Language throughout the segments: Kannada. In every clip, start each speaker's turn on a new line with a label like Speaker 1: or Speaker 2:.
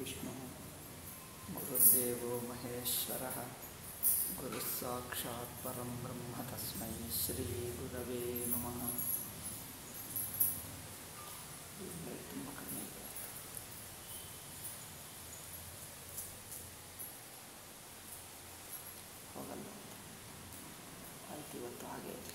Speaker 1: गुरुर्विष्णुः गुरुर्देवो महेश्वरः गुरुः साक्षात् परं ब्रह्म तस्मै श्रीगुरवे नमः ತುಂಬ ಕಡಿಮೆ ಇದೆ ಹೋಗಲ್ಲ ಆಯ್ತು ಇವತ್ತು ಹಾಗೆ ಇರಲಿ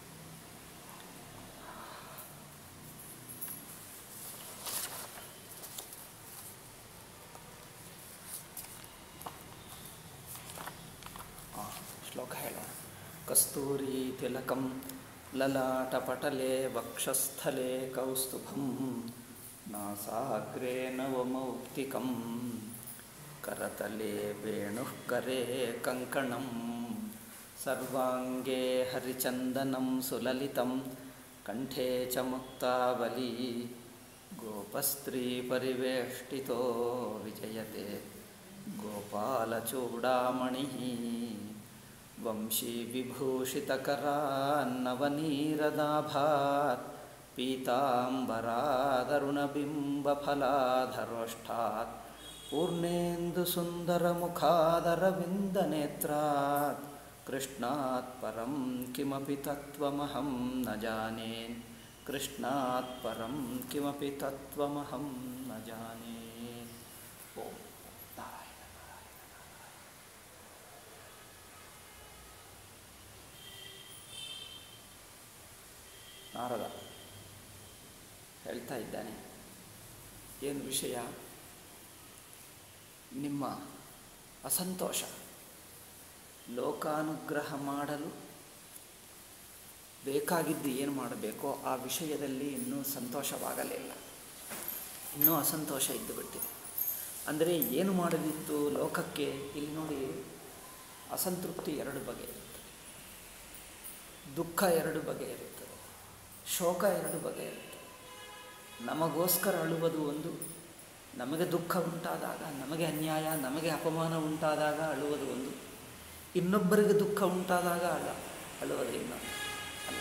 Speaker 1: ಶ್ಲೋಕ ಹೇಳೋಣ ಕಸ್ತೂರಿ ತಿಲಕಂ ಲಲಾಟಪಟಲೆ ವಕ್ಷಸ್ಥಲೆ ಕೌಸ್ತುಭಂ ನಾಸಾಗ್ರೆ ನವಮೌಕ್ತಿಕಂ ಕರತಲೆ ವೇಣುಃ ಕರೆ ಕಂಕಣಂ ಸರ್ವಾಂಗೇ ಹರಿಚಂದನಂ ಸುಲಲಿತಂ ಕಂಠೆ ಚ ಮುಕ್ತಾವಲಿ ಗೋಪಸ್ತ್ರೀ ಪರಿವೇಷ್ಟಿತೋ ವಿಜಯತೆ गोपालचूडामणिः वंशीविभूषितकरान्नवनीरदाभात् पीताम्बरादरुणबिम्बफलाधरोष्ठात् पूर्णेन्दुसुन्दरमुखादरविन्दनेत्रात् कृष्णात् परं किमपि तत्त्वमहं न जाने कृष्णात् परं किमपि तत्त्वमहं न जाने ॐ नारायण ನಾರದ ಹೇಳ್ತಾ ಇದ್ದಾನೆ ಏನು ವಿಷಯ ನಿಮ್ಮ ಅಸಂತೋಷ ಲೋಕಾನುಗ್ರಹ ಮಾಡಲು ಬೇಕಾಗಿದ್ದು ಏನು ಮಾಡಬೇಕೋ ಆ ವಿಷಯದಲ್ಲಿ ಇನ್ನೂ ಸಂತೋಷವಾಗಲಿಲ್ಲ ಇನ್ನೂ ಅಸಂತೋಷ ಇದ್ದು ಬಿಟ್ಟಿದೆ ಅಂದರೆ ಏನು ಮಾಡಲಿತ್ತು ಲೋಕಕ್ಕೆ ಇಲ್ಲಿ ನೋಡಿ ಅಸಂತೃಪ್ತಿ ಎರಡು ಬಗೆ ಇರುತ್ತೆ ದುಃಖ ಎರಡು ಬಗೆ ಇರುತ್ತದೆ ಶೋಕ ಎರಡು ಬಗೆ ಇರುತ್ತೆ ನಮಗೋಸ್ಕರ ಅಳುವುದು ಒಂದು ನಮಗೆ ದುಃಖ ಉಂಟಾದಾಗ ನಮಗೆ ಅನ್ಯಾಯ ನಮಗೆ ಅಪಮಾನ ಉಂಟಾದಾಗ ಅಳುವುದು ಒಂದು ಇನ್ನೊಬ್ಬರಿಗೆ ದುಃಖ ಉಂಟಾದಾಗ ಅಳ ಅಳುವುದು ಇನ್ನೊಂದು ಅಲ್ಲ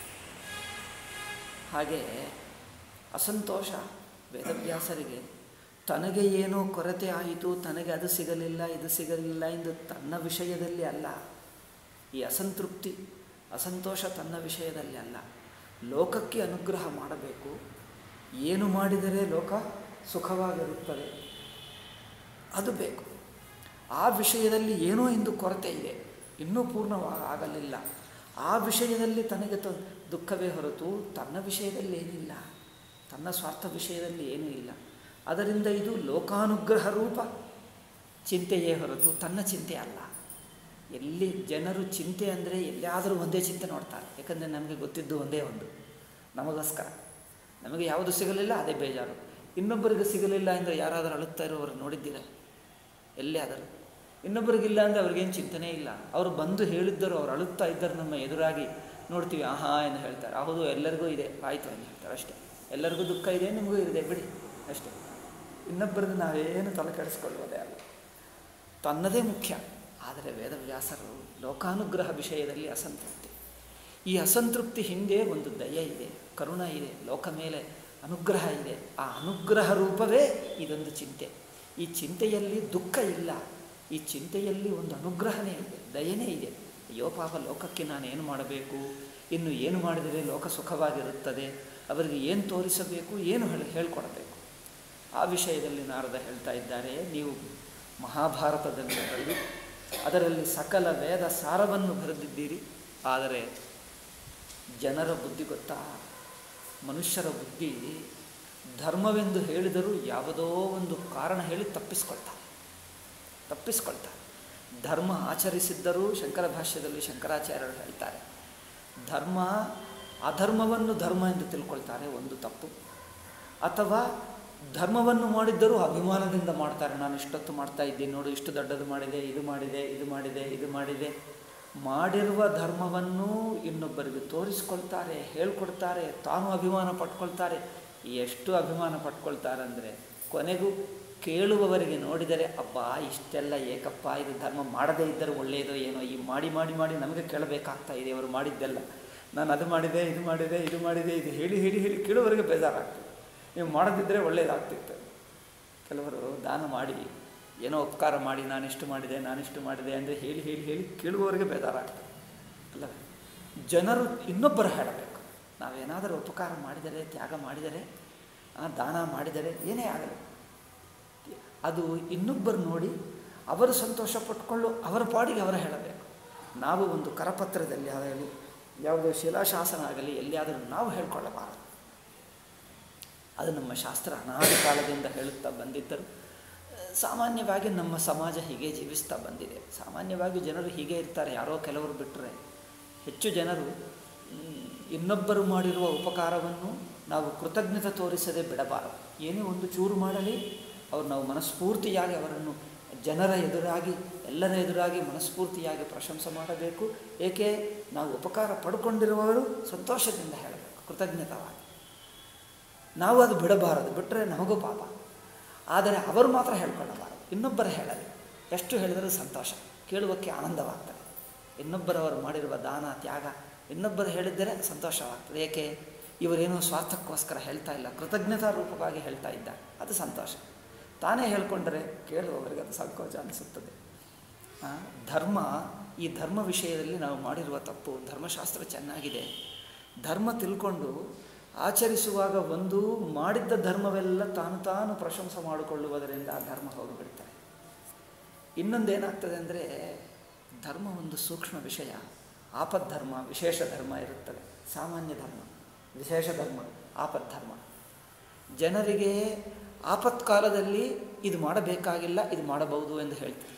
Speaker 1: ಹಾಗೆ ಅಸಂತೋಷ ವೇದವ್ಯಾಸರಿಗೆ ತನಗೆ ಏನೋ ಕೊರತೆ ಆಯಿತು ತನಗೆ ಅದು ಸಿಗಲಿಲ್ಲ ಇದು ಸಿಗಲಿಲ್ಲ ಎಂದು ತನ್ನ ವಿಷಯದಲ್ಲಿ ಅಲ್ಲ ಈ ಅಸಂತೃಪ್ತಿ ಅಸಂತೋಷ ತನ್ನ ವಿಷಯದಲ್ಲಿ ಅಲ್ಲ ಲೋಕಕ್ಕೆ ಅನುಗ್ರಹ ಮಾಡಬೇಕು ಏನು ಮಾಡಿದರೆ ಲೋಕ ಸುಖವಾಗಿರುತ್ತದೆ ಅದು ಬೇಕು ಆ ವಿಷಯದಲ್ಲಿ ಏನೋ ಇಂದು ಕೊರತೆ ಇದೆ ಇನ್ನೂ ಪೂರ್ಣವಾಗಲಿಲ್ಲ ಆ ವಿಷಯದಲ್ಲಿ ತನಗೆ ತ ದುಃಖವೇ ಹೊರತು ತನ್ನ ವಿಷಯದಲ್ಲಿ ಏನಿಲ್ಲ ತನ್ನ ಸ್ವಾರ್ಥ ವಿಷಯದಲ್ಲಿ ಏನೂ ಇಲ್ಲ ಅದರಿಂದ ಇದು ಲೋಕಾನುಗ್ರಹ ರೂಪ ಚಿಂತೆಯೇ ಹೊರತು ತನ್ನ ಚಿಂತೆ ಅಲ್ಲ ಎಲ್ಲಿ ಜನರು ಚಿಂತೆ ಅಂದರೆ ಎಲ್ಲಿಯಾದರೂ ಒಂದೇ ಚಿಂತೆ ನೋಡ್ತಾರೆ ಯಾಕಂದರೆ ನಮಗೆ ಗೊತ್ತಿದ್ದು ಒಂದೇ ಒಂದು ನಮಗೋಸ್ಕರ ನಮಗೆ ಯಾವುದು ಸಿಗಲಿಲ್ಲ ಅದೇ ಬೇಜಾರು ಇನ್ನೊಬ್ಬರಿಗೆ ಸಿಗಲಿಲ್ಲ ಅಂದರೆ ಯಾರಾದರೂ ಅಳುತ್ತಾ ಇರೋರು ನೋಡಿದ್ದೀರಾ ಎಲ್ಲೇ ಆದರೂ ಇನ್ನೊಬ್ಬರಿಗಿಲ್ಲ ಅಂದರೆ ಅವ್ರಿಗೇನು ಚಿಂತನೆ ಇಲ್ಲ ಅವರು ಬಂದು ಹೇಳಿದ್ದರು ಅವ್ರು ಅಳುತ್ತಾ ಇದ್ದರು ನಮ್ಮ ಎದುರಾಗಿ ನೋಡ್ತೀವಿ ಆಹಾ ಎಂದು ಹೇಳ್ತಾರೆ ಹೌದು ಎಲ್ಲರಿಗೂ ಇದೆ ಆಯಿತು ಎಂದು ಹೇಳ್ತಾರೆ ಅಷ್ಟೇ ಎಲ್ಲರಿಗೂ ದುಃಖ ಇದೆ ನಿಮಗೂ ಇದೆ ಬಿಡಿ ಅಷ್ಟೇ ಇನ್ನೊಬ್ಬರಿಗೆ ನಾವೇನು ತಲೆ ಕೆಡಿಸ್ಕೊಳ್ಳೋದೇ ಅಲ್ಲ ತನ್ನದೇ ಮುಖ್ಯ ಆದರೆ ವೇದವ್ಯಾಸರು ಲೋಕಾನುಗ್ರಹ ವಿಷಯದಲ್ಲಿ ಅಸಂತೃಪ್ತಿ ಈ ಅಸಂತೃಪ್ತಿ ಹಿಂದೆ ಒಂದು ದಯ ಇದೆ ಕರುಣ ಇದೆ ಲೋಕ ಮೇಲೆ ಅನುಗ್ರಹ ಇದೆ ಆ ಅನುಗ್ರಹ ರೂಪವೇ ಇದೊಂದು ಚಿಂತೆ ಈ ಚಿಂತೆಯಲ್ಲಿ ದುಃಖ ಇಲ್ಲ ಈ ಚಿಂತೆಯಲ್ಲಿ ಒಂದು ಅನುಗ್ರಹನೇ ಇದೆ ದಯನೇ ಇದೆ ಅಯ್ಯೋ ಪಾಪ ಲೋಕಕ್ಕೆ ನಾನು ಏನು ಮಾಡಬೇಕು ಇನ್ನು ಏನು ಮಾಡಿದರೆ ಲೋಕ ಸುಖವಾಗಿರುತ್ತದೆ ಅವರಿಗೆ ಏನು ತೋರಿಸಬೇಕು ಏನು ಹೇಳಿ ಹೇಳ್ಕೊಡಬೇಕು ಆ ವಿಷಯದಲ್ಲಿ ನಾರದ ಹೇಳ್ತಾ ಇದ್ದಾರೆ ನೀವು ಮಹಾಭಾರತದಲ್ಲಿ ಅದರಲ್ಲಿ ಸಕಲ ವೇದ ಸಾರವನ್ನು ಬರೆದಿದ್ದೀರಿ ಆದರೆ ಜನರ ಬುದ್ಧಿ ಗೊತ್ತಾ ಮನುಷ್ಯರ ಬುದ್ಧಿ ಧರ್ಮವೆಂದು ಹೇಳಿದರೂ ಯಾವುದೋ ಒಂದು ಕಾರಣ ಹೇಳಿ ತಪ್ಪಿಸ್ಕೊಳ್ತಾರೆ ತಪ್ಪಿಸ್ಕೊಳ್ತಾರೆ ಧರ್ಮ ಆಚರಿಸಿದ್ದರೂ ಶಂಕರ ಭಾಷ್ಯದಲ್ಲಿ ಶಂಕರಾಚಾರ್ಯರು ಹೇಳ್ತಾರೆ ಧರ್ಮ ಅಧರ್ಮವನ್ನು ಧರ್ಮ ಎಂದು ತಿಳ್ಕೊಳ್ತಾರೆ ಒಂದು ತಪ್ಪು ಅಥವಾ ಧರ್ಮವನ್ನು ಮಾಡಿದ್ದರೂ ಅಭಿಮಾನದಿಂದ ಮಾಡ್ತಾರೆ ನಾನು ಇಷ್ಟೊತ್ತು ಮಾಡ್ತಾ ಇದ್ದೀನಿ ನೋಡು ಇಷ್ಟು ದೊಡ್ಡದು ಮಾಡಿದೆ ಇದು ಮಾಡಿದೆ ಇದು ಮಾಡಿದೆ ಇದು ಮಾಡಿದೆ ಮಾಡಿರುವ ಧರ್ಮವನ್ನು ಇನ್ನೊಬ್ಬರಿಗೆ ತೋರಿಸ್ಕೊಳ್ತಾರೆ ಹೇಳ್ಕೊಡ್ತಾರೆ ತಾನು ಅಭಿಮಾನ ಪಟ್ಕೊಳ್ತಾರೆ ಎಷ್ಟು ಅಭಿಮಾನ ಪಟ್ಕೊಳ್ತಾರೆ ಅಂದರೆ ಕೊನೆಗೂ ಕೇಳುವವರಿಗೆ ನೋಡಿದರೆ ಅಬ್ಬಾ ಇಷ್ಟೆಲ್ಲ ಏಕಪ್ಪ ಇದು ಧರ್ಮ ಮಾಡದೇ ಇದ್ದರೆ ಒಳ್ಳೆಯದೋ ಏನೋ ಈ ಮಾಡಿ ಮಾಡಿ ಮಾಡಿ ನಮಗೆ ಕೇಳಬೇಕಾಗ್ತಾ ಇದೆ ಅವರು ಮಾಡಿದ್ದೆಲ್ಲ ನಾನು ಅದು ಮಾಡಿದೆ ಇದು ಮಾಡಿದೆ ಇದು ಮಾಡಿದೆ ಇದು ಹೇಳಿ ಹೇಳಿ ಹೇಳಿ ಕೇಳುವವರಿಗೆ ಬೇಜಾರಾಗ್ತದೆ ನೀವು ಮಾಡದಿದ್ದರೆ ಒಳ್ಳೆಯದಾಗ್ತಿತ್ತು ಕೆಲವರು ದಾನ ಮಾಡಿ ಏನೋ ಉಪಕಾರ ಮಾಡಿ ನಾನಿಷ್ಟು ಮಾಡಿದೆ ನಾನಿಷ್ಟು ಮಾಡಿದೆ ಅಂದರೆ ಹೇಳಿ ಹೇಳಿ ಹೇಳಿ ಕೇಳುವವರಿಗೆ ಬೇಜಾರಾಗ್ತದೆ ಅಲ್ಲವೇ ಜನರು ಇನ್ನೊಬ್ಬರು ಹೇಳಬೇಕು ನಾವೇನಾದರೂ ಉಪಕಾರ ಮಾಡಿದರೆ ತ್ಯಾಗ ಮಾಡಿದರೆ ಆ, ದಾನ ಮಾಡಿದರೆ ಏನೇ ಆಗಲಿ ಅದು ಇನ್ನೊಬ್ಬರು ನೋಡಿ ಅವರು ಸಂತೋಷ ಪಟ್ಕೊಂಡು ಅವರ ಪಾಡಿಗೆ ಅವರು ಹೇಳಬೇಕು ನಾವು ಒಂದು ಕರಪತ್ರದಲ್ಲಿ ಆಗಲಿ ಯಾವುದೋ ಶಿಲಾಶಾಸನ ಆಗಲಿ ಎಲ್ಲಿಯಾದರೂ ನಾವು ಹೇಳ್ಕೊಳ್ಳಬಾರದು ಅದು ನಮ್ಮ ಶಾಸ್ತ್ರ ಅನಾದಿ ಕಾಲದಿಂದ ಹೇಳುತ್ತಾ ಬಂದಿದ್ದರು ಸಾಮಾನ್ಯವಾಗಿ ನಮ್ಮ ಸಮಾಜ ಹೀಗೆ ಜೀವಿಸ್ತಾ ಬಂದಿದೆ ಸಾಮಾನ್ಯವಾಗಿ ಜನರು ಹೀಗೆ ಇರ್ತಾರೆ ಯಾರೋ ಕೆಲವರು ಬಿಟ್ಟರೆ ಹೆಚ್ಚು ಜನರು ಮ್, ಇನ್ನೊಬ್ಬರು ಮಾಡಿರುವ ಉಪಕಾರವನ್ನು ನಾವು ಕೃತಜ್ಞತೆ ತೋರಿಸದೆ ಬಿಡಬಾರದು ಏನೇ ಒಂದು ಚೂರು ಮಾಡಲಿ ಅವ್ರು ನಾವು ಮನಸ್ಫೂರ್ತಿಯಾಗಿ ಅವರನ್ನು ಜನರ ಎದುರಾಗಿ ಎಲ್ಲರ ಎದುರಾಗಿ ಮನಸ್ಫೂರ್ತಿಯಾಗಿ ಪ್ರಶಂಸೆ ಮಾಡಬೇಕು ಏಕೆ ನಾವು ಉಪಕಾರ ಪಡ್ಕೊಂಡಿರುವವರು ಸಂತೋಷದಿಂದ ಹೇಳಬೇಕು ಕೃತಜ್ಞತವಾಗಿ ನಾವು ಅದು ಬಿಡಬಾರದು ಬಿಟ್ಟರೆ ನಮಗೂ ಪಾಪ ಆದರೆ ಅವರು ಮಾತ್ರ ಹೇಳ್ಕೊಳ್ಳಬಾರದು ಇನ್ನೊಬ್ಬರು ಹೇಳಲಿ ಎಷ್ಟು ಹೇಳಿದರೂ ಸಂತೋಷ ಕೇಳುವಕ್ಕೆ ಆನಂದವಾಗ್ತದೆ ಇನ್ನೊಬ್ಬರವರು ಮಾಡಿರುವ ದಾನ ತ್ಯಾಗ ಇನ್ನೊಬ್ಬರು ಹೇಳಿದ್ದರೆ ಸಂತೋಷವಾಗ್ತದೆ ಏಕೆ ಇವರೇನೋ ಸ್ವಾರ್ಥಕ್ಕೋಸ್ಕರ ಹೇಳ್ತಾ ಇಲ್ಲ ಕೃತಜ್ಞತಾ ರೂಪವಾಗಿ ಹೇಳ್ತಾ ಇದ್ದಾರೆ ಅದು ಸಂತೋಷ ತಾನೇ ಹೇಳ್ಕೊಂಡರೆ ಕೇಳುವವರಿಗೆ ಅದು ಸಂಕೋಚ ಅನಿಸುತ್ತದೆ ಆ, ಧರ್ಮ ಈ ಧರ್ಮ ವಿಷಯದಲ್ಲಿ ನಾವು ಮಾಡಿರುವ ತಪ್ಪು ಧರ್ಮಶಾಸ್ತ್ರ ಚೆನ್ನಾಗಿದೆ ಧರ್ಮ ತಿಳ್ಕೊಂಡು ಆಚರಿಸುವಾಗ ಒಂದು ಮಾಡಿದ್ದ ಧರ್ಮವೆಲ್ಲ ತಾನು ತಾನು ಪ್ರಶಂಸೆ ಮಾಡಿಕೊಳ್ಳುವುದರಿಂದ ಆ ಧರ್ಮ ಹೋಗಿಬಿಡ್ತಾರೆ ಇನ್ನೊಂದೇನಾಗ್ತದೆ ಅಂದರೆ ಧರ್ಮ ಒಂದು ಸೂಕ್ಷ್ಮ ವಿಷಯ ಆಪದ್ಧರ್ಮ ವಿಶೇಷ ಧರ್ಮ ಇರುತ್ತದೆ ಸಾಮಾನ್ಯ ಧರ್ಮ ವಿಶೇಷ ಧರ್ಮ ಆಪದ್ಧರ್ಮ ಜನರಿಗೆ ಆಪತ್ಕಾಲದಲ್ಲಿ ಇದು ಮಾಡಬೇಕಾಗಿಲ್ಲ ಇದು ಮಾಡಬಹುದು ಎಂದು ಹೇಳ್ತಾರೆ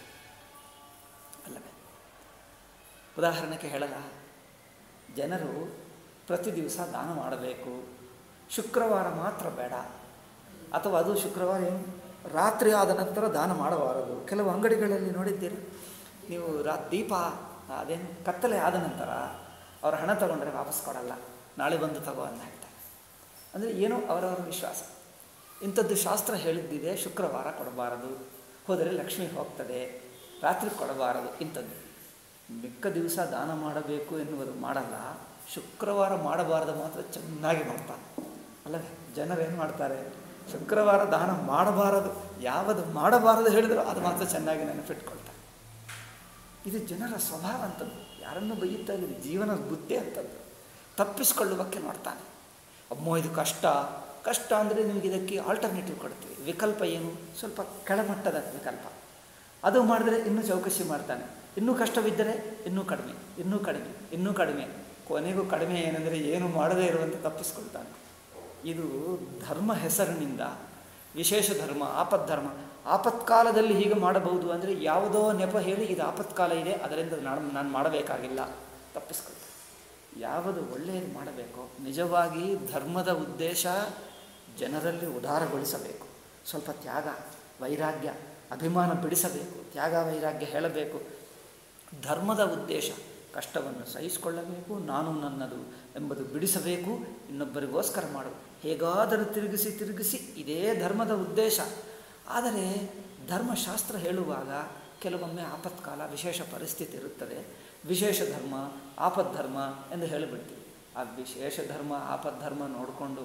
Speaker 1: ಅಲ್ಲವೇ ಉದಾಹರಣೆಗೆ ಹೇಳಲ್ಲ ಜನರು ಪ್ರತಿ ದಿವಸ ದಾನ ಮಾಡಬೇಕು ಶುಕ್ರವಾರ ಮಾತ್ರ ಬೇಡ ಅಥವಾ ಅದು ಶುಕ್ರವಾರ ಏನು ರಾತ್ರಿ ಆದ ನಂತರ ದಾನ ಮಾಡಬಾರದು ಕೆಲವು ಅಂಗಡಿಗಳಲ್ಲಿ ನೋಡಿದ್ದೀರಿ ನೀವು ರಾ ದೀಪ ಅದೇನು ಕತ್ತಲೆ ಆದ ನಂತರ ಅವ್ರ ಹಣ ತಗೊಂಡ್ರೆ ವಾಪಸ್ ಕೊಡಲ್ಲ ನಾಳೆ ಬಂದು ತಗೋ ಅಂತ ಹೇಳ್ತಾರೆ ಅಂದರೆ ಏನೋ ಅವರವರ ವಿಶ್ವಾಸ ಇಂಥದ್ದು ಶಾಸ್ತ್ರ ಹೇಳಿದ್ದಿದೆ ಶುಕ್ರವಾರ ಕೊಡಬಾರದು ಹೋದರೆ ಲಕ್ಷ್ಮಿ ಹೋಗ್ತದೆ ರಾತ್ರಿ ಕೊಡಬಾರದು ಇಂಥದ್ದು ಮಿಕ್ಕ ದಿವಸ ದಾನ ಮಾಡಬೇಕು ಎನ್ನುವುದು ಮಾಡಲ್ಲ ಶುಕ್ರವಾರ ಮಾಡಬಾರದು ಮಾತ್ರ ಚೆನ್ನಾಗಿ ಮಾಡ್ತಾನೆ ಅಲ್ಲವೇ ಜನರೇನು ಮಾಡ್ತಾರೆ ಶುಕ್ರವಾರ ದಾನ ಮಾಡಬಾರದು ಯಾವುದು ಮಾಡಬಾರದು ಹೇಳಿದ್ರು ಅದು ಮಾತ್ರ ಚೆನ್ನಾಗಿ ನೆನಪಿಟ್ಕೊಳ್ತಾರೆ ಇದು ಜನರ ಸ್ವಭಾವ ಅಂತದ್ದು ಯಾರನ್ನು ಬೈಯುತ್ತಾ ಇಲ್ಲ ಜೀವನದ ಬುದ್ಧಿ ಅಂತದ್ದು ತಪ್ಪಿಸ್ಕೊಳ್ಳುವಕ್ಕೆ ನೋಡ್ತಾನೆ ಅಮ್ಮೋ ಇದು ಕಷ್ಟ ಕಷ್ಟ ಅಂದರೆ ನಿಮಗೆ ಇದಕ್ಕೆ ಆಲ್ಟರ್ನೇಟಿವ್ ಕೊಡ್ತೀವಿ ವಿಕಲ್ಪ ಏನು ಸ್ವಲ್ಪ ಕೆಳಮಟ್ಟದ ವಿಕಲ್ಪ ಅದು ಮಾಡಿದ್ರೆ ಇನ್ನೂ ಚೌಕಸಿ ಮಾಡ್ತಾನೆ ಇನ್ನೂ ಕಷ್ಟವಿದ್ದರೆ ಇನ್ನೂ ಕಡಿಮೆ ಇನ್ನೂ ಕಡಿಮೆ ಇನ್ನೂ ಕಡಿಮೆ ಕೊನೆಗೂ ಕಡಿಮೆ ಏನಂದರೆ ಏನು ಮಾಡದೇ ಇರುವಂತೆ ತಪ್ಪಿಸ್ಕೊಳ್ತಾನೆ ಇದು ಧರ್ಮ ಹೆಸರಿನಿಂದ ವಿಶೇಷ ಧರ್ಮ ಆಪದ್ಧರ್ಮ ಆಪತ್ಕಾಲದಲ್ಲಿ ಹೀಗೆ ಮಾಡಬಹುದು ಅಂದರೆ ಯಾವುದೋ ನೆಪ ಹೇಳಿ ಇದು ಆಪತ್ಕಾಲ ಇದೆ ಅದರಿಂದ ನಾನು ನಾನು ಮಾಡಬೇಕಾಗಿಲ್ಲ ತಪ್ಪಿಸ್ಕೊಳ್ತಾನೆ ಯಾವುದು ಒಳ್ಳೆಯದು ಮಾಡಬೇಕು ನಿಜವಾಗಿ ಧರ್ಮದ ಉದ್ದೇಶ ಜನರಲ್ಲಿ ಉದಾರಗೊಳಿಸಬೇಕು ಸ್ವಲ್ಪ ತ್ಯಾಗ ವೈರಾಗ್ಯ ಅಭಿಮಾನ ಬಿಡಿಸಬೇಕು ತ್ಯಾಗ ವೈರಾಗ್ಯ ಹೇಳಬೇಕು ಧರ್ಮದ ಉದ್ದೇಶ ಕಷ್ಟವನ್ನು ಸಹಿಸಿಕೊಳ್ಳಬೇಕು ನಾನು ನನ್ನದು ಎಂಬುದು ಬಿಡಿಸಬೇಕು ಇನ್ನೊಬ್ಬರಿಗೋಸ್ಕರ ಮಾಡು ಹೇಗಾದರೂ ತಿರುಗಿಸಿ ತಿರುಗಿಸಿ ಇದೇ ಧರ್ಮದ ಉದ್ದೇಶ ಆದರೆ ಧರ್ಮಶಾಸ್ತ್ರ ಹೇಳುವಾಗ ಕೆಲವೊಮ್ಮೆ ಆಪತ್ಕಾಲ ವಿಶೇಷ ಪರಿಸ್ಥಿತಿ ಇರುತ್ತದೆ ವಿಶೇಷ ಧರ್ಮ ಆಪದ್ಧರ್ಮ ಎಂದು ಹೇಳಿಬಿಡ್ತೀವಿ ಆ ವಿಶೇಷ ಧರ್ಮ ಆಪದ್ಧರ್ಮ ನೋಡಿಕೊಂಡು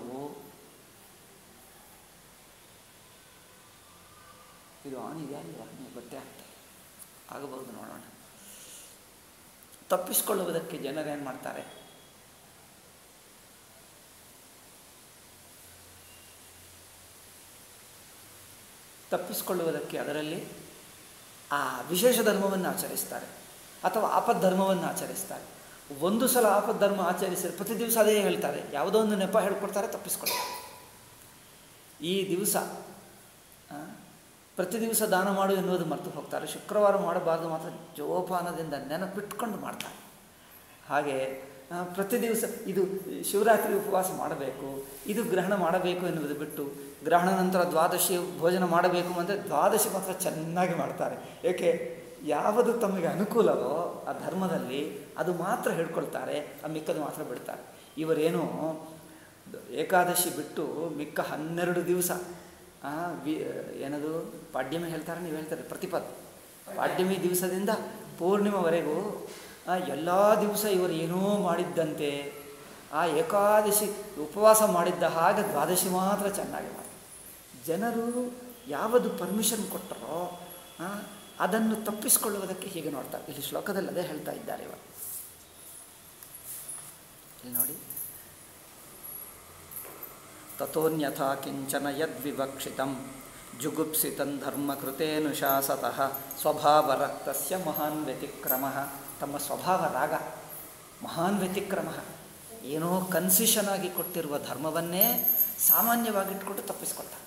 Speaker 1: ಇದು ಆನ್ ಇದೆಯಾ ಇಲ್ವಾ ನೀವು ಗೊತ್ತೇ ಆಗ್ತದೆ ಆಗಬಹುದು ನೋಡೋಣ ತಪ್ಪಿಸಿಕೊಳ್ಳುವುದಕ್ಕೆ ಜನರೇನು ಮಾಡ್ತಾರೆ ತಪ್ಪಿಸಿಕೊಳ್ಳುವುದಕ್ಕೆ ಅದರಲ್ಲಿ ಆ ವಿಶೇಷ ಧರ್ಮವನ್ನು ಆಚರಿಸ್ತಾರೆ ಅಥವಾ ಆಪದ್ಧರ್ಮವನ್ನು ಆಚರಿಸ್ತಾರೆ ಒಂದು ಸಲ ಆಪದ್ಧರ್ಮ ಆಚರಿಸಿ ಪ್ರತಿ ದಿವಸ ಅದೇ ಹೇಳ್ತಾರೆ ಯಾವುದೋ ಒಂದು ನೆಪ ಹೇಳ್ಕೊಡ್ತಾರೆ ತಪ್ಪಿಸ್ಕೊಳ್ತಾರೆ ಈ ದಿವಸ ಆ, ಪ್ರತಿ ದಿವಸ ದಾನ ಮಾಡು ಎನ್ನುವುದು ಮರೆತು ಹೋಗ್ತಾರೆ ಶುಕ್ರವಾರ ಮಾಡಬಾರ್ದು ಮಾತ್ರ ಜೋಪಾನದಿಂದ ನೆನಪಿಟ್ಕೊಂಡು ಮಾಡ್ತಾರೆ ಹಾಗೆ ಆ, ಪ್ರತಿ ದಿವಸ ಇದು ಶಿವರಾತ್ರಿ ಉಪವಾಸ ಮಾಡಬೇಕು ಇದು ಗ್ರಹಣ ಮಾಡಬೇಕು ಎನ್ನುವುದು ಬಿಟ್ಟು ಗ್ರಹಣ ನಂತರ ದ್ವಾದಶಿ ಭೋಜನ ಮಾಡಬೇಕು ಅಂದರೆ ದ್ವಾದಶಿ ಮಾತ್ರ ಚೆನ್ನಾಗಿ ಮಾಡ್ತಾರೆ ಏಕೆ ಯಾವುದು ತಮಗೆ ಅನುಕೂಲವೋ ಆ ಧರ್ಮದಲ್ಲಿ ಅದು ಮಾತ್ರ ಹೇಳ್ಕೊಳ್ತಾರೆ ಆ ಮಿಕ್ಕದು ಮಾತ್ರ ಬಿಡ್ತಾರೆ ಇವರೇನು ಏಕಾದಶಿ ಬಿಟ್ಟು ಮಿಕ್ಕ ಹನ್ನೆರಡು ದಿವಸ ಆ, ವಿ ಏನದು ಪಾಡ್ಯಮಿ ಹೇಳ್ತಾರೆ ನೀವು ಹೇಳ್ತಾರೆ ಪ್ರತಿಪದ್ ಪಾಡ್ಯಮಿ ದಿವಸದಿಂದ ಪೂರ್ಣಿಮವರೆಗೂ ಎಲ್ಲ ದಿವಸ ಇವರು ಏನೋ ಮಾಡಿದ್ದಂತೆ ಆ ಏಕಾದಶಿ ಉಪವಾಸ ಮಾಡಿದ್ದ ಹಾಗೆ ದ್ವಾದಶಿ ಮಾತ್ರ ಚೆನ್ನಾಗಿ ಮಾಡಿ ಜನರು ಯಾವುದು ಪರ್ಮಿಷನ್ ಕೊಟ್ಟರೋ ಆ, ಅದನ್ನು ತಪ್ಪಿಸಿಕೊಳ್ಳುವುದಕ್ಕೆ ಹೀಗೆ ನೋಡ್ತಾರೆ ಇಲ್ಲಿ ಶ್ಲೋಕದಲ್ಲಿ ಅದೇ ಹೇಳ್ತಾ ಇದ್ದಾರೆ ಇವಾಗ ಇಲ್ಲಿ ನೋಡಿ ತಥೋನ್ಯಥಾ ಕಿಂಚನ ಯದ್ವಿವಕ್ಷಿತಂ ಜುಗುಪ್ಸಿತಂ ಧರ್ಮಕೃತೇನುಶಾಸತಃ ಸ್ವಭಾವರಕ್ತಸ್ಯ ಮಹಾನ್ ವ್ಯತಿಕ್ರಮ ತಮ್ಮ ಸ್ವಭಾವ ರಾಗ ಮಹಾನ್ ವ್ಯತಿಕ್ರಮ ಏನೋ ಕನ್ಸಿಷನ್ ಆಗಿ ಕೊಟ್ಟಿರುವ ಧರ್ಮವನ್ನೇ ಸಾಮಾನ್ಯವಾಗಿಟ್ಕೊಂಡು ತಪ್ಪಿಸ್ಕೊಳ್ತಾರೆ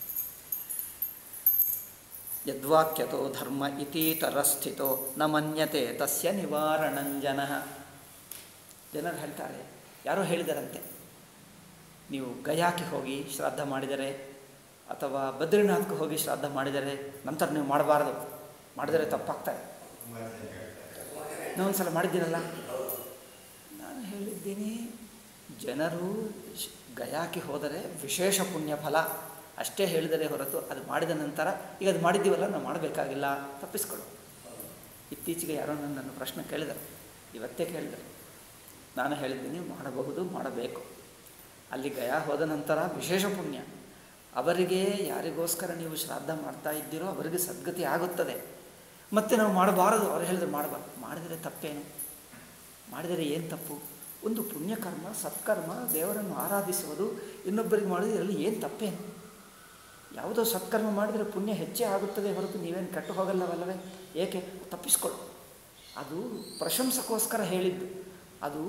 Speaker 1: ಯದ್ವಾಕ್ಯತೋ ಧರ್ಮ ಇತೀತರಸ್ಥಿತೋ ನ ಮನ್ಯತೆ ತಸ್ಯ ನಿವಾರಣಂಜನ ಜನರು ಹೇಳ್ತಾರೆ ಯಾರೋ ಹೇಳಿದರಂತೆ ನೀವು ಗಯಾಕ್ಕೆ ಹೋಗಿ ಶ್ರಾದ್ದ ಮಾಡಿದರೆ ಅಥವಾ ಬದ್ರಿನಾಥ್ಗೆ ಹೋಗಿ ಶ್ರಾದ್ದ ಮಾಡಿದರೆ ನಂತರ ನೀವು ಮಾಡಬಾರದು ಮಾಡಿದರೆ ತಪ್ಪಾಗ್ತಾರೆ ಇನ್ನೊಂದು ಸಲ ಮಾಡಿದ್ದೀರಲ್ಲ ನಾನು ಹೇಳಿದ್ದೀನಿ ಜನರು ಶ್- ಗಯಾಕ್ಕೆ ಹೋದರೆ ವಿಶೇಷ ಪುಣ್ಯ ಫಲ ಅಷ್ಟೇ ಹೇಳಿದರೆ ಹೊರತು ಅದು ಮಾಡಿದ ನಂತರ ಈಗ ಅದು ಮಾಡಿದ್ದೀವಲ್ಲ ನಾವು ಮಾಡಬೇಕಾಗಿಲ್ಲ ತಪ್ಪಿಸ್ಕೊಳ್ಳು ಇತ್ತೀಚೆಗೆ ಯಾರೋ ನನ್ನನ್ನು ಪ್ರಶ್ನೆ ಕೇಳಿದರು ಇವತ್ತೇ ಕೇಳಿದರು ನಾನು ಹೇಳಿದ್ದೀನಿ ಮಾಡಬಹುದು ಮಾಡಬೇಕು ಅಲ್ಲಿ ಗಯಾ ಹೋದ ನಂತರ ವಿಶೇಷ ಪುಣ್ಯ ಅವರಿಗೆ ಯಾರಿಗೋಸ್ಕರ ನೀವು ಶ್ರಾದ್ದ ಮಾಡ್ತಾ ಇದ್ದೀರೋ ಅವರಿಗೆ ಸದ್ಗತಿ ಆಗುತ್ತದೆ ಮತ್ತೆ ನಾವು ಮಾಡಬಾರದು ಅವ್ರು ಹೇಳಿದ್ರೆ ಮಾಡಬಾರ್ದು ಮಾಡಿದರೆ ತಪ್ಪೇನು ಮಾಡಿದರೆ ಏನು ತಪ್ಪು ಒಂದು ಪುಣ್ಯಕರ್ಮ ಸತ್ಕರ್ಮ ದೇವರನ್ನು ಆರಾಧಿಸುವುದು ಇನ್ನೊಬ್ಬರಿಗೆ ಮಾಡಿದ್ರೆ ಇದರಲ್ಲಿ ಏನು ತಪ್ಪೇನು ಯಾವುದೋ ಸತ್ಕರ್ಮ ಮಾಡಿದರೆ ಪುಣ್ಯ ಹೆಚ್ಚೇ ಆಗುತ್ತದೆ ಹೊರತು ನೀವೇನು ಕೆಟ್ಟು ಹೋಗಲ್ಲವಲ್ಲವೇ ಏಕೆ ತಪ್ಪಿಸ್ಕೊಳ್ಳು ಅದು ಪ್ರಶಂಸಕ್ಕೋಸ್ಕರ ಹೇಳಿದ್ದು ಅದು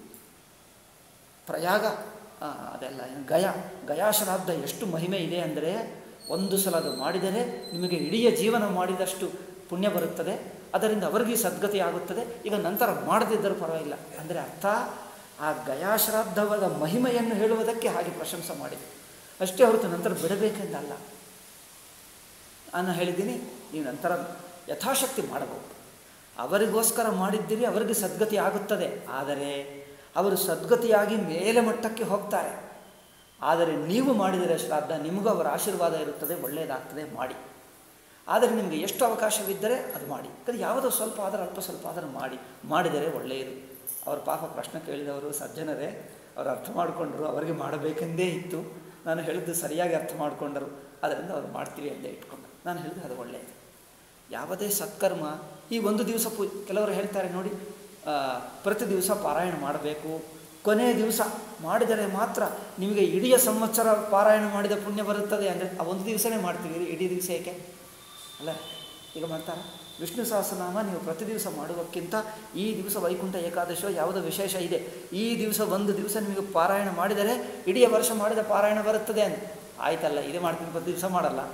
Speaker 1: ಪ್ರಯಾಗ ಆ, ಅದೆಲ್ಲ ಏನು ಗಯಾ ಗಯಾ ಶ್ರಾದ್ದ ಎಷ್ಟು ಮಹಿಮೆ ಇದೆ ಅಂದರೆ ಒಂದು ಸಲ ಅದು ಮಾಡಿದರೆ ನಿಮಗೆ ಇಡೀ ಜೀವನ ಮಾಡಿದಷ್ಟು ಪುಣ್ಯ ಬರುತ್ತದೆ ಅದರಿಂದ ಅವರಿಗೆ ಸದ್ಗತಿ ಆಗುತ್ತದೆ ಈಗ ನಂತರ ಮಾಡದಿದ್ದರೂ ಪರವಾಗಿಲ್ಲ ಅಂದರೆ ಅರ್ಥ ಆ ಗಯಾ ಶ್ರಾದ್ದವಾದ ಮಹಿಮೆಯನ್ನು ಹೇಳುವುದಕ್ಕೆ ಹಾಗೆ ಪ್ರಶಂಸೆ ಮಾಡಿದೆ ಅಷ್ಟೇ ಹೊರತು ನಂತರ ಬಿಡಬೇಕೆಂದಲ್ಲ ನಾನು ಹೇಳಿದ್ದೀನಿ ನೀವು ನಂತರ ಯಥಾಶಕ್ತಿ ಮಾಡಬಹುದು ಅವರಿಗೋಸ್ಕರ ಮಾಡಿದ್ದೀರಿ ಅವರಿಗೆ ಸದ್ಗತಿ ಆಗುತ್ತದೆ ಆದರೆ ಅವರು ಸದ್ಗತಿಯಾಗಿ ಮೇಲೆ ಮಟ್ಟಕ್ಕೆ ಹೋಗ್ತಾರೆ ಆದರೆ ನೀವು ಮಾಡಿದರೆ ಶ್ರಾದ್ದ ನಿಮಗೂ ಅವರ ಆಶೀರ್ವಾದ ಇರುತ್ತದೆ ಒಳ್ಳೆಯದಾಗ್ತದೆ ಮಾಡಿ ಆದರೆ ನಿಮಗೆ ಎಷ್ಟು ಅವಕಾಶವಿದ್ದರೆ ಅದು ಮಾಡಿ ಅದು ಯಾವುದೋ ಸ್ವಲ್ಪ ಆದರೆ ಅಲ್ಪ ಸ್ವಲ್ಪ ಆದರೆ ಮಾಡಿ ಮಾಡಿದರೆ ಒಳ್ಳೆಯದು ಅವರು ಪಾಪ ಪ್ರಶ್ನೆ ಕೇಳಿದವರು ಸಜ್ಜನರೇ ಅವರು ಅರ್ಥ ಮಾಡಿಕೊಂಡ್ರು ಅವರಿಗೆ ಮಾಡಬೇಕೆಂದೇ ಇತ್ತು ನಾನು ಹೇಳಿದ್ದು ಸರಿಯಾಗಿ ಅರ್ಥ ಮಾಡಿಕೊಂಡರು ಅದರಿಂದ ಅವ್ರು ಮಾಡ್ತೀವಿ ಅಂತ ಇಟ್ಕೊಂಡು ನಾನು ಹೇಳಿದ್ದು ಅದು ಒಳ್ಳೆಯದು ಯಾವುದೇ ಸತ್ಕರ್ಮ ಈ ಒಂದು ದಿವಸ ಪೂ ಕೆಲವರು ಹೇಳ್ತಾರೆ ನೋಡಿ ಆ, ಪ್ರತಿ ದಿವಸ ಪಾರಾಯಣ ಮಾಡಬೇಕು ಕೊನೆಯ ದಿವಸ ಮಾಡಿದರೆ ಮಾತ್ರ ನಿಮಗೆ ಇಡೀ ಸಂವತ್ಸರ ಪಾರಾಯಣ ಮಾಡಿದ ಪುಣ್ಯ ಬರುತ್ತದೆ ಅಂದರೆ ಆ ಒಂದು ದಿವಸನೇ ಮಾಡ್ತೀವಿ ಇಡೀ ದಿವಸ ಏಕೆ ಅಲ್ಲ ಈಗ ಮಾಡ್ತಾರೆ ವಿಷ್ಣು ಸಹಸ್ರನಾಮ ನೀವು ಪ್ರತಿ ದಿವಸ ಮಾಡುವಕ್ಕಿಂತ ಈ ದಿವಸ ವೈಕುಂಠ ಏಕಾದಶಿಯೋ ಯಾವುದೋ ವಿಶೇಷ ಇದೆ ಈ ದಿವಸ ಒಂದು ದಿವಸ ನಿಮಗೆ ಪಾರಾಯಣ ಮಾಡಿದರೆ ಇಡೀ ವರ್ಷ ಮಾಡಿದ ಪಾರಾಯಣ ಬರುತ್ತದೆ ಅಂತ ಆಯ್ತಲ್ಲ ಇದೇ ಮಾಡ್ತೀನಿ ಪ್ರತಿ ದಿವಸ ಮಾಡಲ್ಲ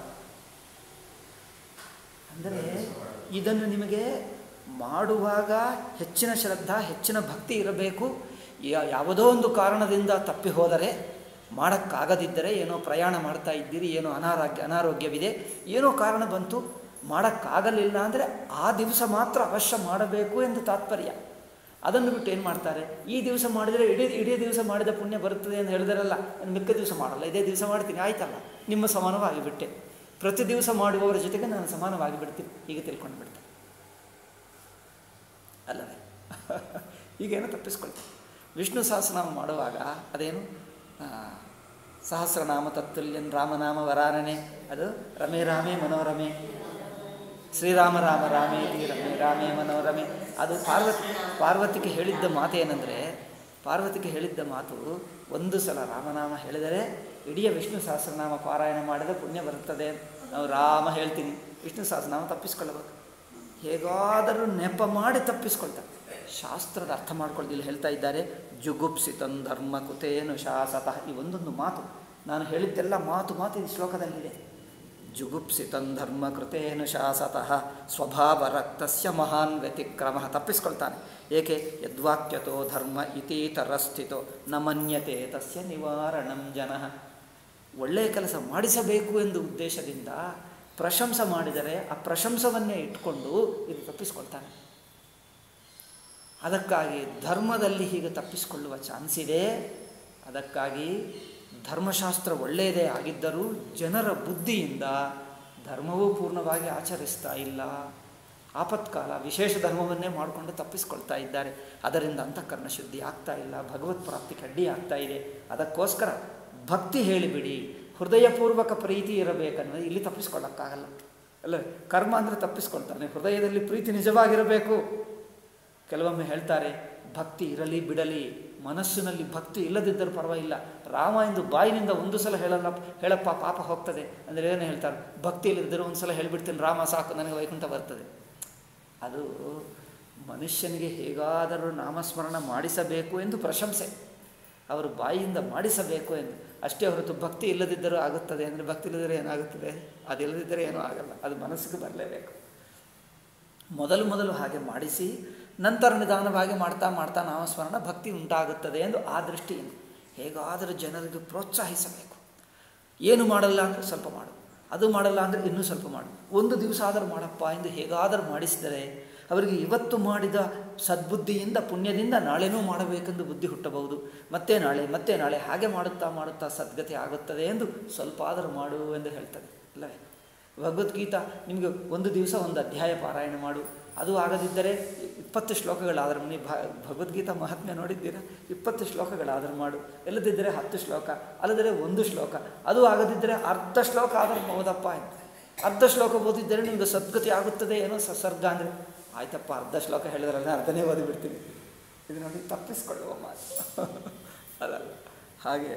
Speaker 1: ಅಂದರೆ ಇದನ್ನು ನಿಮಗೆ ಮಾಡುವಾಗ ಹೆಚ್ಚಿನ ಶ್ರದ್ಧಾ ಹೆಚ್ಚಿನ ಭಕ್ತಿ ಇರಬೇಕು ಯಾ- ಯಾವುದೋ ಒಂದು ಕಾರಣದಿಂದ ತಪ್ಪಿ ಹೋದರೆ ಮಾಡೋಕ್ಕಾಗದಿದ್ದರೆ ಏನೋ ಪ್ರಯಾಣ ಮಾಡ್ತಾ ಇದ್ದೀರಿ ಏನೋ ಅನಾರೋಗ್ಯ ಅನಾರೋಗ್ಯವಿದೆ ಏನೋ ಕಾರಣ ಬಂತು ಮಾಡೋಕ್ಕಾಗಲಿಲ್ಲ ಅಂದರೆ ಆ ದಿವಸ ಮಾತ್ರ ಅವಶ್ಯ ಮಾಡಬೇಕು ಎಂದು ತಾತ್ಪರ್ಯ ಅದನ್ನು ಬಿಟ್ಟು ಏನು ಮಾಡ್ತಾರೆ ಈ ದಿವಸ ಮಾಡಿದರೆ ಇಡೀ ಇಡೀ ದಿವಸ ಮಾಡಿದ ಪುಣ್ಯ ಬರುತ್ತದೆ ಅಂತ ಹೇಳಿದಾರಲ್ಲ ನಾನು ಮಿಕ್ಕ ದಿವಸ ಮಾಡಲ್ಲ ಇದೇ ದಿವಸ ಮಾಡ್ತೀನಿ ಆಯ್ತಲ್ಲ ನಿಮ್ಮ ಸಮಾನವಾಗಿ ಬಿಟ್ಟೆ ಪ್ರತಿ ದಿವಸ ಮಾಡುವವರ ಜೊತೆಗೆ ನಾನು ಸಮಾನವಾಗಿ ಬಿಡ್ತೀನಿ ಹೀಗೆ ತಿಳ್ಕೊಂಡು ಬಿಡ್ತೇನೆ ಅಲ್ಲವೇ ಈಗೇನೋ ತಪ್ಪಿಸ್ಕೊಳ್ತಾರೆ ವಿಷ್ಣು ಸಹಸ್ರನಾಮ ಮಾಡುವಾಗ ಅದೇನು ಆ, ಸಹಸ್ರನಾಮ ತತ್ತುಲ್ಯನ್ ರಾಮನಾಮ ವರಾನನೆ ಅದು ರಮೇ ರಾಮೇ ಮನೋರಮೆ ಶ್ರೀರಾಮ ರಾಮ ರಾಮೇತಿ ರಮೇ ರಾಮೇ ಮನೋರಮೆ ಅದು ಪಾರ್ವತಿ ಪಾರ್ವತಿಗೆ ಹೇಳಿದ್ದ ಮಾತೇನೆಂದರೆ ಪಾರ್ವತಿಗೆ ಹೇಳಿದ್ದ ಮಾತು ಒಂದು ಸಲ ರಾಮನಾಮ ಹೇಳಿದರೆ ಇಡೀ ವಿಷ್ಣು ಸಹಸ್ರನಾಮ ಪಾರಾಯಣ ಮಾಡಿದ ಪುಣ್ಯ ಬರುತ್ತದೆ ನಾವು ರಾಮ ಹೇಳ್ತೀನಿ ವಿಷ್ಣು ಸಹಸ್ರನಾಮ ತಪ್ಪಿಸ್ಕೊಳ್ಳಬೇಕು ಹೇಗಾದರೂ ನೆಪ ಮಾಡಿ ತಪ್ಪಿಸ್ಕೊಳ್ತಾರೆ ಶಾಸ್ತ್ರದ ಅರ್ಥ ಮಾಡ್ಕೊಳ್ಳೋದು ಇಲ್ಲಿ ಹೇಳ್ತಾ ಇದ್ದಾರೆ ಜುಗುಪ್ಸಿತನ್ ಧರ್ಮ ಕುತೇನು ಶಾಸತಃ ಈ ಒಂದೊಂದು ಮಾತು ನಾನು ಹೇಳಿದ್ದೆಲ್ಲ ಮಾತು ಮಾತು ಈ ಶ್ಲೋಕದಲ್ಲಿದೆ ಜುಗುಪ್ಸಿತನ್ ಧರ್ಮ ಕೃತೇನು ಶಾಸತಃ ಸ್ವಭಾವ ರಕ್ತಸ್ಯ ಮಹಾನ್ ವ್ಯತಿಕ್ರಮ ತಪ್ಪಿಸ್ಕೊಳ್ತಾನೆ ಏಕೆ ಯದ್ವಾಕ್ಯತೋ ಧರ್ಮ ಇತೀತರಸ್ಥಿತೋ ನ ಮನ್ಯತೆ ತಸ್ಯ ನಿವಾರಣಂ ಜನಃ ಒಳ್ಳೆಯ ಕೆಲಸ ಮಾಡಿಸಬೇಕು ಎಂದು ಉದ್ದೇಶದಿಂದ ಪ್ರಶಂಸ ಮಾಡಿದರೆ ಆ ಪ್ರಶಂಸವನ್ನೇ ಇಟ್ಕೊಂಡು ಇದು ತಪ್ಪಿಸ್ಕೊಳ್ತಾನೆ ಅದಕ್ಕಾಗಿ ಧರ್ಮದಲ್ಲಿ ಹೀಗೆ ತಪ್ಪಿಸಿಕೊಳ್ಳುವ ಚಾನ್ಸ್ ಇದೆ ಅದಕ್ಕಾಗಿ ಧರ್ಮಶಾಸ್ತ್ರ ಒಳ್ಳೆಯದೇ ಆಗಿದ್ದರೂ ಜನರ ಬುದ್ಧಿಯಿಂದ ಧರ್ಮವೂ ಪೂರ್ಣವಾಗಿ ಆಚರಿಸ್ತಾ ಇಲ್ಲ ಆಪತ್ಕಾಲ ವಿಶೇಷ ಧರ್ಮವನ್ನೇ ಮಾಡಿಕೊಂಡು ತಪ್ಪಿಸ್ಕೊಳ್ತಾ ಇದ್ದಾರೆ ಅದರಿಂದ ಅಂತಃಕರಣ ಶುದ್ಧಿ ಆಗ್ತಾ ಇಲ್ಲ ಭಗವತ್ ಪ್ರಾಪ್ತಿಗೆ ಅಡ್ಡಿ ಆಗ್ತಾ ಇದೆ ಅದಕ್ಕೋಸ್ಕರ ಭಕ್ತಿ ಹೇಳಿಬಿಡಿ ಹೃದಯಪೂರ್ವಕ ಪ್ರೀತಿ ಇರಬೇಕನ್ನೋದು ಇಲ್ಲಿ ತಪ್ಪಿಸ್ಕೊಳ್ಳೋಕ್ಕಾಗಲ್ಲ ಅಲ್ಲ ಕರ್ಮ ಅಂದರೆ ತಪ್ಪಿಸ್ಕೊಳ್ತಾನೆ ಹೃದಯದಲ್ಲಿ ಪ್ರೀತಿ ನಿಜವಾಗಿರಬೇಕು ಕೆಲವೊಮ್ಮೆ ಹೇಳ್ತಾರೆ ಭಕ್ತಿ ಇರಲಿ ಬಿಡಲಿ ಮನಸ್ಸಿನಲ್ಲಿ ಭಕ್ತಿ ಇಲ್ಲದಿದ್ದರೂ ಪರವಾಗಿಲ್ಲ ರಾಮ ಎಂದು ಬಾಯಿನಿಂದ ಒಂದು ಸಲ ಹೇಳಲ್ಲ ಹೇಳಪ್ಪ ಪಾಪ ಹೋಗ್ತದೆ ಅಂದರೆ ಏನು ಹೇಳ್ತಾರೆ ಭಕ್ತಿ ಇಲ್ಲದಿದ್ದರೂ ಒಂದು ಸಲ ಹೇಳಿಬಿಡ್ತೀನಿ ರಾಮ ಸಾಕು ನನಗೆ ವೈಕುಂಠ ಬರ್ತದೆ ಅದು ಮನುಷ್ಯನಿಗೆ ಹೇಗಾದರೂ ನಾಮಸ್ಮರಣ ಮಾಡಿಸಬೇಕು ಎಂದು ಪ್ರಶಂಸೆ ಅವರು ಬಾಯಿಯಿಂದ ಮಾಡಿಸಬೇಕು ಎಂದು ಅಷ್ಟೇ ಹೊರತು ಭಕ್ತಿ ಇಲ್ಲದಿದ್ದರೂ ಆಗುತ್ತದೆ ಅಂದರೆ ಭಕ್ತಿ ಇಲ್ಲದಿದ್ದರೆ ಏನಾಗುತ್ತದೆ ಅದಿಲ್ಲದಿದ್ದರೆ ಏನೂ ಆಗಲ್ಲ ಅದು ಮನಸ್ಸಿಗೆ ಬರಲೇಬೇಕು ಮೊದಲು ಮೊದಲು ಹಾಗೆ ಮಾಡಿಸಿ ನಂತರ ನಿಧಾನವಾಗಿ ಮಾಡ್ತಾ ಮಾಡ್ತಾ ನಾಮಸ್ಮರಣ ಭಕ್ತಿ ಉಂಟಾಗುತ್ತದೆ ಎಂದು ಆ ದೃಷ್ಟಿಯಿಂದ ಹೇಗಾದರೂ ಜನರಿಗೆ ಪ್ರೋತ್ಸಾಹಿಸಬೇಕು ಏನು ಮಾಡಲ್ಲ ಅಂದರೆ ಸ್ವಲ್ಪ ಮಾಡು ಅದು ಮಾಡಲ್ಲ ಅಂದರೆ ಇನ್ನೂ ಸ್ವಲ್ಪ ಮಾಡು ಒಂದು ದಿವಸ ಆದರೂ ಮಾಡಪ್ಪ ಎಂದು ಹೇಗಾದರೂ ಮಾಡಿಸಿದರೆ ಅವರಿಗೆ ಇವತ್ತು ಮಾಡಿದ ಸದ್ಬುದ್ಧಿಯಿಂದ ಪುಣ್ಯದಿಂದ ನಾಳೆನೂ ಮಾಡಬೇಕೆಂದು ಬುದ್ಧಿ ಹುಟ್ಟಬಹುದು ಮತ್ತೆ ನಾಳೆ ಮತ್ತೆ ನಾಳೆ ಹಾಗೆ ಮಾಡುತ್ತಾ ಮಾಡುತ್ತಾ ಸದ್ಗತಿ ಆಗುತ್ತದೆ ಎಂದು ಸ್ವಲ್ಪ ಆದರೂ ಮಾಡು ಎಂದು ಹೇಳ್ತದೆ ಅಲ್ಲವೇ ಭಗವದ್ಗೀತಾ ನಿಮಗೆ ಒಂದು ದಿವಸ ಒಂದು ಅಧ್ಯಾಯ ಪಾರಾಯಣ ಮಾಡು ಅದು ಆಗದಿದ್ದರೆ ಇಪ್ಪತ್ತು ಶ್ಲೋಕಗಳಾದರೂ ನೀವು ಭ ಭಗವದ್ಗೀತಾ ಮಹಾತ್ಮೆ ನೋಡಿದ್ದೀರಾ ಇಪ್ಪತ್ತು ಶ್ಲೋಕಗಳಾದರೂ ಮಾಡು ಇಲ್ಲದಿದ್ದರೆ ಹತ್ತು ಶ್ಲೋಕ ಅಲ್ಲದಿದ್ದರೆ ಒಂದು ಶ್ಲೋಕ ಅದು ಆಗದಿದ್ದರೆ ಅರ್ಧ ಶ್ಲೋಕ ಆದರೂ ಓದಪ್ಪ ಅಂತ ಅರ್ಧ ಶ್ಲೋಕ ಓದಿದ್ದರೆ ನಿಮಗೆ ಸದ್ಗತಿ ಆಗುತ್ತದೆ ಏನೋ ಸಸರ್ಗ ಅಂದರೆ ಆಯ್ತಪ್ಪ ಅರ್ಧ ಶ್ಲೋಕ ಹೇಳಿದ್ರಲ್ಲ ಅರ್ಧನೇ ಓದಿಬಿಡ್ತೀನಿ ಇದು ನೋಡಿ ತಪ್ಪಿಸ್ಕೊಳ್ಳುವ ಮಾತು ಅದಲ್ಲ ಹಾಗೆ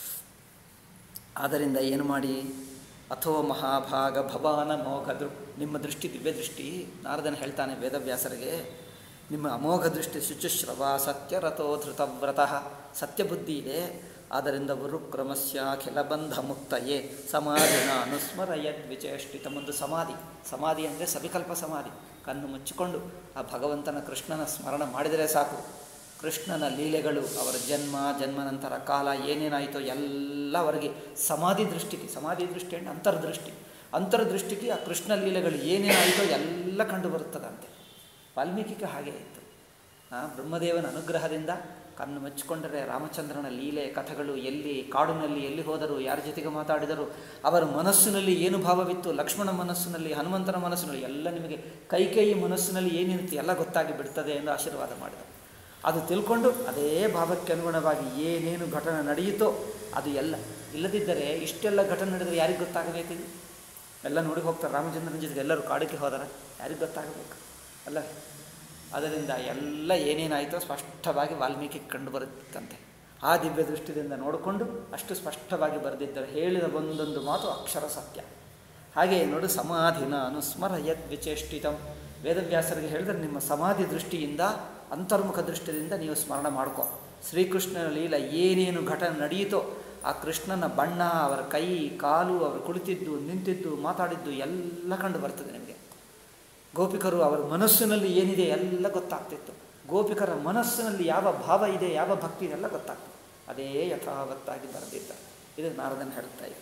Speaker 1: ಆದ್ದರಿಂದ ಏನು ಮಾಡಿ ಅಥೋ ಮಹಾಭಾಗ ಭವಾನ ಮೋಘ ದೃ ನಿಮ್ಮ ದೃಷ್ಟಿ ದಿವ್ಯ ದೃಷ್ಟಿ ನಾರದನ ಹೇಳ್ತಾನೆ ವೇದವ್ಯಾಸರಿಗೆ ನಿಮ್ಮ ಅಮೋಘ ದೃಷ್ಟಿ ಶುಚಿಶ್ರವ ಸತ್ಯರಥೋ ಧೃತವ್ರತಃ ಸತ್ಯಬುದ್ಧಿ ಇದೆ ಆದ್ದರಿಂದ ಗುರುಕ್ರಮಸ್ಯ ಖಿಲಬಂಧ ಮುಕ್ತಯೇ ಸಮಾಧಿನ ಅನುಸ್ಮರಯದ್ ವಿಚೇಷ್ಟಿತ ಒಂದು ಸಮಾಧಿ ಸಮಾಧಿ ಅಂದರೆ ಸವಿಕಲ್ಪ ಸಮಾಧಿ ಕಣ್ಣು ಮುಚ್ಚಿಕೊಂಡು ಆ ಭಗವಂತನ ಕೃಷ್ಣನ ಸ್ಮರಣ ಮಾಡಿದರೆ ಸಾಕು ಕೃಷ್ಣನ ಲೀಲೆಗಳು ಅವರ ಜನ್ಮ ಜನ್ಮ ನಂತರ ಕಾಲ ಏನೇನಾಯಿತೋ ಎಲ್ಲ ಅವರಿಗೆ ಸಮಾಧಿ ದೃಷ್ಟಿಗೆ ಸಮಾಧಿ ದೃಷ್ಟಿ ಅಂದರೆ ಅಂತರ್ದೃಷ್ಟಿ ಅಂತರ್ದೃಷ್ಟಿಗೆ ಆ ಕೃಷ್ಣ ಲೀಲೆಗಳು ಏನೇನಾಯಿತೋ ಎಲ್ಲ ಕಂಡು ಬರುತ್ತದಂತೆ ವಾಲ್ಮೀಕಿಗೆ ಹಾಗೆ ಇತ್ತು ಆ ಬ್ರಹ್ಮದೇವನ ಅನುಗ್ರಹದಿಂದ ಕಣ್ಣು ಮುಚ್ಚಿಕೊಂಡರೆ ರಾಮಚಂದ್ರನ ಲೀಲೆ ಕಥೆಗಳು ಎಲ್ಲಿ ಕಾಡಿನಲ್ಲಿ ಎಲ್ಲಿ ಹೋದರು ಯಾರ ಜೊತೆಗೆ ಮಾತಾಡಿದರು ಅವರ ಮನಸ್ಸಿನಲ್ಲಿ ಏನು ಭಾವವಿತ್ತು ಲಕ್ಷ್ಮಣ ಮನಸ್ಸಿನಲ್ಲಿ ಹನುಮಂತನ ಮನಸ್ಸಿನಲ್ಲಿ ಎಲ್ಲ ನಿಮಗೆ ಕೈಕೇಯಿ ಮನಸ್ಸಿನಲ್ಲಿ ಏನಿರುತ್ತೆ ಎಲ್ಲ ಗೊತ್ತಾಗಿ ಬಿಡ್ತದೆ ಎಂದು ಆಶೀರ್ವಾದ ಮಾಡಿದರು ಅದು ತಿಳ್ಕೊಂಡು ಅದೇ ಭಾವಕ್ಕೆ ಅನುಗುಣವಾಗಿ ಏನೇನು ಘಟನೆ ನಡೆಯಿತೋ ಅದು ಎಲ್ಲ ಇಲ್ಲದಿದ್ದರೆ ಇಷ್ಟೆಲ್ಲ ಘಟನೆ ನಡೆದರೆ ಯಾರಿಗೆ ಗೊತ್ತಾಗಬೇಕು ಇದು ಎಲ್ಲ ನೋಡಿ ಹೋಗ್ತಾರೆ ರಾಮಚಂದ್ರನ ಜೊತೆಗೆ ಎಲ್ಲರೂ ಕಾಡಿಗೆ ಹೋದರೆ ಯಾರಿಗೆ ಗೊತ್ತಾಗಬೇಕು ಅಲ್ಲ ಅದರಿಂದ ಎಲ್ಲ ಏನೇನಾಯಿತೋ ಸ್ಪಷ್ಟವಾಗಿ ವಾಲ್ಮೀಕಿ ಕಂಡು ಬರುತ್ತಂತೆ ಆ ದಿವ್ಯ ದೃಷ್ಟಿಯಿಂದ ನೋಡಿಕೊಂಡು ಅಷ್ಟು ಸ್ಪಷ್ಟವಾಗಿ ಬರೆದಿದ್ದರೆ ಹೇಳಿದ ಒಂದೊಂದು ಮಾತು ಅಕ್ಷರ ಸತ್ಯ ಹಾಗೆ ನೋಡು ಸಮಾಧಿನ ಅನುಸ್ಮರ ಯದ್ ವಿಚೇಷ್ಟಿತಂ ವೇದವ್ಯಾಸರಿಗೆ ಹೇಳಿದ್ರೆ ನಿಮ್ಮ ಸಮಾಧಿ ದೃಷ್ಟಿಯಿಂದ ಅಂತರ್ಮುಖ ದೃಷ್ಟಿಯಿಂದ ನೀವು ಸ್ಮರಣ ಮಾಡ್ಕೋ ಶ್ರೀಕೃಷ್ಣನ ಲೀಲ ಏನೇನು ಘಟನೆ ನಡೆಯಿತೋ ಆ ಕೃಷ್ಣನ ಬಣ್ಣ ಅವರ ಕೈ ಕಾಲು ಅವರು ಕುಳಿತಿದ್ದು ನಿಂತಿದ್ದು ಮಾತಾಡಿದ್ದು ಎಲ್ಲ ಕಂಡು ಬರ್ತದೆ ನಿಮಗೆ ಗೋಪಿಕರು ಅವರ ಮನಸ್ಸಿನಲ್ಲಿ ಏನಿದೆ ಎಲ್ಲ ಗೊತ್ತಾಗ್ತಿತ್ತು ಗೋಪಿಕರ ಮನಸ್ಸಿನಲ್ಲಿ ಯಾವ ಭಾವ ಇದೆ ಯಾವ ಭಕ್ತಿ ಇದೆ ಎಲ್ಲ ಗೊತ್ತಾಗ್ತದೆ ಅದೇ ಯಥಾವತ್ತಾಗಿ ಬರೆದಿದ್ದಾರೆ ಇದು ನಾರದನ್ ಹೇಳ್ತಾ ಇದೆ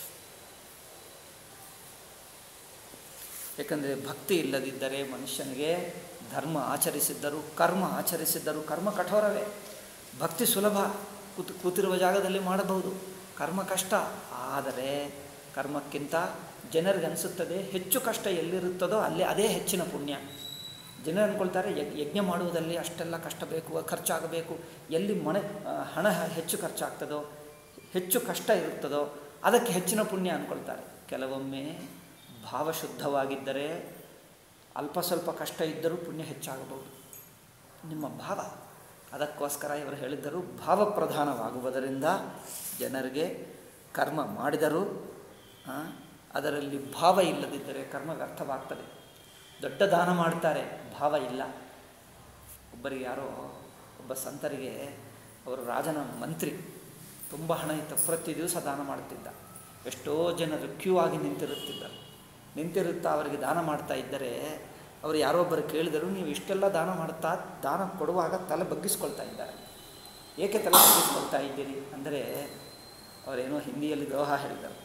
Speaker 1: ಏಕೆಂದರೆ ಭಕ್ತಿ ಇಲ್ಲದಿದ್ದರೆ ಮನುಷ್ಯನಿಗೆ ಧರ್ಮ ಆಚರಿಸಿದ್ದರೂ ಕರ್ಮ ಆಚರಿಸಿದ್ದರೂ ಕರ್ಮ ಕಠೋರವೇ ಭಕ್ತಿ ಸುಲಭ ಕೂತು ಕೂತಿರುವ ಜಾಗದಲ್ಲಿ ಮಾಡಬಹುದು ಕರ್ಮ ಕಷ್ಟ ಆದರೆ ಕರ್ಮಕ್ಕಿಂತ ಜನರಿಗೆ ಅನಿಸುತ್ತದೆ ಹೆಚ್ಚು ಕಷ್ಟ ಎಲ್ಲಿರುತ್ತದೋ ಅಲ್ಲಿ ಅದೇ ಹೆಚ್ಚಿನ ಪುಣ್ಯ ಜನರು ಅಂದ್ಕೊಳ್ತಾರೆ ಯಜ್ಞ ಯಜ್ಞ ಮಾಡುವುದಲ್ಲಿ ಅಷ್ಟೆಲ್ಲ ಕಷ್ಟ ಬೇಕು ಖರ್ಚಾಗಬೇಕು ಎಲ್ಲಿ ಮನೆ ಹಣ ಹೆಚ್ಚು ಖರ್ಚಾಗ್ತದೋ ಹೆಚ್ಚು ಕಷ್ಟ ಇರುತ್ತದೋ ಅದಕ್ಕೆ ಹೆಚ್ಚಿನ ಪುಣ್ಯ ಅಂದ್ಕೊಳ್ತಾರೆ ಕೆಲವೊಮ್ಮೆ ಭಾವ ಶುದ್ಧವಾಗಿದ್ದರೆ ಅಲ್ಪ ಸ್ವಲ್ಪ ಕಷ್ಟ ಇದ್ದರೂ ಪುಣ್ಯ ಹೆಚ್ಚಾಗಬಹುದು ನಿಮ್ಮ ಭಾವ ಅದಕ್ಕೋಸ್ಕರ ಇವರು ಹೇಳಿದ್ದರು ಭಾವಪ್ರಧಾನವಾಗುವುದರಿಂದ ಜನರಿಗೆ ಕರ್ಮ ಮಾಡಿದರೂ ಅದರಲ್ಲಿ ಭಾವ ಇಲ್ಲದಿದ್ದರೆ ಕರ್ಮ ವ್ಯರ್ಥವಾಗ್ತದೆ ದೊಡ್ಡ ದಾನ ಮಾಡ್ತಾರೆ ಭಾವ ಇಲ್ಲ ಒಬ್ಬರಿಗೆ ಯಾರೋ ಒಬ್ಬ ಸಂತರಿಗೆ ಅವರು ರಾಜನ ಮಂತ್ರಿ ತುಂಬ ಹಣ ಇತ್ತು ಪ್ರತಿ ದಿವಸ ದಾನ ಮಾಡುತ್ತಿದ್ದ ಎಷ್ಟೋ ಜನರು ಕ್ಯೂ ಆಗಿ ನಿಂತಿರುತ್ತಿದ್ದರು ನಿಂತಿರುತ್ತಾ ಅವರಿಗೆ ದಾನ ಮಾಡ್ತಾ ಇದ್ದರೆ ಅವರು ಯಾರೊಬ್ಬರು ಕೇಳಿದರು ನೀವು ಇಷ್ಟೆಲ್ಲ ದಾನ ಮಾಡುತ್ತಾ ದಾನ ಕೊಡುವಾಗ ತಲೆ ಬಗ್ಗಿಸ್ಕೊಳ್ತಾ ಇದ್ದಾರೆ ಏಕೆ ತಲೆ ಬಗ್ಗಿಸ್ಕೊಳ್ತಾ ಇದ್ದೀರಿ ಅಂದರೆ ಅವರೇನೋ ಹಿಂದಿಯಲ್ಲಿ ದ್ರೋಹ ಹೇಳಿದರು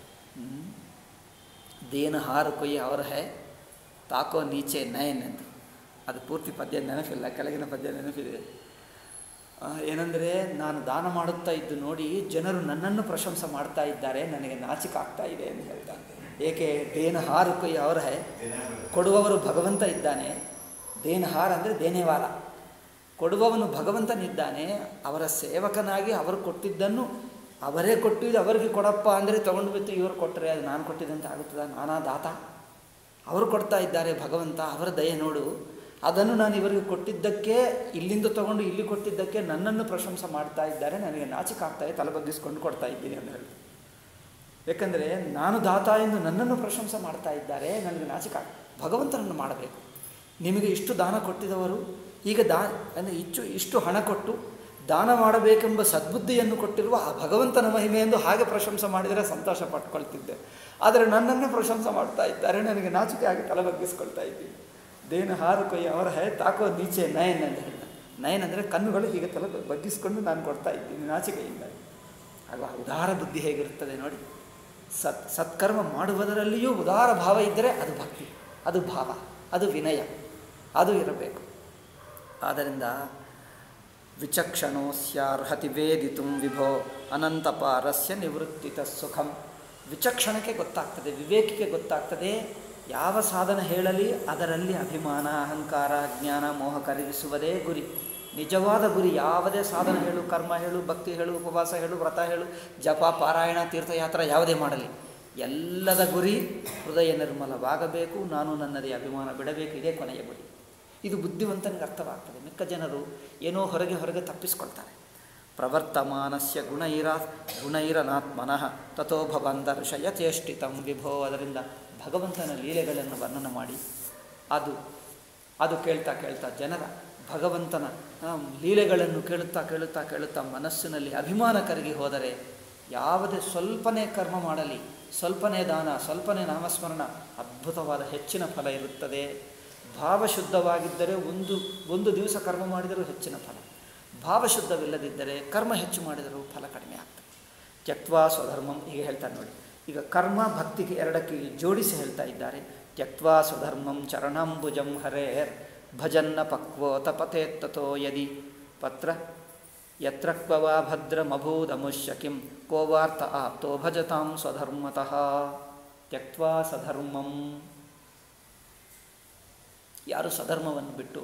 Speaker 1: ದೇನ ಹಾರು ಕೊಯ್ಯ ಅವರ ಹೇ ತಾಕೋ ನೀಚೆ ನಯನ್ ಎಂದು ಅದು ಪೂರ್ತಿ ಪದ್ಯ ನೆನಪಿಲ್ಲ ಕೆಳಗಿನ ಪದ್ಯ ನೆನಪಿದೆ ಏನಂದರೆ ನಾನು ದಾನ ಮಾಡುತ್ತಾ ಇದ್ದು ನೋಡಿ ಜನರು ನನ್ನನ್ನು ಪ್ರಶಂಸೆ ಮಾಡ್ತಾ ಇದ್ದಾರೆ ನನಗೆ ನಾಚಿಕ ಆಗ್ತಾ ಇದೆ ಎಂದು ಹೇಳ್ತಾನೆ ಏಕೆ ದೇನಹಾರ ಕೊಯ್ಯ ಅವರ ಹೇ ಕೊಡುವವರು ಭಗವಂತ ಇದ್ದಾನೆ ದೇನಹಾರ ಅಂದರೆ ದೇನೇವಾಲ ಕೊಡುವವನು ಭಗವಂತನಿದ್ದಾನೆ ಅವರ ಸೇವಕನಾಗಿ ಅವರು ಕೊಟ್ಟಿದ್ದನ್ನು ಅವರೇ ಕೊಟ್ಟಿದ್ದು ಅವರಿಗೆ ಕೊಡಪ್ಪ ಅಂದರೆ ತೊಗೊಂಡು ಬಿತ್ತು ಇವರು ಕೊಟ್ಟರೆ ಅದು ನಾನು ಕೊಟ್ಟಿದ್ದಂತ ಆಗುತ್ತದ ನಾನಾ ದಾತ ಅವರು ಕೊಡ್ತಾ ಇದ್ದಾರೆ ಭಗವಂತ ಅವರ ದಯೆ ನೋಡು ಅದನ್ನು ನಾನು ಇವರಿಗೆ ಕೊಟ್ಟಿದ್ದಕ್ಕೆ ಇಲ್ಲಿಂದ ತಗೊಂಡು ಇಲ್ಲಿ ಕೊಟ್ಟಿದ್ದಕ್ಕೆ ನನ್ನನ್ನು ಪ್ರಶಂಸೆ ಮಾಡ್ತಾ ಇದ್ದಾರೆ ನನಗೆ ನಾಚಿಕೆ ಆಗ್ತಾ ಇದೆ ತಲೆ ಬಗ್ಗಿಸ್ಕೊಂಡು ಕೊಡ್ತಾ ಇದ್ದೀನಿ ಅಂತ ಹೇಳಿ ಯಾಕಂದರೆ ನಾನು ದಾತ ಎಂದು ನನ್ನನ್ನು ಪ್ರಶಂಸೆ ಮಾಡ್ತಾ ಇದ್ದಾರೆ ನನಗೆ ನಾಚಿಕೆ ಆಗ್- ಭಗವಂತನನ್ನು ಮಾಡಬೇಕು ನಿಮಗೆ ಇಷ್ಟು ದಾನ ಕೊಟ್ಟಿದವರು ಈಗ ದಾ ಅಂದರೆ ಇಷ್ಟು ಇಷ್ಟು ಹಣ ಕೊಟ್ಟು ದಾನ ಮಾಡಬೇಕೆಂಬ ಸದ್ಬುದ್ಧಿಯನ್ನು ಕೊಟ್ಟಿರುವ ಆ ಭಗವಂತನ ಮಹಿಮೆ ಎಂದು ಹಾಗೆ ಪ್ರಶಂಸೆ ಮಾಡಿದರೆ ಸಂತೋಷ ಪಟ್ಕೊಳ್ತಿದ್ದೆ ಆದರೆ ನನ್ನನ್ನೇ ಪ್ರಶಂಸೆ ಮಾಡ್ತಾ ಇದ್ದಾರೆ ನನಗೆ ನಾಚಿಕೆ ಆಗಿ ತಲೆ ಬಗ್ಗಿಸ್ಕೊಳ್ತಾ ಇದ್ದೀನಿ ದೇನು ಹಾರು ಕೊಯ್ಯ ಅವರ ಹೇ ತಾಕೋ ನೀಚೆ ನಯನ್ ಅಂತ ಹೇಳಿದ ನಯನ್ ಅಂದರೆ ಕಣ್ಣುಗಳು ಹೀಗೆ ತಲೆ ಬಗ್ಗಿಸ್ಕೊಂಡು ನಾನು ಕೊಡ್ತಾ ಇದ್ದೀನಿ ನಾಚಿಕೆಯಿಂದ ಆಗ ಉದಾರ ಬುದ್ಧಿ ಹೇಗಿರುತ್ತದೆ ನೋಡಿ ಸತ್ ಸತ್ಕರ್ಮ ಮಾಡುವುದರಲ್ಲಿಯೂ ಉದಾರ ಭಾವ ಇದ್ದರೆ ಅದು ಭಕ್ತಿ ಅದು ಭಾವ ಅದು ವಿನಯ ಅದು ಇರಬೇಕು ಆದ್ದರಿಂದ ವಿಚಕ್ಷಣೋಸ್ಯಾರ್ಹತಿ ವೇದಿತು ವಿಭೋ ಅನಂತಪಾರಸ್ಯ ನಿವೃತ್ತಿತ ಸುಖಂ ವಿಚಕ್ಷಣಕ್ಕೆ ಗೊತ್ತಾಗ್ತದೆ ವಿವೇಕಿಗೆ ಗೊತ್ತಾಗ್ತದೆ ಯಾವ ಸಾಧನ ಹೇಳಲಿ ಅದರಲ್ಲಿ ಅಭಿಮಾನ ಅಹಂಕಾರ ಜ್ಞಾನ ಮೋಹ ಕರಗಿಸುವುದೇ ಗುರಿ ನಿಜವಾದ ಗುರಿ ಯಾವುದೇ ಸಾಧನ ಹೇಳು ಕರ್ಮ ಹೇಳು ಭಕ್ತಿ ಹೇಳು ಉಪವಾಸ ಹೇಳು ವ್ರತ ಹೇಳು ಜಪ ಪಾರಾಯಣ ತೀರ್ಥಯಾತ್ರೆ ಯಾವುದೇ ಮಾಡಲಿ ಎಲ್ಲದ ಗುರಿ ಹೃದಯ ನಿರ್ಮಲವಾಗಬೇಕು ನಾನು ನನ್ನದೇ ಅಭಿಮಾನ ಬಿಡಬೇಕು ಇದೇ ಕೊನೆಯ ಗುರಿ ಇದು ಬುದ್ಧಿವಂತನಿಗೆ ಅರ್ಥವಾಗ್ತದೆ ಮಿಕ್ಕ ಜನರು ಏನೋ ಹೊರಗೆ ಹೊರಗೆ ತಪ್ಪಿಸ್ಕೊಳ್ತಾರೆ ಪ್ರವರ್ತಮಾನಸ್ಯ ಗುಣೈರ ಗುಣೈರನಾತ್ಮನಃ ತಥೋ ಭವಂದರ್ಶಯ ಚೇಷ್ಟಿತಂ ವಿಭೋ ಅದರಿಂದ ಭಗವಂತನ ಲೀಲೆಗಳನ್ನು ವರ್ಣನೆ ಮಾಡಿ ಅದು ಅದು ಕೇಳ್ತಾ ಕೇಳ್ತಾ ಜನರ ಭಗವಂತನ ಆ, ಲೀಲೆಗಳನ್ನು ಕೇಳುತ್ತಾ ಕೇಳುತ್ತಾ ಕೇಳುತ್ತಾ ಮನಸ್ಸಿನಲ್ಲಿ ಅಭಿಮಾನ ಕರಗಿ ಹೋದರೆ ಯಾವುದೇ ಸ್ವಲ್ಪನೇ ಕರ್ಮ ಮಾಡಲಿ ಸ್ವಲ್ಪನೇ ದಾನ ಸ್ವಲ್ಪನೇ ನಾಮಸ್ಮರಣ ಅದ್ಭುತವಾದ ಹೆಚ್ಚಿನ ಫಲ ಇರುತ್ತದೆ ಭಾವಶುದ್ಧವಾಗಿದ್ದರೆ ಒಂದು ಒಂದು ದಿವಸ ಕರ್ಮ ಮಾಡಿದರೂ ಹೆಚ್ಚಿನ ಫಲ ಭಾವಶುದ್ಧವಿಲ್ಲದಿದ್ದರೆ ಕರ್ಮ ಹೆಚ್ಚು ಮಾಡಿದರೂ ಫಲ ಕಡಿಮೆ ಆಗ್ತದೆ ತ್ಯಕ್ವಾ ಸ್ವಧರ್ಮಂ ಹೀಗೆ ಹೇಳ್ತಾರೆ ನೋಡಿ ಈಗ ಕರ್ಮ ಭಕ್ತಿಗೆ ಎರಡಕ್ಕೆ ಜೋಡಿಸಿ ಹೇಳ್ತಾ ಇದ್ದಾರೆ ತ್ಯಕ್ವಾ ಸ್ವಧರ್ಮಂ ಚರಣಾಂಬುಜಂ ಹರೇರ್ ಭಜನ್ನ ಪಕ್ವೋ ತಪತೆ ತಥೋ ಯದಿ ಪತ್ರ ಯತ್ರ ಕ್ವವಾ ಭದ್ರಮಭೂದಮುಷ್ಯ ಕಿಂ ಕೋವಾರ್ಥ ಆಪ್ತೋ ಭಜತಾಂ ಸ್ವಧರ್ಮತಃ ತ್ಯಕ್ವಾ ಸಧರ್ಮಂ ಯಾರು ಸ್ವಧರ್ಮವನ್ನು ಬಿಟ್ಟು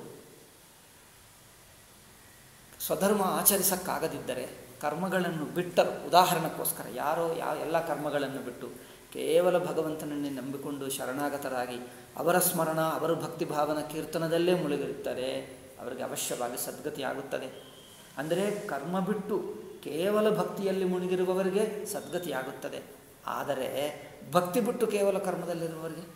Speaker 1: ಸ್ವಧರ್ಮ ಆಚರಿಸಕ್ಕಾಗದಿದ್ದರೆ ಕರ್ಮಗಳನ್ನು ಬಿಟ್ಟರು ಉದಾಹರಣಕ್ಕೋಸ್ಕರ ಯಾರೋ ಯಾವ ಎಲ್ಲ ಕರ್ಮಗಳನ್ನು ಬಿಟ್ಟು ಕೇವಲ ಭಗವಂತನನ್ನೇ ನಂಬಿಕೊಂಡು ಶರಣಾಗತರಾಗಿ ಅವರ ಸ್ಮರಣ ಅವರ ಭಕ್ತಿ ಭಾವನ ಕೀರ್ತನದಲ್ಲೇ ಮುಳುಗಿರುತ್ತಾರೆ ಅವರಿಗೆ ಅವಶ್ಯವಾಗಿ ಸದ್ಗತಿ ಆಗುತ್ತದೆ ಅಂದರೆ ಕರ್ಮ ಬಿಟ್ಟು ಕೇವಲ ಭಕ್ತಿಯಲ್ಲಿ ಮುಳುಗಿರುವವರಿಗೆ ಸದ್ಗತಿ ಆಗುತ್ತದೆ ಆದರೆ ಭಕ್ತಿ ಬಿಟ್ಟು ಕೇವಲ ಕರ್ಮದಲ್ಲಿರುವವರಿಗೆ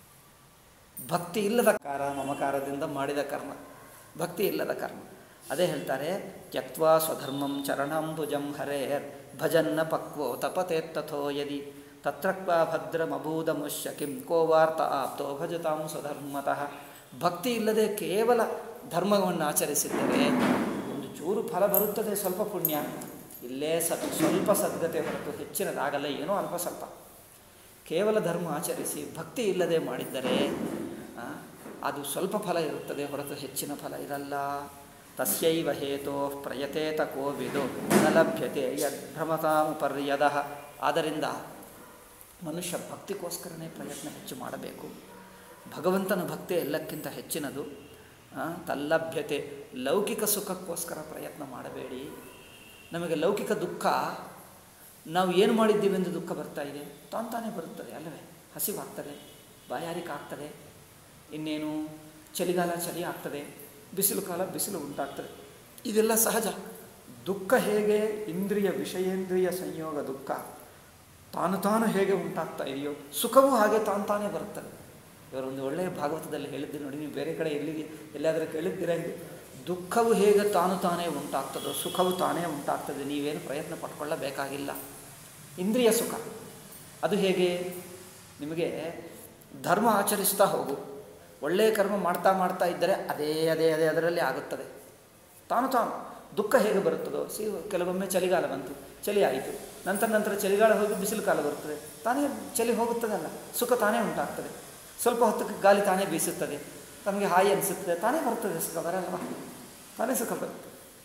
Speaker 1: ಭಕ್ತಿ ಇಲ್ಲದ ಕಾರ ಮಮಕಾರದಿಂದ ಮಾಡಿದ ಕರ್ಮ ಭಕ್ತಿ ಇಲ್ಲದ ಕರ್ಮ ಅದೇ ಹೇಳ್ತಾರೆ ತ್ಯಕ್ವಾ ಸ್ವಧರ್ಮಂ ಚರಣಾಂಬುಜಂ ಹರೇರ್ ಭಜನ್ನ ಪಕ್ವೋ ತಪತೆ ತಥೋ ಯದಿ ತತ್ರಕ್ವಾ ಭದ್ರಮಭೂದಮುಷ್ಯ ಕಿಂ ಕೋವಾರ್ಥ ಆಪ್ತೋ ಭಜತಾಂ ಸ್ವಧರ್ಮತಃ ಭಕ್ತಿ ಇಲ್ಲದೆ ಕೇವಲ ಧರ್ಮವನ್ನು ಆಚರಿಸಿದ್ದರೆ ಒಂದು ಚೂರು ಫಲ ಬರುತ್ತದೆ ಸ್ವಲ್ಪ ಪುಣ್ಯ ಇಲ್ಲೇ ಸತ್ ಸ್ವಲ್ಪ ಸದ್ಗತೆ ಹೊರತು ಹೆಚ್ಚಿನದಾಗಲ್ಲ ಏನೋ ಅಲ್ಪ ಸ್ವಲ್ಪ ಕೇವಲ ಧರ್ಮ ಆಚರಿಸಿ ಭಕ್ತಿ ಇಲ್ಲದೆ ಮಾಡಿದ್ದರೆ ಆ, ಅದು ಸ್ವಲ್ಪ ಫಲ ಇರುತ್ತದೆ ಹೊರತು ಹೆಚ್ಚಿನ ಫಲ ಇರಲ್ಲ ತಸ್ಯೈವ ಹೇತೋ ಪ್ರಯತೇತ ಕೋವಿದು ನ ಲಭ್ಯತೆ ಯದ್ಭ್ರಮತಾಮುಪರ್ಯದ ಆದ್ದರಿಂದ ಮನುಷ್ಯ ಭಕ್ತಿಗೋಸ್ಕರನೇ ಪ್ರಯತ್ನ ಹೆಚ್ಚು ಮಾಡಬೇಕು ಭಗವಂತನ ಭಕ್ತಿ ಎಲ್ಲಕ್ಕಿಂತ ಹೆಚ್ಚಿನದು ಆ, ತಲ್ಲಭ್ಯತೆ ಲೌಕಿಕ ಸುಖಕ್ಕೋಸ್ಕರ ಪ್ರಯತ್ನ ಮಾಡಬೇಡಿ ನಮಗೆ ಲೌಕಿಕ ದುಃಖ ನಾವು ಏನು ಮಾಡಿದ್ದೀವಿ ಎಂದು ದುಃಖ ಬರ್ತಾ ಇದೆ ತಾನು ತಾನೇ ಬರುತ್ತದೆ ಅಲ್ಲವೇ ಹಸಿವಾಗ್ತದೆ ಬಾಯಾರಿಕೆ ಆಗ್ತದೆ ಇನ್ನೇನು ಚಳಿಗಾಲ ಚಳಿ ಆಗ್ತದೆ ಬಿಸಿಲು ಕಾಲ ಬಿಸಿಲು ಉಂಟಾಗ್ತದೆ ಇದೆಲ್ಲ ಸಹಜ ದುಃಖ ಹೇಗೆ ಇಂದ್ರಿಯ ವಿಷಯೇಂದ್ರಿಯ ಸಂಯೋಗ ದುಃಖ ತಾನು ತಾನು ಹೇಗೆ ಉಂಟಾಗ್ತಾ ಇದೆಯೋ ಸುಖವೂ ಹಾಗೆ ತಾನು ತಾನೇ ಬರುತ್ತದೆ ಇವರೊಂದು ಒಳ್ಳೆಯ ಭಾಗವತದಲ್ಲಿ ಹೇಳಿದ್ದೆ ನೋಡಿ ನೀವು ಬೇರೆ ಕಡೆ ಎಲ್ಲಿಗೆ ಎಲ್ಲಾದರೂ ಕೇಳಿದ್ದೀರಾ ಇದು ದುಃಖವು ಹೇಗೆ ತಾನು ತಾನೇ ಉಂಟಾಗ್ತದೋ ಸುಖವು ತಾನೇ ಉಂಟಾಗ್ತದೆ ನೀವೇನು ಪ್ರಯತ್ನ ಪಟ್ಕೊಳ್ಳಬೇಕಾಗಿಲ್ಲ ಇಂದ್ರಿಯ ಸುಖ ಅದು ಹೇಗೆ ನಿಮಗೆ ಧರ್ಮ ಆಚರಿಸ್ತಾ ಹೋಗು ಒಳ್ಳೆಯ ಕರ್ಮ ಮಾಡ್ತಾ ಮಾಡ್ತಾ ಇದ್ದರೆ ಅದೇ ಅದೇ ಅದೇ ಅದರಲ್ಲಿ ಆಗುತ್ತದೆ ತಾನು ತಾನು ದುಃಖ ಹೇಗೆ ಬರುತ್ತದೋ ಸಿ ಕೆಲವೊಮ್ಮೆ ಚಳಿಗಾಲ ಬಂತು ಚಳಿ ಆಯಿತು ನಂತರ ನಂತರ ಚಳಿಗಾಲ ಹೋಗಿ ಬಿಸಿಲು ಕಾಲ ಬರುತ್ತದೆ ತಾನೇ ಚಳಿ ಹೋಗುತ್ತದಲ್ಲ ಸುಖ ತಾನೇ ಉಂಟಾಗ್ತದೆ ಸ್ವಲ್ಪ ಹೊತ್ತಕ್ಕೆ ಗಾಳಿ ತಾನೇ ಬೀಸುತ್ತದೆ ತಮಗೆ ಹಾಯಿ ಅನಿಸುತ್ತದೆ ತಾನೇ ಬರ್ತದೆ ಸುಖ ಬರಲ್ವಾ ತಾನೇ ಸುಖ ಬರುತ್ತೆ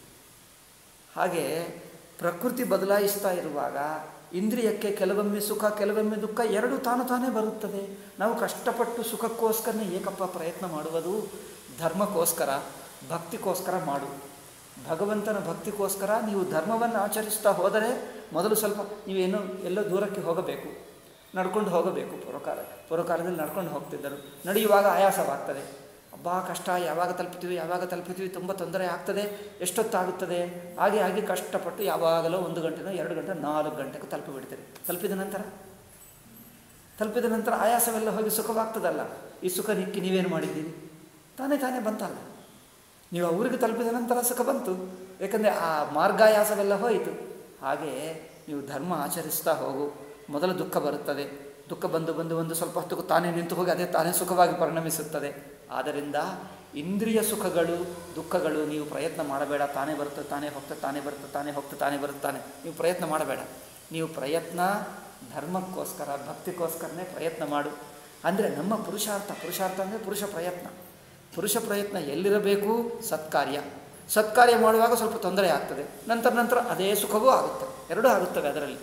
Speaker 1: ಹಾಗೆ ಪ್ರಕೃತಿ ಬದಲಾಯಿಸ್ತಾ ಇರುವಾಗ ಇಂದ್ರಿಯಕ್ಕೆ ಕೆಲವೊಮ್ಮೆ ಸುಖ ಕೆಲವೊಮ್ಮೆ ದುಃಖ ಎರಡು ತಾನು ತಾನೇ ಬರುತ್ತದೆ ನಾವು ಕಷ್ಟಪಟ್ಟು ಸುಖಕ್ಕೋಸ್ಕರನೇ ಏಕಪ್ಪ ಪ್ರಯತ್ನ ಮಾಡುವುದು ಧರ್ಮಕ್ಕೋಸ್ಕರ ಭಕ್ತಿಗೋಸ್ಕರ ಮಾಡು ಭಗವಂತನ ಭಕ್ತಿಗೋಸ್ಕರ ನೀವು ಧರ್ಮವನ್ನು ಆಚರಿಸ್ತಾ ಹೋದರೆ ಮೊದಲು ಸ್ವಲ್ಪ ನೀವೇನು ಎಲ್ಲೋ ದೂರಕ್ಕೆ ಹೋಗಬೇಕು ನಡ್ಕೊಂಡು ಹೋಗಬೇಕು ಪೂರ್ವಕಾಲ ಪೂರ್ವಕಾಲದಲ್ಲಿ ನಡ್ಕೊಂಡು ಹೋಗ್ತಿದ್ದರು ನಡೆಯುವಾಗ ಆಯಾಸವಾಗ್ತದೆ ಅಬ್ಬಾ ಕಷ್ಟ ಯಾವಾಗ ತಲುಪ್ತೀವಿ ಯಾವಾಗ ತಲುಪ್ತೀವಿ ತುಂಬ ತೊಂದರೆ ಆಗ್ತದೆ ಎಷ್ಟೊತ್ತಾಗುತ್ತದೆ ಹಾಗೆ ಹಾಗೆ ಕಷ್ಟಪಟ್ಟು ಯಾವಾಗಲೂ ಒಂದು ಗಂಟೆನೋ ಎರಡು ಗಂಟೆ ನಾಲ್ಕು ಗಂಟೆಗೆ ತಲುಪಿಬಿಡ್ತೀರಿ ತಲುಪಿದ ನಂತರ ತಲುಪಿದ ನಂತರ ಆಯಾಸವೆಲ್ಲ ಹೋಗಿ ಸುಖವಾಗ್ತದಲ್ಲ ಈ ಸುಖ ನಿಕ್ಕಿ ನೀವೇನು ಮಾಡಿದ್ದೀರಿ ತಾನೇ ತಾನೇ ಬಂತಲ್ಲ ನೀವು ಆ ಊರಿಗೆ ತಲುಪಿದ ನಂತರ ಸುಖ ಬಂತು ಏಕೆಂದರೆ ಆ ಮಾರ್ಗಾಯಾಸವೆಲ್ಲ ಹೋಯಿತು ಹಾಗೆ ನೀವು ಧರ್ಮ ಆಚರಿಸ್ತಾ ಹೋಗು ಮೊದಲು ದುಃಖ ಬರುತ್ತದೆ ದುಃಖ ಬಂದು ಬಂದು ಒಂದು ಸ್ವಲ್ಪ ಹೊತ್ತಿಗೆ ತಾನೇ ನಿಂತು ಹೋಗಿ ಅದೇ ತಾನೇ ಸುಖವಾಗಿ ಪರಿಣಮಿಸುತ್ತದೆ ಆದ್ದರಿಂದ ಇಂದ್ರಿಯ ಸುಖಗಳು ದುಃಖಗಳು ನೀವು ಪ್ರಯತ್ನ ಮಾಡಬೇಡ ತಾನೇ ಬರುತ್ತೆ ತಾನೇ ಹೋಗ್ತಾ ತಾನೇ ಬರುತ್ತೆ ತಾನೇ ಹೋಗ್ತಾ ತಾನೇ ಬರುತ್ತೆ ತಾನೇ ನೀವು ಪ್ರಯತ್ನ ಮಾಡಬೇಡ ನೀವು ಪ್ರಯತ್ನ ಧರ್ಮಕ್ಕೋಸ್ಕರ ಭಕ್ತಿಗೋಸ್ಕರನೇ ಪ್ರಯತ್ನ ಮಾಡು ಅಂದರೆ ನಮ್ಮ ಪುರುಷಾರ್ಥ ಪುರುಷಾರ್ಥ ಅಂದರೆ ಪುರುಷ ಪ್ರಯತ್ನ ಪುರುಷ ಪ್ರಯತ್ನ ಎಲ್ಲಿರಬೇಕು ಸತ್ಕಾರ್ಯ ಸತ್ಕಾರ್ಯ ಮಾಡುವಾಗ ಸ್ವಲ್ಪ ತೊಂದರೆ ಆಗ್ತದೆ ನಂತರ ನಂತರ ಅದೇ ಸುಖವೂ ಆಗುತ್ತೆ ಎರಡೂ ಆಗುತ್ತವೆ ಅದರಲ್ಲಿ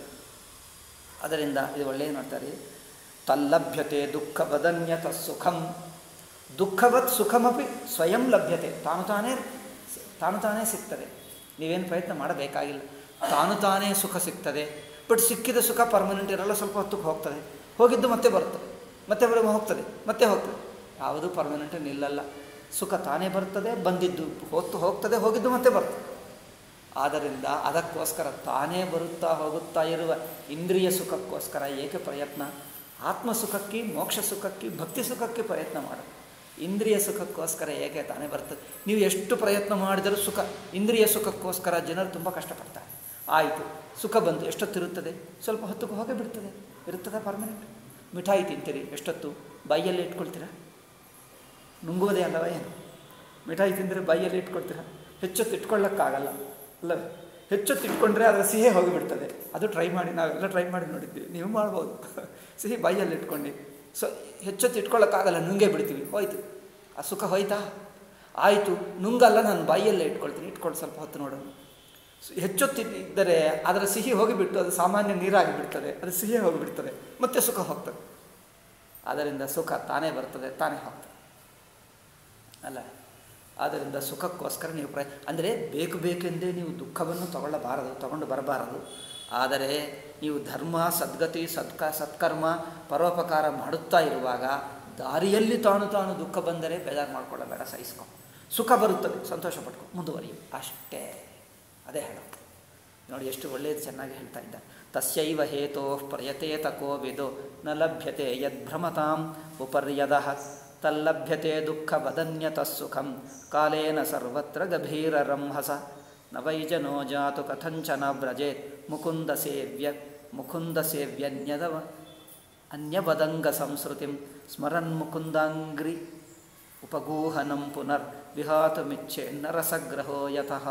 Speaker 1: ಅದರಿಂದ ಇದು ಒಳ್ಳೆಯದು ಮಾಡ್ತಾರೆ ತಲ್ಲಭ್ಯತೆ ದುಃಖ ಬದನ್ಯತ ಸುಖಂ ದುಃಖವತ್ ಸುಖಮಪಿ ಸ್ವಯಂ ಲಭ್ಯತೆ ತಾನು ತಾನೇ ತಾನು ತಾನೇ ಸಿಗ್ತದೆ ನೀವೇನು ಪ್ರಯತ್ನ ಮಾಡಬೇಕಾಗಿಲ್ಲ ತಾನು ತಾನೇ ಸುಖ ಸಿಗ್ತದೆ ಬಟ್ ಸಿಕ್ಕಿದ ಸುಖ ಪರ್ಮನೆಂಟ್ ಇರಲ್ಲ ಸ್ವಲ್ಪ ಹೊತ್ತಿಗೆ ಹೋಗ್ತದೆ ಹೋಗಿದ್ದು ಮತ್ತೆ ಬರುತ್ತದೆ ಮತ್ತೆ ಬರೋ ಹೋಗ್ತದೆ ಮತ್ತೆ ಹೋಗ್ತದೆ ಯಾವುದೂ ಪರ್ಮನೆಂಟ್ ನಿಲ್ಲಲ್ಲ ಸುಖ ತಾನೇ ಬರ್ತದೆ ಬಂದಿದ್ದು ಹೊತ್ತು ಹೋಗ್ತದೆ ಹೋಗಿದ್ದು ಮತ್ತೆ ಬರ್ತದೆ ಆದ್ದರಿಂದ ಅದಕ್ಕೋಸ್ಕರ ತಾನೇ ಬರುತ್ತಾ ಹೋಗುತ್ತಾ ಇರುವ ಇಂದ್ರಿಯ ಸುಖಕ್ಕೋಸ್ಕರ ಏಕೆ ಪ್ರಯತ್ನ ಆತ್ಮ ಸುಖಕ್ಕೆ ಮೋಕ್ಷ ಸುಖಕ್ಕೆ ಭಕ್ತಿ ಸುಖಕ್ಕೆ ಪ್ರಯತ್ನ ಮಾಡು ಇಂದ್ರಿಯ ಸುಖಕ್ಕೋಸ್ಕರ ಏಕೆ ತಾನೇ ಬರ್ತದೆ ನೀವು ಎಷ್ಟು ಪ್ರಯತ್ನ ಮಾಡಿದರೂ ಸುಖ ಇಂದ್ರಿಯ ಸುಖಕ್ಕೋಸ್ಕರ ಜನರು ತುಂಬ ಕಷ್ಟಪಡ್ತಾರೆ ಆಯಿತು ಸುಖ ಬಂತು ಎಷ್ಟೊತ್ತಿರುತ್ತದೆ ಸ್ವಲ್ಪ ಹೊತ್ತಿಗೆ ಹೋಗೇ ಬಿಡ್ತದೆ ಇರುತ್ತದ ಪರ್ಮನೆಂಟ್ ಮಿಠಾಯಿ ತಿಂತೀರಿ ಎಷ್ಟೊತ್ತು ಬಾಯಲ್ಲಿ ಇಟ್ಕೊಳ್ತೀರಾ ನುಂಗುವುದೇ ಅಲ್ಲವ ಏನು ಮಿಠಾಯಿ ತಿಂದರೆ ಬಾಯಲ್ಲಿ ಇಟ್ಕೊಳ್ತೀರಾ ಹೆಚ್ಚೊತ್ತು ಇಟ್ಕೊಳ್ಳೋಕ್ಕಾಗಲ್ಲ ಅಲ್ಲವೇ ಹೆಚ್ಚೊತ್ತು ಇಟ್ಕೊಂಡ್ರೆ ಅದರ ಸಿಹಿ ಹೋಗಿಬಿಡ್ತದೆ ಅದು ಟ್ರೈ ಮಾಡಿ ನಾವೆಲ್ಲ ಟ್ರೈ ಮಾಡಿ ನೋಡಿದ್ವಿ ನೀವು ಮಾಡ್ಬೋದು ಸಿಹಿ ಬಾಯಲ್ಲಿ ಇಟ್ಕೊಂಡು ಸೊ ಹೆಚ್ಚೊತ್ತು ಇಟ್ಕೊಳ್ಳೋಕ್ಕಾಗಲ್ಲ ನುಂಗೇ ಬಿಡ್ತೀವಿ ಹೋಯ್ತು ಆ ಸುಖ ಹೋಯ್ತಾ ಆಯಿತು ನುಂಗಲ್ಲ ನಾನು ಬಾಯಲ್ಲೇ ಇಟ್ಕೊಳ್ತೀನಿ ಇಟ್ಕೊಂಡು ಸ್ವಲ್ಪ ಹೊತ್ತು ನೋಡೋಣ ಹೆಚ್ಚೊತ್ತು ಇದ್ದರೆ ಅದರ ಸಿಹಿ ಹೋಗಿಬಿಟ್ಟು ಅದು ಸಾಮಾನ್ಯ ನೀರಾಗಿ ಬಿಡ್ತದೆ ಅದು ಸಿಹಿ ಹೋಗಿಬಿಡ್ತದೆ ಮತ್ತೆ ಸುಖ ಹೋಗ್ತದೆ ಆದ್ದರಿಂದ ಸುಖ ತಾನೇ ಬರ್ತದೆ ತಾನೇ ಹೋಗ್ತದೆ ಅಲ್ಲ ಆದ್ದರಿಂದ ಸುಖಕ್ಕೋಸ್ಕರ ನೀವು ಪ್ರಯ ಅಂದರೆ ಬೇಕು ಬೇಕೆಂದೇ ನೀವು ದುಃಖವನ್ನು ತಗೊಳ್ಳಬಾರದು ತಗೊಂಡು ಬರಬಾರದು ಆದರೆ ನೀವು ಧರ್ಮ ಸದ್ಗತಿ ಸತ್ಕ ಸತ್ಕರ್ಮ ಪರೋಪಕಾರ ಮಾಡುತ್ತಾ ಇರುವಾಗ ದಾರಿಯಲ್ಲಿ ತಾನು ತಾನು ದುಃಖ ಬಂದರೆ ಬೇಜಾರು ಮಾಡ್ಕೊಳ್ಳಬೇಡ ಸಹಿಸ್ಕೊ ಸುಖ ಬರುತ್ತದೆ ಸಂತೋಷ ಪಟ್ಕೊ ಮುಂದುವರಿಯು ಅಷ್ಟೇ ಅದೇ ಹೇಳೋದು ನೋಡಿ ಎಷ್ಟು ಒಳ್ಳೆಯದು ಚೆನ್ನಾಗಿ ಹೇಳ್ತಾ ಇದ್ದ ತಸ್ಯೈವ ಹೇತೋ ಪ್ರಯತೇತ ಕೋವಿದು ನ ಲಭ್ಯತೆ ಯದ್ಭ್ರಮತಾಂ ಉಪರ್ಯದ ತಲ್ಲಭ್ಯತೆ ದುಃಖ ವದನ್ಯತ ಸುಖಂ ಕಾಲೇನ ಸರ್ವತ್ರ ಗಭೀರ ರಂಹಸ ನ ವೈಜನೋ ಜಾತು ಕಥಂಚನ ವ್ರಜೇತ್ ಮುಕುಂದ ಸೇವ್ಯ ಮುಕುಂದ ಸೇವ್ಯನ್ಯದವ ಅನ್ಯವದಂಗ ಸಂಸ್ಕೃತಿಂ ಸ್ಮರನ್ ಮುಕುಂದಾಂಗ್ರಿ ಉಪಗೂಹನಂ ಪುನರ್ ವಿಹಾತುಮಿಚ್ಛೇನ್ನ ರಸಗ್ರಹೋ ಯತಃ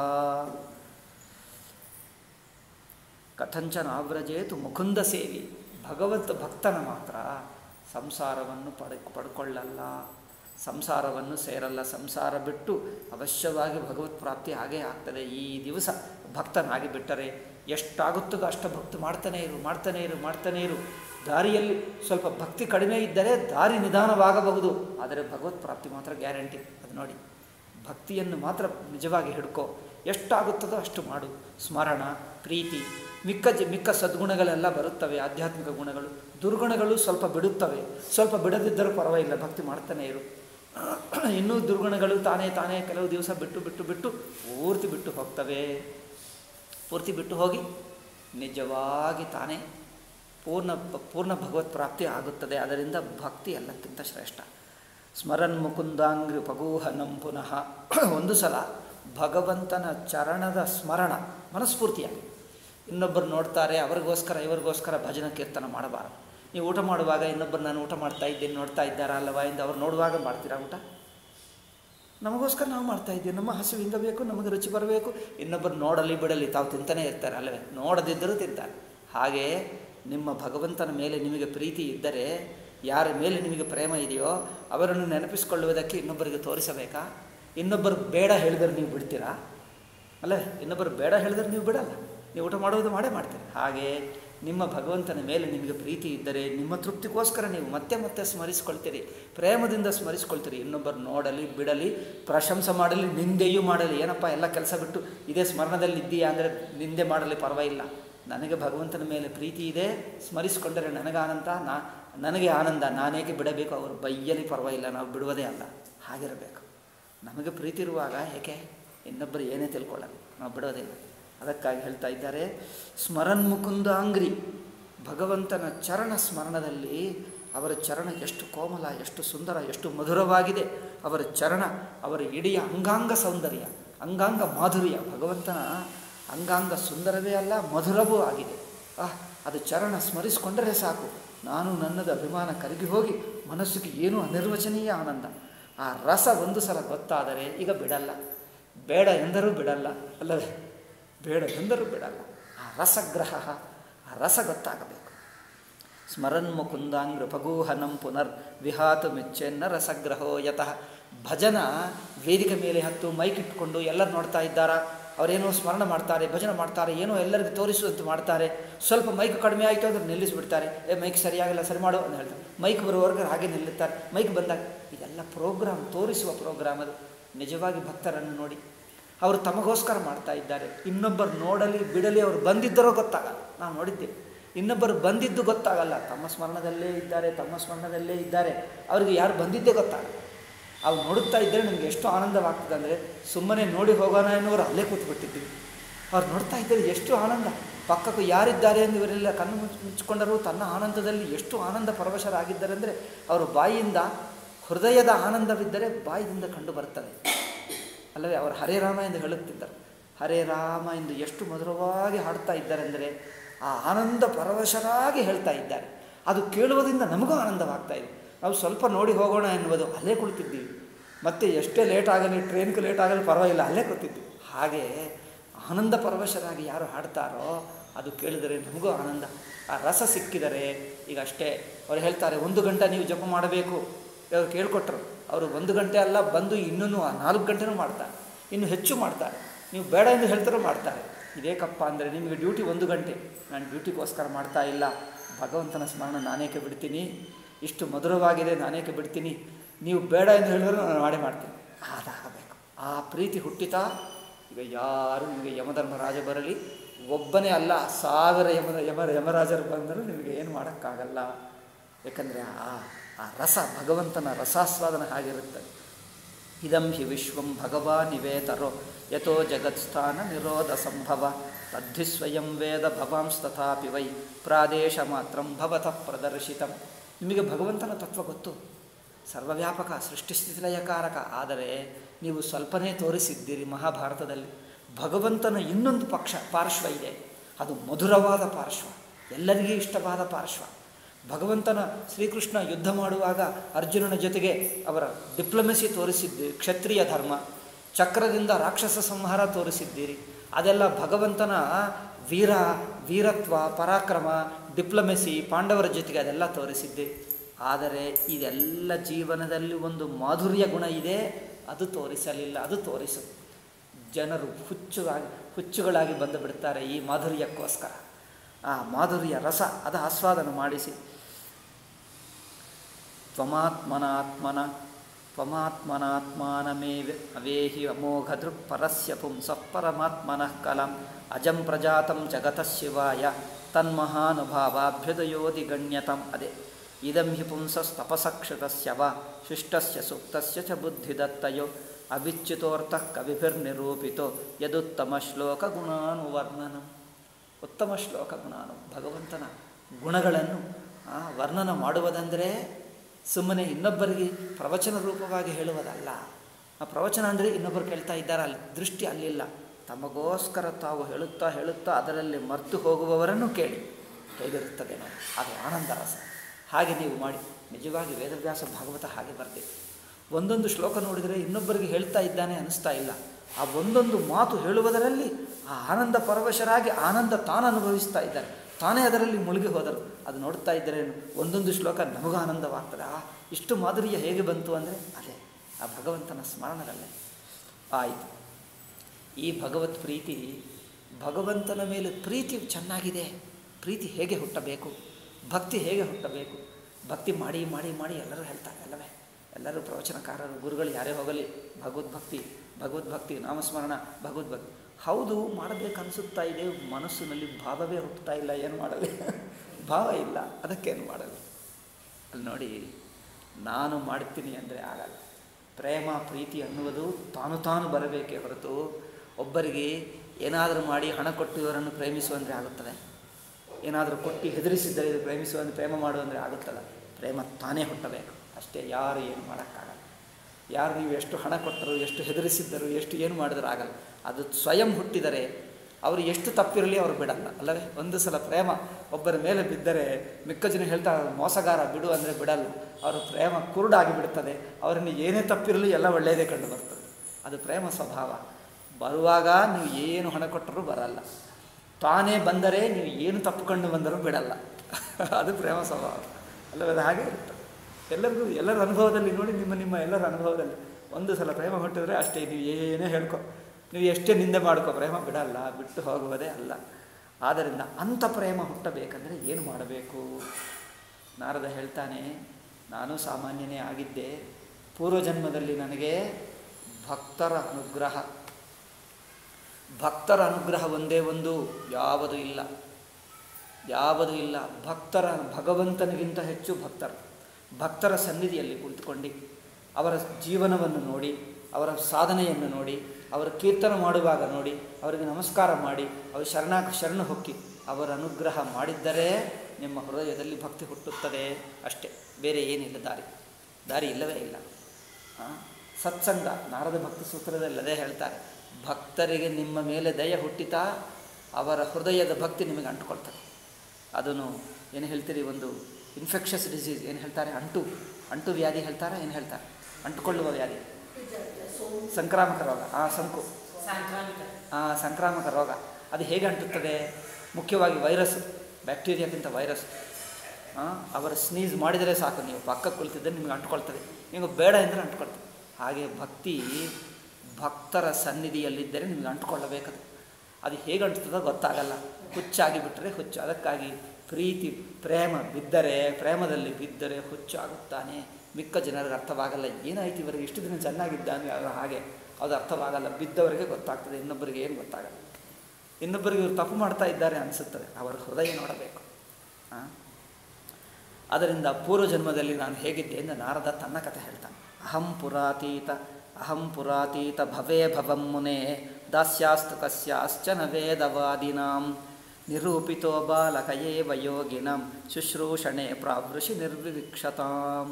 Speaker 1: ಕಥಂಚನ ಆವ್ರಜೇತು ಮುಕುಂದ ಸೇವಿ ಭಗವಂತ ಭಕ್ತನ ಮಾತ್ರ ಸಂಸಾರವನ್ನು ಪಡ ಪಡ್ಕೊಳ್ಳಲ್ಲ ಸಂಸಾರವನ್ನು ಸೇರಲ್ಲ ಸಂಸಾರ ಬಿಟ್ಟು ಅವಶ್ಯವಾಗಿ ಭಗವತ್ ಪ್ರಾಪ್ತಿ ಹಾಗೇ ಆಗ್ತದೆ ಈ ದಿವಸ ಭಕ್ತನಾಗಿ ಬಿಟ್ಟರೆ ಎಷ್ಟಾಗುತ್ತದೋ ಅಷ್ಟು ಭಕ್ತಿ ಮಾಡ್ತಾನೇ ಇರು ಮಾಡ್ತಾನೇ ಇರು ಮಾಡ್ತಾನೇ ಇರು ದಾರಿಯಲ್ಲಿ ಸ್ವಲ್ಪ ಭಕ್ತಿ ಕಡಿಮೆ ಇದ್ದರೆ ದಾರಿ ನಿಧಾನವಾಗಬಹುದು ಆದರೆ ಭಗವತ್ ಪ್ರಾಪ್ತಿ ಮಾತ್ರ ಗ್ಯಾರಂಟಿ ಅದು ನೋಡಿ ಭಕ್ತಿಯನ್ನು ಮಾತ್ರ ನಿಜವಾಗಿ ಹಿಡ್ಕೋ ಎಷ್ಟಾಗುತ್ತದೋ ಅಷ್ಟು ಮಾಡು ಸ್ಮರಣ ಪ್ರೀತಿ ಮಿಕ್ಕ ಜ ಮಿಕ್ಕ ಸದ್ಗುಣಗಳೆಲ್ಲ ಬರುತ್ತವೆ ಆಧ್ಯಾತ್ಮಿಕ ಗುಣಗಳು ದುರ್ಗುಣಗಳು ಸ್ವಲ್ಪ ಬಿಡುತ್ತವೆ ಸ್ವಲ್ಪ ಬಿಡದಿದ್ದರೂ ಪರವಾಗಿಲ್ಲ ಭಕ್ತಿ ಮಾಡ್ತಾನೆ ಇರು ಇನ್ನೂ ದುರ್ಗುಣಗಳು ತಾನೇ ತಾನೇ ಕೆಲವು ದಿವಸ ಬಿಟ್ಟು ಬಿಟ್ಟು ಬಿಟ್ಟು ಪೂರ್ತಿ ಬಿಟ್ಟು ಹೋಗ್ತವೆ ಪೂರ್ತಿ ಬಿಟ್ಟು ಹೋಗಿ ನಿಜವಾಗಿ ತಾನೇ ಪೂರ್ಣ ಪೂರ್ಣ ಭಗವತ್ ಪ್ರಾಪ್ತಿ ಆಗುತ್ತದೆ ಅದರಿಂದ ಭಕ್ತಿ ಎಲ್ಲಕ್ಕಿಂತ ಶ್ರೇಷ್ಠ ಸ್ಮರನ್ ಮುಕುಂದಾಂಗ್ರಿ ಪಗೂಹನಂ ಪುನಃ ಒಂದು ಸಲ ಭಗವಂತನ ಚರಣದ ಸ್ಮರಣ ಮನಸ್ಫೂರ್ತಿಯಾಗಿ ಇನ್ನೊಬ್ಬರು ನೋಡ್ತಾರೆ ಅವರಿಗೋಸ್ಕರ ಇವರಿಗೋಸ್ಕರ ಭಜನ ಕೀರ್ತನ ಮಾಡಬಾರದು ನೀವು ಊಟ ಮಾಡುವಾಗ ಇನ್ನೊಬ್ಬರು ನಾನು ಊಟ ಮಾಡ್ತಾ ಇದ್ದೇನೆ ನೋಡ್ತಾ ಇದ್ದಾರಾ ಅಲ್ಲವಾ ಎಂದು ಅವ್ರು ನೋಡುವಾಗ ಮಾಡ್ತೀರಾ ಊಟ ನಮಗೋಸ್ಕರ ನಾವು ಮಾಡ್ತಾ ಇದ್ದೀವಿ ನಮ್ಮ ಹಸುವಿಂದ ಬೇಕು ನಮಗೆ ರುಚಿ ಬರಬೇಕು ಇನ್ನೊಬ್ಬರು ನೋಡಲಿ ಬಿಡಲಿ ತಾವು ತಿಂತಾನೆ ಇರ್ತಾರೆ ಅಲ್ಲವೇ ನೋಡದಿದ್ದರೂ ತಿಂತಾರೆ ಹಾಗೆ ನಿಮ್ಮ ಭಗವಂತನ ಮೇಲೆ ನಿಮಗೆ ಪ್ರೀತಿ ಇದ್ದರೆ ಯಾರ ಮೇಲೆ ನಿಮಗೆ ಪ್ರೇಮ ಇದೆಯೋ ಅವರನ್ನು ನೆನಪಿಸಿಕೊಳ್ಳುವುದಕ್ಕೆ ಇನ್ನೊಬ್ಬರಿಗೆ ತೋರಿಸಬೇಕಾ ಇನ್ನೊಬ್ಬರು ಬೇಡ ಹೇಳಿದರೆ ನೀವು ಬಿಡ್ತೀರಾ ಅಲ್ಲವೇ ಇನ್ನೊಬ್ಬರು ಬೇಡ ಹೇಳಿದರೆ ನೀವು ಬಿಡಲ್ಲ ನೀವು ಊಟ ಮಾಡೋದು ಮಾಡೇ ಮಾಡ್ತೀರಿ ಹಾಗೆ ನಿಮ್ಮ ಭಗವಂತನ ಮೇಲೆ ನಿಮಗೆ ಪ್ರೀತಿ ಇದ್ದರೆ ನಿಮ್ಮ ತೃಪ್ತಿಗೋಸ್ಕರ ನೀವು ಮತ್ತೆ ಮತ್ತೆ ಸ್ಮರಿಸ್ಕೊಳ್ತೀರಿ ಪ್ರೇಮದಿಂದ ಸ್ಮರಿಸ್ಕೊಳ್ತೀರಿ ಇನ್ನೊಬ್ಬರು ನೋಡಲಿ ಬಿಡಲಿ ಪ್ರಶಂಸೆ ಮಾಡಲಿ ನಿಂದೆಯೂ ಮಾಡಲಿ ಏನಪ್ಪ ಎಲ್ಲ ಕೆಲಸ ಬಿಟ್ಟು ಇದೇ ಸ್ಮರಣದಲ್ಲಿ ಇದ್ದೀಯಾ ಅಂದರೆ ನಿಂದೆ ಮಾಡಲಿ ಪರವಾಗಿಲ್ಲ ನನಗೆ ಭಗವಂತನ ಮೇಲೆ ಪ್ರೀತಿ ಇದೆ ಸ್ಮರಿಸಿಕೊಂಡರೆ ನನಗೆ ಆನಂದ ನಾ ನನಗೆ ಆನಂದ ನಾನೇಕೆ ಬಿಡಬೇಕು ಅವರು ಬೈಯಲಿ ಪರವಾಗಿಲ್ಲ ನಾವು ಬಿಡುವುದೇ ಅಲ್ಲ ಹಾಗಿರಬೇಕು ನಮಗೆ ಪ್ರೀತಿ ಇರುವಾಗ ಏಕೆ ಇನ್ನೊಬ್ಬರು ಏನೇ ತಿಳ್ಕೊಳ್ಳಲ್ಲ ನಾವು ಬಿಡೋದಿಲ್ಲ ಅದಕ್ಕಾಗಿ ಹೇಳ್ತಾ ಇದ್ದಾರೆ ಸ್ಮರನ್ ಮುಕುಂದ ಅಂಗ್ರಿ ಭಗವಂತನ ಚರಣ ಸ್ಮರಣದಲ್ಲಿ ಅವರ ಚರಣ ಎಷ್ಟು ಕೋಮಲ ಎಷ್ಟು ಸುಂದರ ಎಷ್ಟು ಮಧುರವಾಗಿದೆ ಅವರ ಚರಣ ಅವರ ಇಡೀ ಅಂಗಾಂಗ ಸೌಂದರ್ಯ ಅಂಗಾಂಗ ಮಾಧುರ್ಯ ಭಗವಂತನ ಅಂಗಾಂಗ ಸುಂದರವೇ ಅಲ್ಲ ಮಧುರವೂ ಆಗಿದೆ ಆಹ್ ಅದು ಚರಣ ಸ್ಮರಿಸಿಕೊಂಡರೆ ಸಾಕು ನಾನು ನನ್ನದು ಅಭಿಮಾನ ಕರಗಿ ಹೋಗಿ ಮನಸ್ಸಿಗೆ ಏನೂ ಅನಿರ್ವಚನೀಯ ಆನಂದ ಆ ರಸ ಒಂದು ಸಲ ಗೊತ್ತಾದರೆ ಈಗ ಬಿಡಲ್ಲ ಬೇಡ ಎಂದರೂ ಬಿಡಲ್ಲ ಅಲ್ಲವೇ ಬೇಡ ಎಂದರೂ ಬಿಡಲ್ಲ ಆ ರಸಗ್ರಹ ಆ ರಸ ಗೊತ್ತಾಗಬೇಕು ಸ್ಮರನ್ ಮುಕುಂದಾಂಗ್ ನೃಪಗೂಹನಂ ಪುನರ್ ವಿಹಾತು ಮೆಚ್ಚೆನ್ನ ರಸಗ್ರಹೋ ಯತಃ ಭಜನ ವೇದಿಕೆ ಮೇಲೆ ಹತ್ತು ಮೈಕ್ ಇಟ್ಕೊಂಡು ಎಲ್ಲರೂ ನೋಡ್ತಾ ಇದ್ದಾರಾ ಅವರೇನೋ ಸ್ಮರಣ ಮಾಡ್ತಾರೆ ಭಜನೆ ಮಾಡ್ತಾರೆ ಏನೋ ಎಲ್ಲರಿಗೂ ತೋರಿಸುವಂತೆ ಮಾಡ್ತಾರೆ ಸ್ವಲ್ಪ ಮೈಕ್ ಕಡಿಮೆ ಆಯಿತು ಅಂದ್ರೆ ನಿಲ್ಲಿಸಿಬಿಡ್ತಾರೆ ಏ ಮೈಕ್ ಸರಿಯಾಗಿಲ್ಲ ಸರಿ ಮಾಡು ಅಂತ ಹೇಳ್ತಾರೆ ಮೈಕ್ ಬರುವವರೆಗೆ ಹಾಗೆ ನಿಲ್ಲುತ್ತಾರೆ ಮೈಕ್ ಬಂದಾಗ ಇದೆಲ್ಲ ಪ್ರೋಗ್ರಾಮ್ ತೋರಿಸುವ ಪ್ರೋಗ್ರಾಮ್ ಅದು ನಿಜವಾಗಿ ಭಕ್ತರನ್ನು ನೋಡಿ ಅವರು ತಮಗೋಸ್ಕರ ಮಾಡ್ತಾ ಇದ್ದಾರೆ ಇನ್ನೊಬ್ಬರು ನೋಡಲಿ ಬಿಡಲಿ ಅವರು ಬಂದಿದ್ದರೋ ಗೊತ್ತಾಗಲ್ಲ ನಾವು ನೋಡಿದ್ದೇವೆ ಇನ್ನೊಬ್ಬರು ಬಂದಿದ್ದು ಗೊತ್ತಾಗಲ್ಲ ತಮ್ಮ ಸ್ಮರಣದಲ್ಲೇ ಇದ್ದಾರೆ ತಮ್ಮ ಸ್ಮರಣದಲ್ಲೇ ಇದ್ದಾರೆ ಅವರಿಗೆ ಯಾರು ಬಂದಿದ್ದೇ ಗೊತ್ತಾಗಲ್ಲ ಅವ್ರು ನೋಡುತ್ತಾ ಇದ್ದರೆ ನಮಗೆ ಎಷ್ಟು ಆನಂದವಾಗ್ತದೆ ಅಂದರೆ ಸುಮ್ಮನೆ ನೋಡಿ ಹೋಗೋಣ ಎನ್ನುವರು ಅಲ್ಲೇ ಕೂತ್ಬಿಟ್ಟಿದ್ವಿ ಅವ್ರು ನೋಡ್ತಾ ಇದ್ದರೆ ಎಷ್ಟು ಆನಂದ ಪಕ್ಕಕ್ಕೂ ಯಾರಿದ್ದಾರೆ ಎಂದು ಇವರೆಲ್ಲ ಕಣ್ಣು ಮುಚ್ಚ ಮುಚ್ಚಿಕೊಂಡರೂ ತನ್ನ ಆನಂದದಲ್ಲಿ ಎಷ್ಟು ಆನಂದ ಪರವಶರಾಗಿದ್ದಾರೆ ಅಂದರೆ ಅವರು ಬಾಯಿಯಿಂದ ಹೃದಯದ ಆನಂದವಿದ್ದರೆ ಬಾಯಿಯಿಂದ ಕಂಡು ಬರ್ತದೆ ಅಲ್ಲವೇ ಅವರು ಹರೇ ರಾಮ ಎಂದು ಹೇಳುತ್ತಿದ್ದರು ಹರೇ ರಾಮ ಎಂದು ಎಷ್ಟು ಮಧುರವಾಗಿ ಹಾಡ್ತಾ ಇದ್ದಾರೆ ಅಂದರೆ ಆ ಆನಂದ ಪರವಶರಾಗಿ ಹೇಳ್ತಾ ಇದ್ದಾರೆ ಅದು ಕೇಳುವುದರಿಂದ ನಮಗೂ ಆನಂದವಾಗ್ತಾ ಇದೆ ನಾವು ಸ್ವಲ್ಪ ನೋಡಿ ಹೋಗೋಣ ಎನ್ನುವುದು ಅಲ್ಲೇ ಕುಳಿತಿದ್ದೀವಿ ಮತ್ತೆ ಎಷ್ಟೇ ಲೇಟ್ ಆಗಲಿ ಟ್ರೈನ್ಗೆ ಲೇಟ್ ಆಗಲಿ ಪರವಾಗಿಲ್ಲ ಅಲ್ಲೇ ಕೂತಿದ್ವಿ ಹಾಗೆ ಆನಂದ ಪರವಶರಾಗಿ ಯಾರು ಹಾಡ್ತಾರೋ ಅದು ಕೇಳಿದರೆ ನಮಗೂ ಆನಂದ ಆ ರಸ ಸಿಕ್ಕಿದರೆ ಈಗ ಅಷ್ಟೇ ಅವ್ರು ಹೇಳ್ತಾರೆ ಒಂದು ಗಂಟೆ ನೀವು ಜಪ ಮಾಡಬೇಕು ಅವ್ರು ಕೇಳ್ಕೊಟ್ರು ಅವರು ಒಂದು ಗಂಟೆ ಅಲ್ಲ ಬಂದು ಇನ್ನೂ ನಾಲ್ಕು ಗಂಟೆನೂ ಮಾಡ್ತಾರೆ ಇನ್ನು ಹೆಚ್ಚು ಮಾಡ್ತಾರೆ ನೀವು ಬೇಡ ಎಂದು ಹೇಳ್ತಾರೋ ಮಾಡ್ತಾರೆ ಇದೇಕಪ್ಪ ಅಂದರೆ ನಿಮಗೆ ಡ್ಯೂಟಿ ಒಂದು ಗಂಟೆ ನಾನು ಡ್ಯೂಟಿಗೋಸ್ಕರ ಮಾಡ್ತಾ ಇಲ್ಲ ಭಗವಂತನ ಸ್ಮರಣ ನಾನೇಕೆ ಬಿಡ್ತೀನಿ ಇಷ್ಟು ಮಧುರವಾಗಿದೆ ನಾನೇಕೆ ಬಿಡ್ತೀನಿ ನೀವು ಬೇಡ ಎಂದು ಹೇಳಿದ್ರೆ ನಾನು ಮಾಡೇ ಮಾಡ್ತೀನಿ ಅದಾಗಬೇಕು ಆ ಪ್ರೀತಿ ಹುಟ್ಟಿತಾ ಈಗ ಯಾರು ನಿಮಗೆ ಯಮಧರ್ಮರಾಜ ಬರಲಿ ಒಬ್ಬನೇ ಅಲ್ಲ ಸಾವಿರ ಯಮದ ಯಮ ಯಮರಾಜರು ಬಂದರೂ ನಿಮಗೆ ಏನು ಮಾಡೋಕ್ಕಾಗಲ್ಲ ಯಾಕಂದರೆ ಆ ಆ ರಸ ಭಗವಂತನ ರಸಾಸ್ವಾದನ ಹಾಗಿರುತ್ತದೆ ಇದಂ ಹಿ ವಿಶ್ವಂ ಭಗವಾನ್ ನಿವೇತರೋ ಯಥೋ ಜಗತ್ಸ್ಥಾನ ನಿರೋಧ ಸಂಭವ ತದ್ಧಿ ಸ್ವಯಂ ವೇದ ಭವಾಂಸ್ತಥಾಪಿ ವೈ ಪ್ರಾದೇಶ ಮಾತ್ರಂ ಭವತಃ ಪ್ರದರ್ಶಿತಂ ನಿಮಗೆ ಭಗವಂತನ ತತ್ವ ಗೊತ್ತು ಸರ್ವವ್ಯಾಪಕ ಸೃಷ್ಟಿಸ್ಥಿತಿಲಯಕಾರಕ ಆದರೆ ನೀವು ಸ್ವಲ್ಪನೇ ತೋರಿಸಿದ್ದೀರಿ ಮಹಾಭಾರತದಲ್ಲಿ ಭಗವಂತನ ಇನ್ನೊಂದು ಪಕ್ಷ ಪಾರ್ಶ್ವ ಇದೆ ಅದು ಮಧುರವಾದ ಪಾರ್ಶ್ವ ಎಲ್ಲರಿಗೂ ಇಷ್ಟವಾದ ಪಾರ್ಶ್ವ ಭಗವಂತನ ಶ್ರೀಕೃಷ್ಣ ಯುದ್ಧ ಮಾಡುವಾಗ ಅರ್ಜುನನ ಜೊತೆಗೆ ಅವರ ಡಿಪ್ಲೊಮೆಸಿ ತೋರಿಸಿದ್ದೀರಿ ಕ್ಷತ್ರಿಯ ಧರ್ಮ ಚಕ್ರದಿಂದ ರಾಕ್ಷಸ ಸಂಹಾರ ತೋರಿಸಿದ್ದೀರಿ ಅದೆಲ್ಲ ಭಗವಂತನ ವೀರ ವೀರತ್ವ ಪರಾಕ್ರಮ ಡಿಪ್ಲೊಮೆಸಿ ಪಾಂಡವರ ಜೊತೆಗೆ ಅದೆಲ್ಲ ತೋರಿಸಿದ್ದೀರಿ ಆದರೆ ಇದೆಲ್ಲ ಜೀವನದಲ್ಲಿ ಒಂದು ಮಾಧುರ್ಯ ಗುಣ ಇದೆ ಅದು ತೋರಿಸಲಿಲ್ಲ ಅದು ತೋರಿಸು ಜನರು ಹುಚ್ಚುಗಾಗಿ ಹುಚ್ಚುಗಳಾಗಿ ಬಂದು ಬಿಡ್ತಾರೆ ಈ ಮಾಧುರ್ಯಕ್ಕೋಸ್ಕರ ಆ ಮಾಧುರ್ಯ ರಸ ಅದ ಆಸ್ವಾದನ ಮಾಡಿಸಿ ತ್ವಮಾತ್ಮನಾತ್ಮನ ತ್ವಮಾತ್ಮನಾತ್ಮಾನಮೇವ ಅವೇಹಿ ಅಮೋಘ ದೃಕ್ ಪರಸ್ಯ ಪುಂಸಃ ಪರಮಾತ್ಮನಃ ಕಲಂ ಅಜಂ ಪ್ರಜಾತಂ ಜಗತಃ ಶಿವಾಯ ತನ್ಮಹಾನುಭಾವಾಭ್ಯುದಯೋದಿ ಗಣ್ಯತಂ ಅದೇ ಇದಂ ಹಿ ಪುಂಸಸ್ತಪಸಕ್ಷತಸ್ಯ ವ ಶಿಷ್ಟಸ್ಯ ಸುಪ್ತಸ್ಯ ಚ ಬುದ್ಧಿದತ್ತಯೋ ಅವಿಚ್ಯುತೋರ್ಥಃ ಕವಿಭಿರ್ನಿರೂಪಿತೋ ಯದುತ್ತಮ ಶ್ಲೋಕ ಗುಣಾನುವರ್ಣನಂ ಉತ್ತಮ ಶ್ಲೋಕ ಗುಣಾನು ಭಗವಂತನ ಗುಣಗಳನ್ನು ಆ, ವರ್ಣನ ಮಾಡುವುದಂದರೆ ಸುಮ್ಮನೆ ಇನ್ನೊಬ್ಬರಿಗೆ ಪ್ರವಚನ ರೂಪವಾಗಿ ಹೇಳುವುದಲ್ಲ ಆ ಪ್ರವಚನ ಅಂದರೆ ಇನ್ನೊಬ್ಬರು ಕೇಳ್ತಾ ಇದ್ದಾರೆ ಅಲ್ಲಿ ದೃಷ್ಟಿ ಅಲ್ಲಿಲ್ಲ ತಮಗೋಸ್ಕರ ತಾವು ಹೇಳುತ್ತಾ ಹೇಳುತ್ತಾ ಅದರಲ್ಲಿ ಮರ್ತು ಹೋಗುವವರನ್ನು ಕೇಳಿ ಹೇಗಿರುತ್ತದೆ ನೋಡಿ ಅದು ಆನಂದ ರಸ ಹಾಗೆ ನೀವು ಮಾಡಿ ನಿಜವಾಗಿ ವೇದವ್ಯಾಸ ಭಾಗವತ ಹಾಗೆ ಬರ್ಬೇಕು ಒಂದೊಂದು ಶ್ಲೋಕ ನೋಡಿದರೆ ಇನ್ನೊಬ್ಬರಿಗೆ ಹೇಳ್ತಾ ಇದ್ದಾನೆ ಅನಿಸ್ತಾ ಇಲ್ಲ ಆ ಒಂದೊಂದು ಮಾತು ಹೇಳುವುದರಲ್ಲಿ ಆ ಆನಂದ ಪರವಶರಾಗಿ ಆನಂದ ತಾನು ಅನುಭವಿಸ್ತಾ ಇದ್ದಾರೆ ತಾನೇ ಅದರಲ್ಲಿ ಮುಳುಗಿ ಹೋದರು ಅದು ನೋಡ್ತಾ ಇದ್ದರೆ ಒಂದೊಂದು ಶ್ಲೋಕ ನಮಗೂ ಆನಂದವಾಗ್ತದೆ ಆ ಇಷ್ಟು ಮಾಧುರ್ಯ ಹೇಗೆ ಬಂತು ಅಂದರೆ ಅದೇ ಆ ಭಗವಂತನ ಸ್ಮರಣದಲ್ಲೇ ಆಯಿತು ಈ ಭಗವತ್ ಪ್ರೀತಿ ಭಗವಂತನ ಮೇಲೆ ಪ್ರೀತಿ ಚೆನ್ನಾಗಿದೆ ಪ್ರೀತಿ ಹೇಗೆ ಹುಟ್ಟಬೇಕು ಭಕ್ತಿ ಹೇಗೆ ಹುಟ್ಟಬೇಕು ಭಕ್ತಿ ಮಾಡಿ ಮಾಡಿ ಮಾಡಿ ಎಲ್ಲರೂ ಹೇಳ್ತಾರೆ ಅಲ್ಲವೇ ಎಲ್ಲರೂ ಪ್ರವಚನಕಾರರು ಗುರುಗಳು ಯಾರೇ ಹೋಗಲಿ ಭಗವದ್ಭಕ್ತಿ ಭಗವದ್ಭಕ್ತಿ ನಾಮಸ್ಮರಣ ಭಗವದ್ಭಕ್ತಿ ಹೌದು ಮಾಡಬೇಕನ್ನಿಸುತ್ತಾ ಇದೆ ಮನಸ್ಸಿನಲ್ಲಿ ಭಾವವೇ ಹುಟ್ಟುತ್ತಾ ಇಲ್ಲ ಏನು ಮಾಡಲಿ ಭಾವ ಇಲ್ಲ ಅದಕ್ಕೇನು ಮಾಡಲಿ ಅಲ್ಲಿ ನೋಡಿ ನಾನು ಮಾಡ್ತೀನಿ ಅಂದರೆ ಆಗಲ್ಲ ಪ್ರೇಮ ಪ್ರೀತಿ ಅನ್ನುವುದು ತಾನು ತಾನು ಬರಬೇಕೇ ಹೊರತು ಒಬ್ಬರಿಗೆ ಏನಾದರೂ ಮಾಡಿ ಹಣ ಕೊಟ್ಟು ಇವರನ್ನು ಪ್ರೇಮಿಸುವಂದರೆ ಆಗುತ್ತದೆ ಏನಾದರೂ ಕೊಟ್ಟು ಹೆದರಿಸಿದ್ದರೆ ಇದು ಪ್ರೇಮಿಸುವಂದ್ರೆ ಪ್ರೇಮ ಮಾಡುವಂದರೆ ಆಗುತ್ತಲ್ಲ ಪ್ರೇಮ ತಾನೇ ಹುಟ್ಟಬೇಕು ಅಷ್ಟೇ ಯಾರು ಏನು ಮಾಡೋಕ್ಕಾಗಲ್ಲ ಯಾರು ನೀವು ಎಷ್ಟು ಹಣ ಕೊಟ್ಟರು ಎಷ್ಟು ಹೆದರಿಸಿದ್ದರು ಎಷ್ಟು ಏನು ಮಾಡಿದರೂ ಆಗಲ್ಲ ಅದು ಸ್ವಯಂ ಹುಟ್ಟಿದರೆ ಅವರು ಎಷ್ಟು ತಪ್ಪಿರಲಿ ಅವರು ಬಿಡಲ್ಲ ಅಲ್ಲವೇ ಒಂದು ಸಲ ಪ್ರೇಮ ಒಬ್ಬರ ಮೇಲೆ ಬಿದ್ದರೆ ಮಿಕ್ಕ ಜನ ಹೇಳ್ತಾರೆ ಮೋಸಗಾರ ಬಿಡು ಅಂದರೆ ಬಿಡಲ್ಲ ಅವರ ಪ್ರೇಮ ಕುರುಡಾಗಿ ಬಿಡುತ್ತದೆ ಅವರನ್ನು ಏನೇ ತಪ್ಪಿರಲಿ ಎಲ್ಲ ಒಳ್ಳೆಯದೇ ಕಂಡು ಬರ್ತದೆ ಅದು ಪ್ರೇಮ ಸ್ವಭಾವ ಬರುವಾಗ ನೀವು ಏನು ಹಣ ಕೊಟ್ಟರೂ ಬರಲ್ಲ ತಾನೇ ಬಂದರೆ ನೀವು ಏನು ತಪ್ಪು ಕಂಡು ಬಂದರೂ ಬಿಡಲ್ಲ ಅದು ಪ್ರೇಮ ಸ್ವಭಾವ ಅಲ್ಲವೇ ಅದು ಹಾಗೆ ಇರುತ್ತೆ ಎಲ್ಲರಿಗೂ ಎಲ್ಲರ ಅನುಭವದಲ್ಲಿ ನೋಡಿ ನಿಮ್ಮ ನಿಮ್ಮ ಎಲ್ಲರ ಅನುಭವದಲ್ಲಿ ಒಂದು ಸಲ ಪ್ರೇಮ ಹುಟ್ಟಿದ್ರೆ ಅಷ್ಟೇ ನೀವು ಏನೇ ಹೇಳ್ಕೊ ನೀವು ಎಷ್ಟೇ ನಿಂದೆ ಮಾಡ್ಕೊ ಪ್ರೇಮ ಬಿಡಲ್ಲ ಬಿಟ್ಟು ಹೋಗುವುದೇ ಅಲ್ಲ ಆದ್ದರಿಂದ ಅಂಥ ಪ್ರೇಮ ಹುಟ್ಟಬೇಕಂದ್ರೆ ಏನು ಮಾಡಬೇಕು ನಾರದ ಹೇಳ್ತಾನೆ ನಾನು ಸಾಮಾನ್ಯನೇ ಆಗಿದ್ದೆ ಪೂರ್ವಜನ್ಮದಲ್ಲಿ ನನಗೆ ಭಕ್ತರ ಅನುಗ್ರಹ ಭಕ್ತರ ಅನುಗ್ರಹ ಒಂದೇ ಒಂದು ಯಾವುದು ಇಲ್ಲ ಯಾವುದು ಇಲ್ಲ ಭಕ್ತರ ಭಗವಂತನಿಗಿಂತ ಹೆಚ್ಚು ಭಕ್ತರು ಭಕ್ತರ ಸನ್ನಿಧಿಯಲ್ಲಿ ಕುಳಿತುಕೊಂಡು ಅವರ ಜೀವನವನ್ನು ನೋಡಿ ಅವರ ಸಾಧನೆಯನ್ನು ನೋಡಿ ಅವರ ಕೀರ್ತನ ಮಾಡುವಾಗ ನೋಡಿ ಅವರಿಗೆ ನಮಸ್ಕಾರ ಮಾಡಿ ಅವರು ಶರಣ ಶರಣ ಹೊಕ್ಕಿ ಅವರ ಅನುಗ್ರಹ ಮಾಡಿದ್ದರೆ ನಿಮ್ಮ ಹೃದಯದಲ್ಲಿ ಭಕ್ತಿ ಹುಟ್ಟುತ್ತದೆ ಅಷ್ಟೇ ಬೇರೆ ಏನಿಲ್ಲ ದಾರಿ ದಾರಿ ಇಲ್ಲವೇ ಇಲ್ಲ ಆ, ಸತ್ಸಂಗ ನಾರದ ಭಕ್ತಿ ಸೂತ್ರದಲ್ಲಿ ಅದೇ ಹೇಳ್ತಾರೆ ಭಕ್ತರಿಗೆ ನಿಮ್ಮ ಮೇಲೆ ದಯ ಹುಟ್ಟಿತಾ ಅವರ ಹೃದಯದ ಭಕ್ತಿ ನಿಮಗೆ ಅಂಟುಕೊಳ್ತದೆ ಅದನ್ನು ಏನು ಹೇಳ್ತೀರಿ ಒಂದು ಇನ್ಫೆಕ್ಷಸ್ ಡಿಸೀಸ್ ಏನು ಹೇಳ್ತಾರೆ ಅಂಟು ಅಂಟು ವ್ಯಾಧಿ ಹೇಳ್ತಾರಾ ಏನು ಹೇಳ್ತಾರೆ ಅಂಟುಕೊಳ್ಳುವ ವ್ಯಾಧಿ ಸಂಕ್ರಾಮಕ ರೋಗ ಆ ಸಂಕು ಆ ಸಂಕ್ರಾಮಕ ರೋಗ ಅದು ಹೇಗೆ ಅಂಟುತ್ತದೆ ಮುಖ್ಯವಾಗಿ ವೈರಸ್ ಬ್ಯಾಕ್ಟೀರಿಯಾಕ್ಕಿಂತ ವೈರಸ್ ಆ, ಅವರ ಸ್ನೀಸ್ ಮಾಡಿದರೆ ಸಾಕು ನೀವು ಪಕ್ಕ ಕುಳಿತಿದ್ದರೆ ನಿಮಗೆ ಅಂಟ್ಕೊಳ್ತದೆ ನಿಮಗೆ ಬೇಡ ಎಂದರೆ ಅಂಟ್ಕೊಳ್ತದೆ ಹಾಗೆ ಭಕ್ತಿ ಭಕ್ತರ ಸನ್ನಿಧಿಯಲ್ಲಿದ್ದರೆ ನಿಮಗೆ ಅಂಟ್ಕೊಳ್ಳಬೇಕದು ಅದು ಹೇಗೆ ಅಂಟ್ತದೋ ಗೊತ್ತಾಗಲ್ಲ ಹುಚ್ಚಾಗಿ ಬಿಟ್ಟರೆ ಹುಚ್ಚು ಅದಕ್ಕಾಗಿ ಪ್ರೀತಿ ಪ್ರೇಮ ಬಿದ್ದರೆ ಪ್ರೇಮದಲ್ಲಿ ಬಿದ್ದರೆ ಹುಚ್ಚು ಆಗುತ್ತಾನೆ ಮಿಕ್ಕ ಜನರಿಗೆ ಅರ್ಥವಾಗಲ್ಲ ಏನಾಯ್ತು ಇವರಿಗೆ ಇಷ್ಟು ದಿನ ಚೆನ್ನಾಗಿದ್ದಾನೆ ಅದು ಹಾಗೆ ಅದು ಅರ್ಥವಾಗಲ್ಲ ಬಿದ್ದವರಿಗೆ ಗೊತ್ತಾಗ್ತದೆ ಇನ್ನೊಬ್ಬರಿಗೆ ಏನು ಗೊತ್ತಾಗಲ್ಲ ಇನ್ನೊಬ್ಬರಿಗೆ ಇವರು ತಪ್ಪು ಮಾಡ್ತಾ ಇದ್ದಾರೆ ಅನಿಸುತ್ತದೆ ಅವರ ಹೃದಯ ನೋಡಬೇಕು ಆ? ಅದರಿಂದ ಪೂರ್ವಜನ್ಮದಲ್ಲಿ ನಾನು ಹೇಗಿದ್ದೆ ಎಂದು ನಾರದ ತನ್ನ ಕಥೆ ಹೇಳ್ತಾನೆ ಅಹಂ ಪುರಾತೀತ ಅಹಂ ಪುರಾತೀತ ಭವೇ ಭವಂ ಮುನೆ ದಾಸ್ಯಾಸ್ತು ಕಸ್ಯಾಶ್ಚನ ವೇದವಾದಿನಾಂ ನಿರೂಪಿತೋ ಬಾಲಕಯೇ ವಯೋಗಿನಂ ಶುಶ್ರೂಷಣೆ ಪ್ರಾವೃಷಿ ನಿರ್ವಿವೀಕ್ಷತಾಂ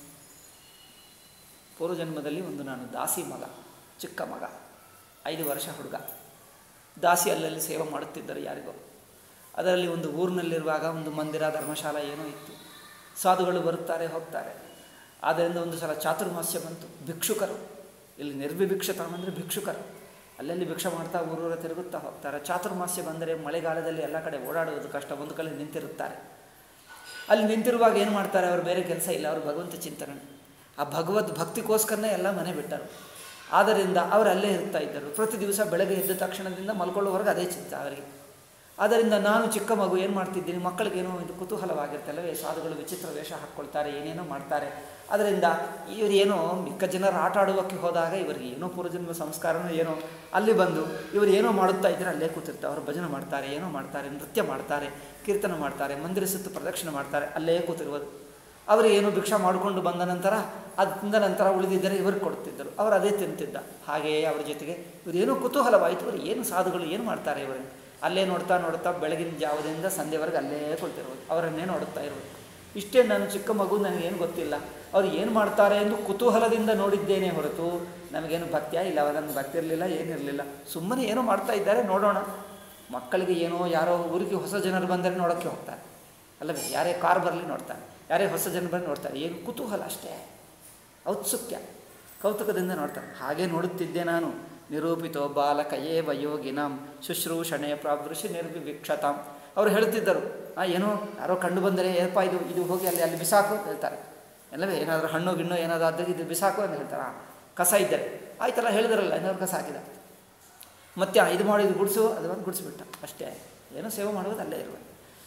Speaker 1: ಪೂರ್ವಜನ್ಮದಲ್ಲಿ ಒಂದು ನಾನು ದಾಸಿ ಮಗ ಚಿಕ್ಕ ಮಗ ಐದು ವರ್ಷ ಹುಡುಗ ದಾಸಿ ಅಲ್ಲಲ್ಲಿ ಸೇವೆ ಮಾಡುತ್ತಿದ್ದರು ಯಾರಿಗೋ ಅದರಲ್ಲಿ ಒಂದು ಊರಿನಲ್ಲಿರುವಾಗ ಒಂದು ಮಂದಿರ ಧರ್ಮಶಾಲ ಏನೋ ಇತ್ತು ಸಾಧುಗಳು ಬರುತ್ತಾರೆ ಹೋಗ್ತಾರೆ ಆದ್ದರಿಂದ ಒಂದು ಸಲ ಚಾತುರ್ಮಾಸ್ಯ ಬಂತು ಭಿಕ್ಷುಕರು ಇಲ್ಲಿ ನಿರ್ವಿಭಿಕ್ಷತಾಂ ಅಂದರೆ ಭಿಕ್ಷುಕರು ಅಲ್ಲಲ್ಲಿ ಭಿಕ್ಷೆ ಮಾಡ್ತಾ ಊರೂರ ತಿರುಗುತ್ತಾ ಹೋಗ್ತಾರೆ ಚಾತುರ್ಮಾಸ್ಯ ಬಂದರೆ ಮಳೆಗಾಲದಲ್ಲಿ ಎಲ್ಲ ಕಡೆ ಓಡಾಡುವುದು ಕಷ್ಟ ಒಂದು ಕಡೆ ನಿಂತಿರುತ್ತಾರೆ ಅಲ್ಲಿ ನಿಂತಿರುವಾಗ ಏನು ಮಾಡ್ತಾರೆ ಅವರು ಬೇರೆ ಕೆಲಸ ಇಲ್ಲ ಅವರು ಭಗವಂತ ಚಿಂತನೆ ಆ ಭಗವದ್ ಭಕ್ತಿಗೋಸ್ಕರನೇ ಎಲ್ಲ ಮನೆ ಬಿಟ್ಟರು ಆದ್ದರಿಂದ ಅವರು ಅಲ್ಲೇ ಇರ್ತಾ ಇದ್ದರು ಪ್ರತಿ ದಿವಸ ಬೆಳಗ್ಗೆ ಎದ್ದ ತಕ್ಷಣದಿಂದ ಮಲ್ಕೊಳ್ಳೋವರೆಗೆ ಅದೇ ಚಿಂತ ಅವರಿಗೆ ಆದ್ದರಿಂದ ನಾನು ಚಿಕ್ಕ ಮಗು ಏನು ಮಾಡ್ತಿದ್ದೀನಿ ಮಕ್ಕಳಿಗೇನೋ ಇದು ಕುತೂಹಲವಾಗಿರ್ತಲ್ಲವೇ ಸಾಧುಗಳು ವಿಚಿತ್ರ ವೇಷ ಹಾಕ್ಕೊಳ್ತಾರೆ ಏನೇನೋ ಮಾಡ್ತಾರೆ ಅದರಿಂದ ಇವರು ಏನೋ ಮಿಕ್ಕ ಜನರು ಆಟ ಆಡುವಕ್ಕೆ ಹೋದಾಗ ಇವರಿಗೆ ಏನೋ ಪೂರ್ವಜನ್ಮ ಸಂಸ್ಕಾರನೋ ಏನೋ ಅಲ್ಲಿ ಬಂದು ಇವರು ಏನೋ ಮಾಡುತ್ತಾ ಇದ್ದರೆ ಅಲ್ಲೇ ಕೂತಿರ್ತಾರೆ ಅವರು ಭಜನೆ ಮಾಡ್ತಾರೆ ಏನೋ ಮಾಡ್ತಾರೆ ನೃತ್ಯ ಮಾಡ್ತಾರೆ ಕೀರ್ತನ ಮಾಡ್ತಾರೆ ಮಂದಿರ ಸುತ್ತು ಪ್ರದಕ್ಷಿಣೆ ಮಾಡ್ತಾರೆ ಅಲ್ಲೇ ಕೂತಿರುವುದು ಅವರು ಏನು ಭಿಕ್ಷಾ ಮಾಡಿಕೊಂಡು ಬಂದ ನಂತರ ಅದು ತಿಂದ ನಂತರ ಉಳಿದಿದ್ದರೆ ಇವರು ಕೊಡ್ತಿದ್ದರು ಅವರು ಅದೇ ತಿಂತಿದ್ದ ಹಾಗೆಯೇ ಅವರ ಜೊತೆಗೆ ಇವರೇನೋ ಕುತೂಹಲವಾಯಿತು ಇವರು ಏನು ಸಾಧುಗಳು ಏನು ಮಾಡ್ತಾರೆ ಇವರು ಅಲ್ಲೇ ನೋಡ್ತಾ ನೋಡ್ತಾ ಬೆಳಗಿನ ಜಾವದಿಂದ ಸಂಜೆವರೆಗೆ ಅಲ್ಲೇ ಕೊಳ್ತಿರೋದು ಅವರನ್ನೇ ನೋಡುತ್ತಾ ಇರೋದು ಇಷ್ಟೇ ನಾನು ಚಿಕ್ಕ ಮಗು ನನಗೇನು ಗೊತ್ತಿಲ್ಲ ಅವ್ರು ಏನು ಮಾಡ್ತಾರೆ ಎಂದು ಕುತೂಹಲದಿಂದ ನೋಡಿದ್ದೇನೆ ಹೊರತು ನಮಗೇನು ಭಕ್ತಿಯ ಇಲ್ಲ ನನ್ನ ಭಕ್ತಿ ಇರಲಿಲ್ಲ ಏನಿರಲಿಲ್ಲ ಸುಮ್ಮನೆ ಏನೋ ಮಾಡ್ತಾ ಇದ್ದಾರೆ ನೋಡೋಣ ಮಕ್ಕಳಿಗೆ ಏನೋ ಯಾರೋ ಊರಿಗೆ ಹೊಸ ಜನರು ಬಂದರೆ ನೋಡೋಕ್ಕೆ ಹೋಗ್ತಾರೆ ಅಲ್ಲವೇ ಯಾರೇ ಕಾರ್ ಬರಲಿ ನೋಡ್ತಾರೆ ಯಾರೇ ಹೊಸ ಜನ ಬಂದು ನೋಡ್ತಾರೆ ಏನು ಕುತೂಹಲ ಅಷ್ಟೇ ಔತ್ಸುಕ್ಯ ಕೌತುಕದಿಂದ ನೋಡ್ತಾರೆ ಹಾಗೆ ನೋಡುತ್ತಿದ್ದೆ ನಾನು ನಿರೂಪಿತೋ ಬಾಲಕ ಏ ವಯೋಗಿನಾಂ ಶುಶ್ರೂಷಣೆ ಪ್ರಾವೃಷಿ ನಿರ್ವಿವೀಕ್ಷತಾಂ ಅವರು ಹೇಳ್ತಿದ್ದರು ಆ ಏನೋ ಯಾರೋ ಕಂಡು ಬಂದರೆ ಏನಪ್ಪ ಇದು ಇದು ಹೋಗಿ ಅಲ್ಲಿ ಅಲ್ಲಿ ಬಿಸಾಕು ಅಂತ ಹೇಳ್ತಾರೆ ಎಲ್ಲವೇ ಏನಾದರೂ ಹಣ್ಣು ಗಿಣ್ಣು ಏನಾದರೂ ಆದಾಗ ಇದು ಬಿಸಾಕು ಅಂತ ಹೇಳ್ತಾರೆ ಆ, ಕಸ ಇದ್ದರೆ ಆಯ್ತಲ್ಲ ಹೇಳಿದ್ರಲ್ಲ ಏನಾದ್ರು ಕಸ ಹಾಕಿದ ಮತ್ತೆ ಇದು ಮಾಡಿದ್ದು ಗುಡಿಸು ಅದು ಒಂದು ಗುಡಿಸ್ಬಿಟ್ಟ ಅಷ್ಟೇ ಏನೋ ಸೇವೆ ಮಾಡುವುದು ಅಲ್ಲೇ ಇರುವ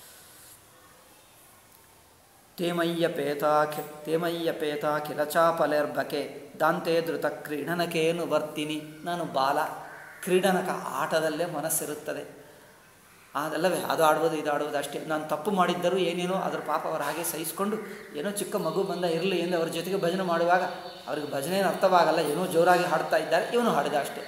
Speaker 1: ತೇಮಯ್ಯಪೇತಾಖಿ ತೇಮಯ್ಯಪೇತಾಖಿಲ ಚಾಪಲೆರ್ಬಕೆ ದಾಂತೆ ಧೃತ ಕ್ರೀಡನಕೇನು ಬರ್ತೀನಿ ನಾನು ಬಾಲ ಕ್ರೀಡನಕ ಆಟದಲ್ಲೇ ಮನಸ್ಸಿರುತ್ತದೆ ಅದಲ್ಲವೇ ಅದು ಆಡ್ಬೋದು ಇದು ಆಡ್ಬೋದು ಅಷ್ಟೇ ನಾನು ತಪ್ಪು ಮಾಡಿದ್ದರೂ ಏನೇನೋ ಅದ್ರ ಪಾಪ ಅವರು ಹಾಗೆ ಸಹಿಸ್ಕೊಂಡು ಏನೋ ಚಿಕ್ಕ ಮಗು ಬಂದ ಇರಲಿ ಎಂದು ಅವ್ರ ಜೊತೆಗೆ ಭಜನೆ ಮಾಡುವಾಗ ಅವ್ರಿಗೆ ಭಜನೆ ಏನು ಅರ್ಥವಾಗಲ್ಲ ಏನೋ ಜೋರಾಗಿ ಹಾಡ್ತಾ ಇದ್ದಾರೆ ಇವನು ಹಾಡಿದ ಅಷ್ಟೇ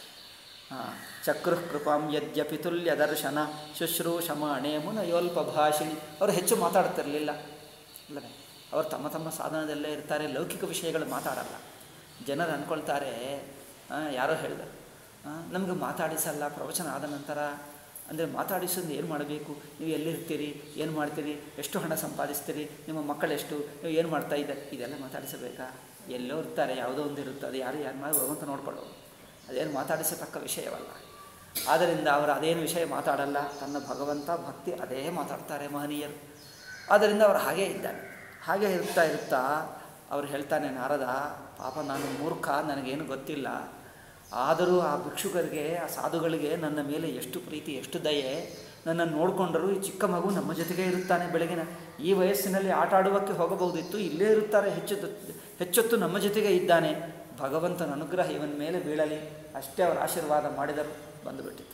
Speaker 1: ಹಾಂ ಚಕ್ರು ಕೃಪಾಂ ಯದ್ಯಪಿ ತುಲ್ಯ ದರ್ಶನ ಶುಶ್ರೂಷಮಾಣೆ ಮುನಯೋಲ್ಪ ಭಾಷಿಣಿ ಅವರು ಹೆಚ್ಚು ಮಾತಾಡ್ತಿರಲಿಲ್ಲ ಅಲ್ಲವೇ ಅವರು ತಮ್ಮ ತಮ್ಮ ಸಾಧನದಲ್ಲೇ ಇರ್ತಾರೆ ಲೌಕಿಕ ವಿಷಯಗಳು ಮಾತಾಡಲ್ಲ ಜನರು ಅಂದ್ಕೊಳ್ತಾರೆ ಆ, ಯಾರೋ ಹೇಳಿದರು ನಮಗೆ ಮಾತಾಡಿಸಲ್ಲ ಪ್ರವಚನ ಆದ ನಂತರ ಅಂದರೆ ಮಾತಾಡಿಸೋದು ಏನು ಮಾಡಬೇಕು ನೀವು ಎಲ್ಲಿರ್ತೀರಿ ಏನು ಮಾಡ್ತೀರಿ ಎಷ್ಟು ಹಣ ಸಂಪಾದಿಸ್ತೀರಿ ನಿಮ್ಮ ಮಕ್ಕಳೆಷ್ಟು ನೀವು ಏನು ಮಾಡ್ತಾ ಇದ್ದಾರೆ ಇದೆಲ್ಲ ಮಾತಾಡಿಸಬೇಕಾ ಎಲ್ಲೋ ಇರ್ತಾರೆ ಯಾವುದೋ ಒಂದು ಇರುತ್ತೆ ಅದು ಯಾರು ಯಾರು ಮಾಡಿ ಭಗವಂತ ನೋಡ್ಕೊಳ್ಳೋದು ಅದೇನು ಮಾತಾಡಿಸತಕ್ಕ ವಿಷಯವಲ್ಲ ಆದ್ದರಿಂದ ಅವರು ಅದೇನು ವಿಷಯ ಮಾತಾಡಲ್ಲ ತನ್ನ ಭಗವಂತ ಭಕ್ತಿ ಅದೇ ಮಾತಾಡ್ತಾರೆ ಮಹನೀಯರು ಆದ್ದರಿಂದ ಅವರು ಹಾಗೇ ಇದ್ದಾನೆ ಹಾಗೆ ಇರ್ತಾ ಇರ್ತಾ ಅವ್ರು ಹೇಳ್ತಾನೆ ನಾರದ ಪಾಪ ನಾನು ಮೂರ್ಖ ನನಗೇನು ಗೊತ್ತಿಲ್ಲ ಆದರೂ ಆ ಭಿಕ್ಷುಕರಿಗೆ ಆ ಸಾಧುಗಳಿಗೆ ನನ್ನ ಮೇಲೆ ಎಷ್ಟು ಪ್ರೀತಿ ಎಷ್ಟು ದಯೆ ನನ್ನನ್ನು ನೋಡಿಕೊಂಡರು ಈ ಚಿಕ್ಕ ಮಗು ನಮ್ಮ ಜೊತೆಗೆ ಇರುತ್ತಾನೆ ಬೆಳಗಿನ ಈ ವಯಸ್ಸಿನಲ್ಲಿ ಆಟ ಆಡುವಕ್ಕೆ ಹೋಗಬಹುದಿತ್ತು ಇಲ್ಲೇ ಇರುತ್ತಾರೆ ಹೆಚ್ಚು ಹೆಚ್ಚೊತ್ತು ನಮ್ಮ ಜೊತೆಗೆ ಇದ್ದಾನೆ ಭಗವಂತನ ಅನುಗ್ರಹ ಇವನ ಮೇಲೆ ಬೀಳಲಿ ಅಷ್ಟೇ ಅವರ ಆಶೀರ್ವಾದ ಮಾಡಿದರು ಬಂದುಬಿಟ್ಟಿತು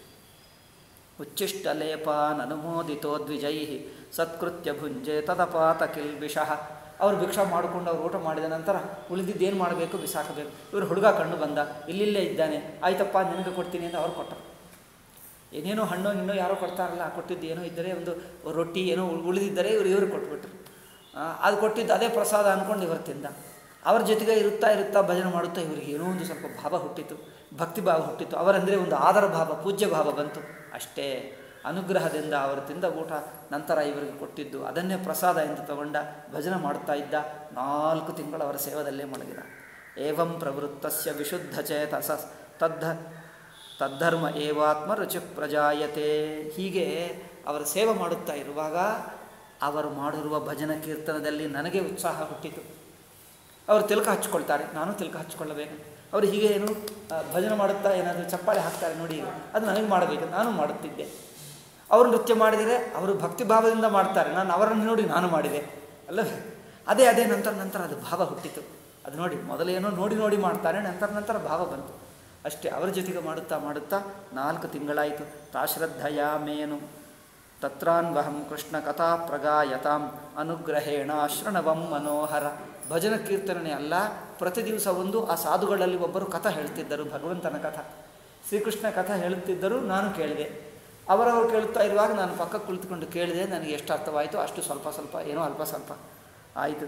Speaker 1: ಉಚ್ಚಿಷ್ಟಲೇಪಾನ್ ಅನುಮೋದಿತೋ ದ್ವಿಜೈ ಸತ್ಕೃತ್ಯ ಭುಂಜೆ ತದಪಾತ ಕಿಲ್ಬಿಷಃ ಅವರು ಭಿಕ್ಷಾ ಮಾಡಿಕೊಂಡು ಅವ್ರು ಊಟ ಮಾಡಿದ ನಂತರ ಉಳಿದಿದ್ದು ಏನು ಮಾಡಬೇಕು ಬಿಸಾಕಬೇಕು ಇವರು ಹುಡುಗ ಕಂಡು ಬಂದ ಇಲ್ಲಿಲ್ಲೇ ಇದ್ದಾನೆ ಆಯ್ತಪ್ಪ ನಿನಗೆ ಕೊಡ್ತೀನಿ ಅಂತ ಅವ್ರು ಕೊಟ್ಟರು ಏನೇನೋ ಹಣ್ಣು ಇನ್ನೂ ಯಾರೋ ಕೊಡ್ತಾರಲ್ಲ ಕೊಟ್ಟಿದ್ದು ಏನೋ ಇದ್ದರೆ ಒಂದು ರೊಟ್ಟಿ ಏನೋ ಉಳ್- ಉಳಿದಿದ್ದರೆ ಇವರು ಇವರು ಕೊಟ್ಬಿಟ್ರು ಆ, ಅದು ಕೊಟ್ಟಿದ್ದು ಅದೇ ಪ್ರಸಾದ ಅಂದ್ಕೊಂಡು ಇವರು ತಿಂದ ಅವ್ರ ಜೊತೆಗೆ ಇರುತ್ತಾ ಇರುತ್ತಾ ಭಜನೆ ಮಾಡುತ್ತಾ ಇವರಿಗೆ ಏನೋ ಒಂದು ಸ್ವಲ್ಪ ಭಾವ ಹುಟ್ಟಿತು ಭಕ್ತಿ ಭಾವ ಹುಟ್ಟಿತು ಅವರಂದರೆ ಒಂದು ಆದರ ಭಾವ ಪೂಜ್ಯ ಭಾವ ಬಂತು ಅಷ್ಟೇ ಅನುಗ್ರಹದಿಂದ ಅವರು ತಿಂದ ಊಟ ನಂತರ ಇವರಿಗೆ ಕೊಟ್ಟಿದ್ದು ಅದನ್ನೇ ಪ್ರಸಾದ ಎಂದು ತಗೊಂಡ ಭಜನೆ ಮಾಡುತ್ತಾ ಇದ್ದ ನಾಲ್ಕು ತಿಂಗಳು ಅವರ ಸೇವದಲ್ಲೇ ಮಲಗಿದ ಏವಂ ಪ್ರವೃತ್ತಸ್ಯ ವಿಶುದ್ಧ ಚೇತಸ ತದ್ಧ ತದ್ಧರ್ಮ ಏವಾತ್ಮ ರುಚಿ ಪ್ರಜಾಯತೆ ಹೀಗೆ ಅವರು ಸೇವೆ ಮಾಡುತ್ತಾ ಇರುವಾಗ ಅವರು ಮಾಡಿರುವ ಭಜನ ಕೀರ್ತನದಲ್ಲಿ ನನಗೆ ಉತ್ಸಾಹ ಹುಟ್ಟಿತು ಅವರು ತಿಲಕ ಹಚ್ಕೊಳ್ತಾರೆ ನಾನು ತಿಲಕ ಹಚ್ಕೊಳ್ಳಬೇಕು ಅವರು ಹೀಗೆ ಏನು ಆ, ಭಜನೆ ಮಾಡುತ್ತಾ ಏನಾದರೂ ಚಪ್ಪಾಳೆ ಹಾಕ್ತಾರೆ ನೋಡಿ ಅದು ನನಗೆ ಮಾಡಬೇಕು ನಾನು ಮಾಡುತ್ತಿದ್ದೆ ಅವರು ನೃತ್ಯ ಮಾಡಿದರೆ ಅವರು ಭಕ್ತಿ ಭಾವದಿಂದ ಮಾಡ್ತಾರೆ ನಾನು ಅವರನ್ನು ನೋಡಿ ನಾನು ಮಾಡಿದೆ ಅಲ್ಲವೇ ಅದೇ ಅದೇ ನಂತರ ನಂತರ ಅದು ಭಾವ ಹುಟ್ಟಿತು ಅದು ನೋಡಿ ಮೊದಲೇನೋ ನೋಡಿ ನೋಡಿ ಮಾಡ್ತಾರೆ ನಂತರ ನಂತರ ಭಾವ ಬಂತು ಅಷ್ಟೇ ಅವರ ಜೊತೆಗೆ ಮಾಡುತ್ತಾ ಮಾಡುತ್ತಾ ನಾಲ್ಕು ತಿಂಗಳಾಯಿತು ತಾಶ್ರದ್ಧಯ ಮೇನು ತತ್ರಾನ್ವಹಂ ಕೃಷ್ಣ ಕಥಾ ಪ್ರಗಾಯತಾಂ ಅನುಗ್ರಹೇಣ ಶೃಣವಂ ಮನೋಹರ ಭಜನ ಕೀರ್ತನೆ ಅಲ್ಲ ಪ್ರತಿ ದಿವಸ ಒಂದು ಆ ಸಾಧುಗಳಲ್ಲಿ ಒಬ್ಬರು ಕಥೆ ಹೇಳ್ತಿದ್ದರು ಭಗವಂತನ ಕಥಾ ಶ್ರೀಕೃಷ್ಣ ಕಥೆ ಹೇಳುತ್ತಿದ್ದರು ನಾನು ಕೇಳಿದೆ ಅವರವರು ಕೇಳುತ್ತಾ ಇರುವಾಗ ನಾನು ಪಕ್ಕಕ್ಕೆ ಕುಳಿತುಕೊಂಡು ಕೇಳಿದೆ ನನಗೆ ಎಷ್ಟು ಅರ್ಥವಾಯಿತು ಅಷ್ಟು ಸ್ವಲ್ಪ ಸ್ವಲ್ಪ ಏನೋ ಅಲ್ಪ ಸ್ವಲ್ಪ ಆಯಿತು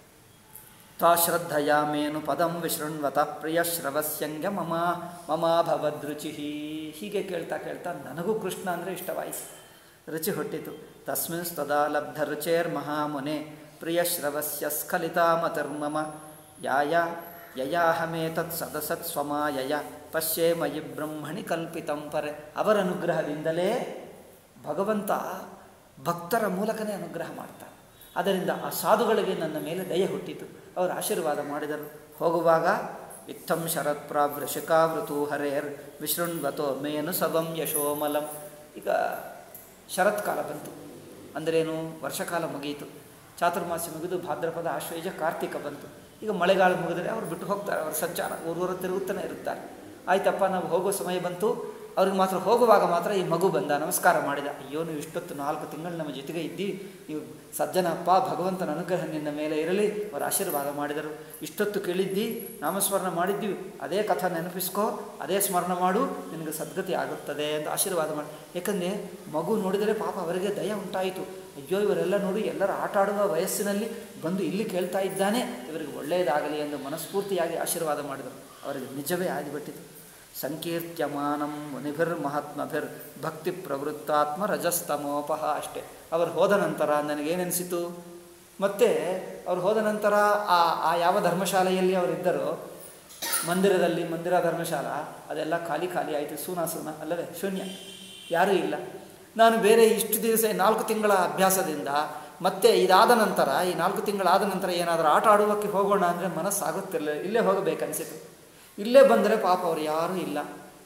Speaker 1: ತಾ ಶ್ರದ್ಧಯಾಮೇನು ಪದಂ ವಿಶೃಣ್ವತ ಪ್ರಿಯ ಶ್ರವಸ್ಯಂಗ ಮಮ ಮಮಾಭವದ್ರುಚಿ ಹೀಗೆ ಕೇಳ್ತಾ ಕೇಳ್ತಾ ನನಗೂ ಕೃಷ್ಣ ಅಂದರೆ ಇಷ್ಟವಾಯಿತು ರುಚಿ ಹುಟ್ಟಿತು ತಸ್ಮಿನ್ ಸ್ತದಾ ಲಬ್ಧ ರುಚೇರ್ಮಹಾಮುನೆ ಪ್ರಿಯ ಶ್ರವಸ್ಯ ಸ್ಖಲಿತಾಮತಿರ್ಮಮ ಯಾಯ ಯಯಾಹಮೇತತ್ ಸದಸತ್ ಸ್ವಮಾಯಯ ಪಶ್ಯೇ ಮಯಿ ಬ್ರಹ್ಮಣಿ ಕಲ್ಪಿತಂ ಪರೆ ಅವರ ಅನುಗ್ರಹದಿಂದಲೇ ಭಗವಂತ ಭಕ್ತರ ಮೂಲಕನೇ ಅನುಗ್ರಹ ಮಾಡ್ತಾರೆ ಅದರಿಂದ ಆ ಸಾಧುಗಳಿಗೆ ನನ್ನ ಮೇಲೆ ದಯೆ ಹುಟ್ಟಿತು ಅವರು ಆಶೀರ್ವಾದ ಮಾಡಿದರು ಹೋಗುವಾಗ ಇತ್ತಂ ಶರತ್ ಪ್ರಾವೃಷಿಕಾವೃತು ಹರೇರ್ ವಿಶೃಣ್ವತೋ ಮೇನು ಸವಂ ಯಶೋಮಲಂ ಈಗ ಶರತ್ಕಾಲ ಬಂತು ಅಂದರೇನು ವರ್ಷಕಾಲ ಮುಗಿಯಿತು ಚಾತುರ್ಮಾಸ್ಯ ಮುಗಿದು ಭಾದ್ರಪದ ಆಶ್ವೇಜ ಕಾರ್ತಿಕ ಬಂತು ಈಗ ಮಳೆಗಾಲ ಮುಗಿದರೆ ಅವರು ಬಿಟ್ಟು ಹೋಗ್ತಾರೆ ಅವರ ಸಂಚಾರ ಊರೂರ ತಿರುಗುತ್ತಾನೆ ಇರುತ್ತಾರೆ ಆಯ್ತಪ್ಪ ನಾವು ಹೋಗೋ ಸಮಯ ಬಂತು ಅವ್ರಿಗೆ ಮಾತ್ರ ಹೋಗುವಾಗ ಮಾತ್ರ ಈ ಮಗು ಬಂದ ನಮಸ್ಕಾರ ಮಾಡಿದ ಅಯ್ಯೋ ನೀವು ಇಷ್ಟೊತ್ತು ನಾಲ್ಕು ತಿಂಗಳು ನಮ್ಮ ಜೊತೆಗೆ ಇದ್ದಿ ನೀವು ಸಜ್ಜನಪ್ಪ ಭಗವಂತನ ಅನುಗ್ರಹ ನಿನ್ನ ಮೇಲೆ ಇರಲಿ ಅವರ ಆಶೀರ್ವಾದ ಮಾಡಿದರು ಇಷ್ಟೊತ್ತು ಕೇಳಿದ್ದಿ ನಾಮಸ್ಮರಣ ಮಾಡಿದ್ದೀವಿ ಅದೇ ಕಥಾ ನೆನಪಿಸ್ಕೋ ಅದೇ ಸ್ಮರಣ ಮಾಡು ನಿನಗೆ ಸದ್ಗತಿ ಆಗುತ್ತದೆ ಅಂತ ಆಶೀರ್ವಾದ ಮಾಡಿ ಯಾಕಂದರೆ ಮಗು ನೋಡಿದರೆ ಪಾಪ ಅವರಿಗೆ ದಯ ಉಂಟಾಯಿತು ಅಯ್ಯೋ ಇವರೆಲ್ಲ ನೋಡಿ ಎಲ್ಲರ ಆಟ ಆಡುವ ವಯಸ್ಸಿನಲ್ಲಿ ಬಂದು ಇಲ್ಲಿ ಕೇಳ್ತಾ ಇದ್ದಾನೆ ಇವರಿಗೆ ಒಳ್ಳೆಯದಾಗಲಿ ಎಂದು ಮನಸ್ಫೂರ್ತಿಯಾಗಿ ಆಶೀರ್ವಾದ ಮಾಡಿದರು ಅವರಿಗೆ ನಿಜವೇ ಆಗಿಬಿಟ್ಟಿತು ಸಂಕೀರ್ತ್ಯಮಾನಂ ಮುನಿಭಿರ್ ಮಹಾತ್ಮಭಿರ್ ಭಕ್ತಿ ಪ್ರವೃತ್ತಾತ್ಮ ರಜಸ್ತಮೋಪಹ ಅಷ್ಟೇ ಅವರು ಹೋದ ನಂತರ ನನಗೇನೆನಿಸಿತು ಮತ್ತು ಅವ್ರು ಹೋದ ನಂತರ ಆ ಆ ಯಾವ ಧರ್ಮಶಾಲೆಯಲ್ಲಿ ಅವರಿದ್ದರೋ ಮಂದಿರದಲ್ಲಿ ಮಂದಿರ ಧರ್ಮಶಾಲ ಅದೆಲ್ಲ ಖಾಲಿ ಖಾಲಿ ಆಯಿತು ಸೂನ ಸೂನ ಅಲ್ಲವೇ ಶೂನ್ಯ ಯಾರೂ ಇಲ್ಲ ನಾನು ಬೇರೆ ಇಷ್ಟು ದಿವಸ ನಾಲ್ಕು ತಿಂಗಳ ಅಭ್ಯಾಸದಿಂದ ಮತ್ತೆ ಇದಾದ ನಂತರ ಈ ನಾಲ್ಕು ತಿಂಗಳಾದ ನಂತರ ಏನಾದರೂ ಆಟ ಆಡುವಕ್ಕೆ ಹೋಗೋಣ ಅಂದರೆ ಮನಸ್ಸಾಗುತ್ತಿರಲಿಲ್ಲ ಇಲ್ಲೇ ಹೋಗಬೇಕನ್ಸಿತು ಇಲ್ಲೇ ಬಂದರೆ ಪಾಪ ಅವರು ಯಾರೂ ಇಲ್ಲ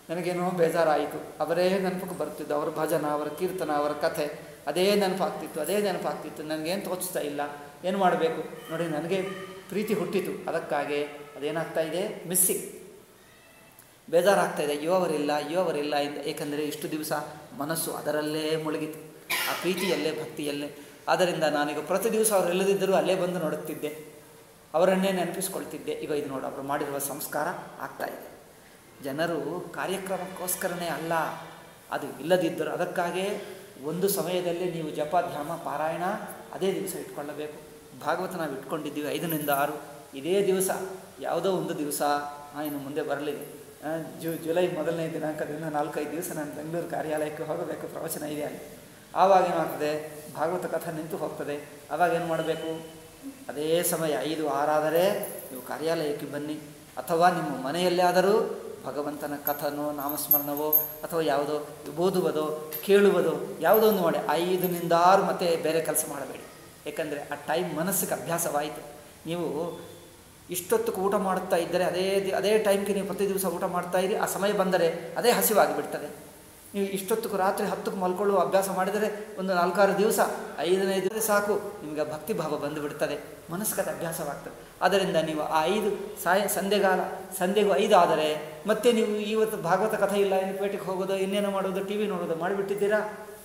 Speaker 1: ನನಗೇನೋ ಬೇಜಾರಾಯಿತು ಅವರೇ ನೆನಪಕ್ಕೆ ಬರ್ತಿದ್ದು ಅವರ ಭಜನ ಅವರ ಕೀರ್ತನ ಅವರ ಕಥೆ ಅದೇ ನೆನಪಾಗ್ತಿತ್ತು ಅದೇ ನೆನಪಾಗ್ತಿತ್ತು ನನಗೇನು ತೋಚಿಸ್ತಾ ಇಲ್ಲ ಏನು ಮಾಡಬೇಕು ನೋಡಿ ನನಗೆ ಪ್ರೀತಿ ಹುಟ್ಟಿತು ಅದಕ್ಕಾಗಿ ಅದೇನಾಗ್ತಾ ಇದೆ ಮಿಸ್ಸಿಂಗ್ ಬೇಜಾರಾಗ್ತಾ ಇದೆ ಅಯ್ಯೋ ಅವರಿಲ್ಲ ಅಯ್ಯೋ ಅವರಿಲ್ಲ ಎಂದು ಏಕೆಂದರೆ ಇಷ್ಟು ದಿವಸ ಮನಸ್ಸು ಅದರಲ್ಲೇ ಮುಳುಗಿತು ಆ ಪ್ರೀತಿಯಲ್ಲೇ ಭಕ್ತಿಯಲ್ಲೇ ಆದ್ದರಿಂದ ನಾನೀಗ ಪ್ರತಿ ದಿವಸ ಅವರೆಲ್ಲದಿದ್ದರೂ ಅಲ್ಲೇ ಬಂದು ನೋಡುತ್ತಿದ್ದೆ ಅವರನ್ನೇ ನೆನಪಿಸ್ಕೊಳ್ತಿದ್ದೆ ಈಗ ಇದು ನೋಡು ಅವರು ಮಾಡಿರುವ ಸಂಸ್ಕಾರ ಆಗ್ತಾ ಇದೆ ಜನರು ಕಾರ್ಯಕ್ರಮಕ್ಕೋಸ್ಕರನೇ ಅಲ್ಲ ಅದು ಇಲ್ಲದಿದ್ದರು ಅದಕ್ಕಾಗೇ ಒಂದು ಸಮಯದಲ್ಲಿ ನೀವು ಜಪ ಧ್ಯಾನ ಪಾರಾಯಣ ಅದೇ ದಿವಸ ಇಟ್ಕೊಳ್ಳಬೇಕು ಭಾಗವತ ನಾವು ಇಟ್ಕೊಂಡಿದ್ದೀವಿ ಐದರಿಂದ ಆರು ಇದೇ ದಿವಸ ಯಾವುದೋ ಒಂದು ದಿವಸ ಇನ್ನು ಮುಂದೆ ಬರಲಿದೆ ಆ, ಜು ಜುಲೈ ಮೊದಲನೇ ದಿನಾಂಕದಿಂದ ನಾಲ್ಕೈದು ದಿವಸ ನಾನು ಬೆಂಗಳೂರು ಕಾರ್ಯಾಲಯಕ್ಕೆ ಹೋಗಬೇಕು ಪ್ರವಚನ ಇದೆ ಅಲ್ಲಿ ಆವಾಗ ಏನಾಗ್ತದೆ ಭಾಗವತ ಕಥೆ ನಿಂತು ಹೋಗ್ತದೆ ಆವಾಗ ಏನು ಮಾಡಬೇಕು ಅದೇ ಸಮಯ ಐದು ಆರಾದರೆ ನೀವು ಕಾರ್ಯಾಲಯಕ್ಕೆ ಬನ್ನಿ ಅಥವಾ ನಿಮ್ಮ ಮನೆಯಲ್ಲೇ ಆದರೂ ಭಗವಂತನ ಕಥನೋ ನಾಮಸ್ಮರಣವೋ ಅಥವಾ ಯಾವುದೋ ಓದುವುದೋ ಕೇಳುವುದೋ ಯಾವುದೋ ಒಂದು ಮಾಡಿ ಐದರಿಂದ ಆರು ಮತ್ತೆ ಬೇರೆ ಕೆಲಸ ಮಾಡಬೇಡಿ ಏಕೆಂದರೆ ಆ ಟೈಮ್ ಮನಸ್ಸಿಗೆ ಅಭ್ಯಾಸವಾಯಿತು ನೀವು ಇಷ್ಟೊತ್ತಕ್ಕೆ ಊಟ ಮಾಡುತ್ತಾ ಇದ್ದರೆ ಅದೇ ದಿ- ಅದೇ ಟೈಮ್ಗೆ ನೀವು ಪ್ರತಿ ದಿವಸ ಊಟ ಮಾಡ್ತಾ ಇರಿ ಆ ಸಮಯ ಬಂದರೆ ಅದೇ ಹಸಿವಾಗಿ ಬಿಡ್ತದೆ ನೀವು ಇಷ್ಟೊತ್ತಕ್ಕೂ ರಾತ್ರಿ ಹತ್ತಕ್ಕೆ ಮಲ್ಕೊಳ್ಳುವ ಅಭ್ಯಾಸ ಮಾಡಿದರೆ ಒಂದು ನಾಲ್ಕಾರು ದಿವಸ ಐದನೇ ದಿವಸ ಸಾಕು ನಿಮಗೆ ಭಕ್ತಿ ಭಾವ ಬಂದು ಬಿಡ್ತದೆ ಮನಸ್ಸಿಗೆ ಅದು ಅಭ್ಯಾಸವಾಗ್ತದೆ ಆದ್ದರಿಂದ ನೀವು ಆ ಐದು ಸಾಯ ಸಂಧ್ಯೆಗಾಲ ಸಂಧ್ಯೆಗೂ ಐದು ಆದರೆ ಮತ್ತೆ ನೀವು ಇವತ್ತು ಭಾಗವತ ಕಥೆ ಇಲ್ಲ ಇನ್ನು ಪೇಟೆಗೆ ಹೋಗೋದು ಇನ್ನೇನೋ ಮಾಡೋದು ಟಿ ವಿ ನೋಡೋದು ಮಾಡಿಬಿಟ್ಟಿದ್ದೀರಾ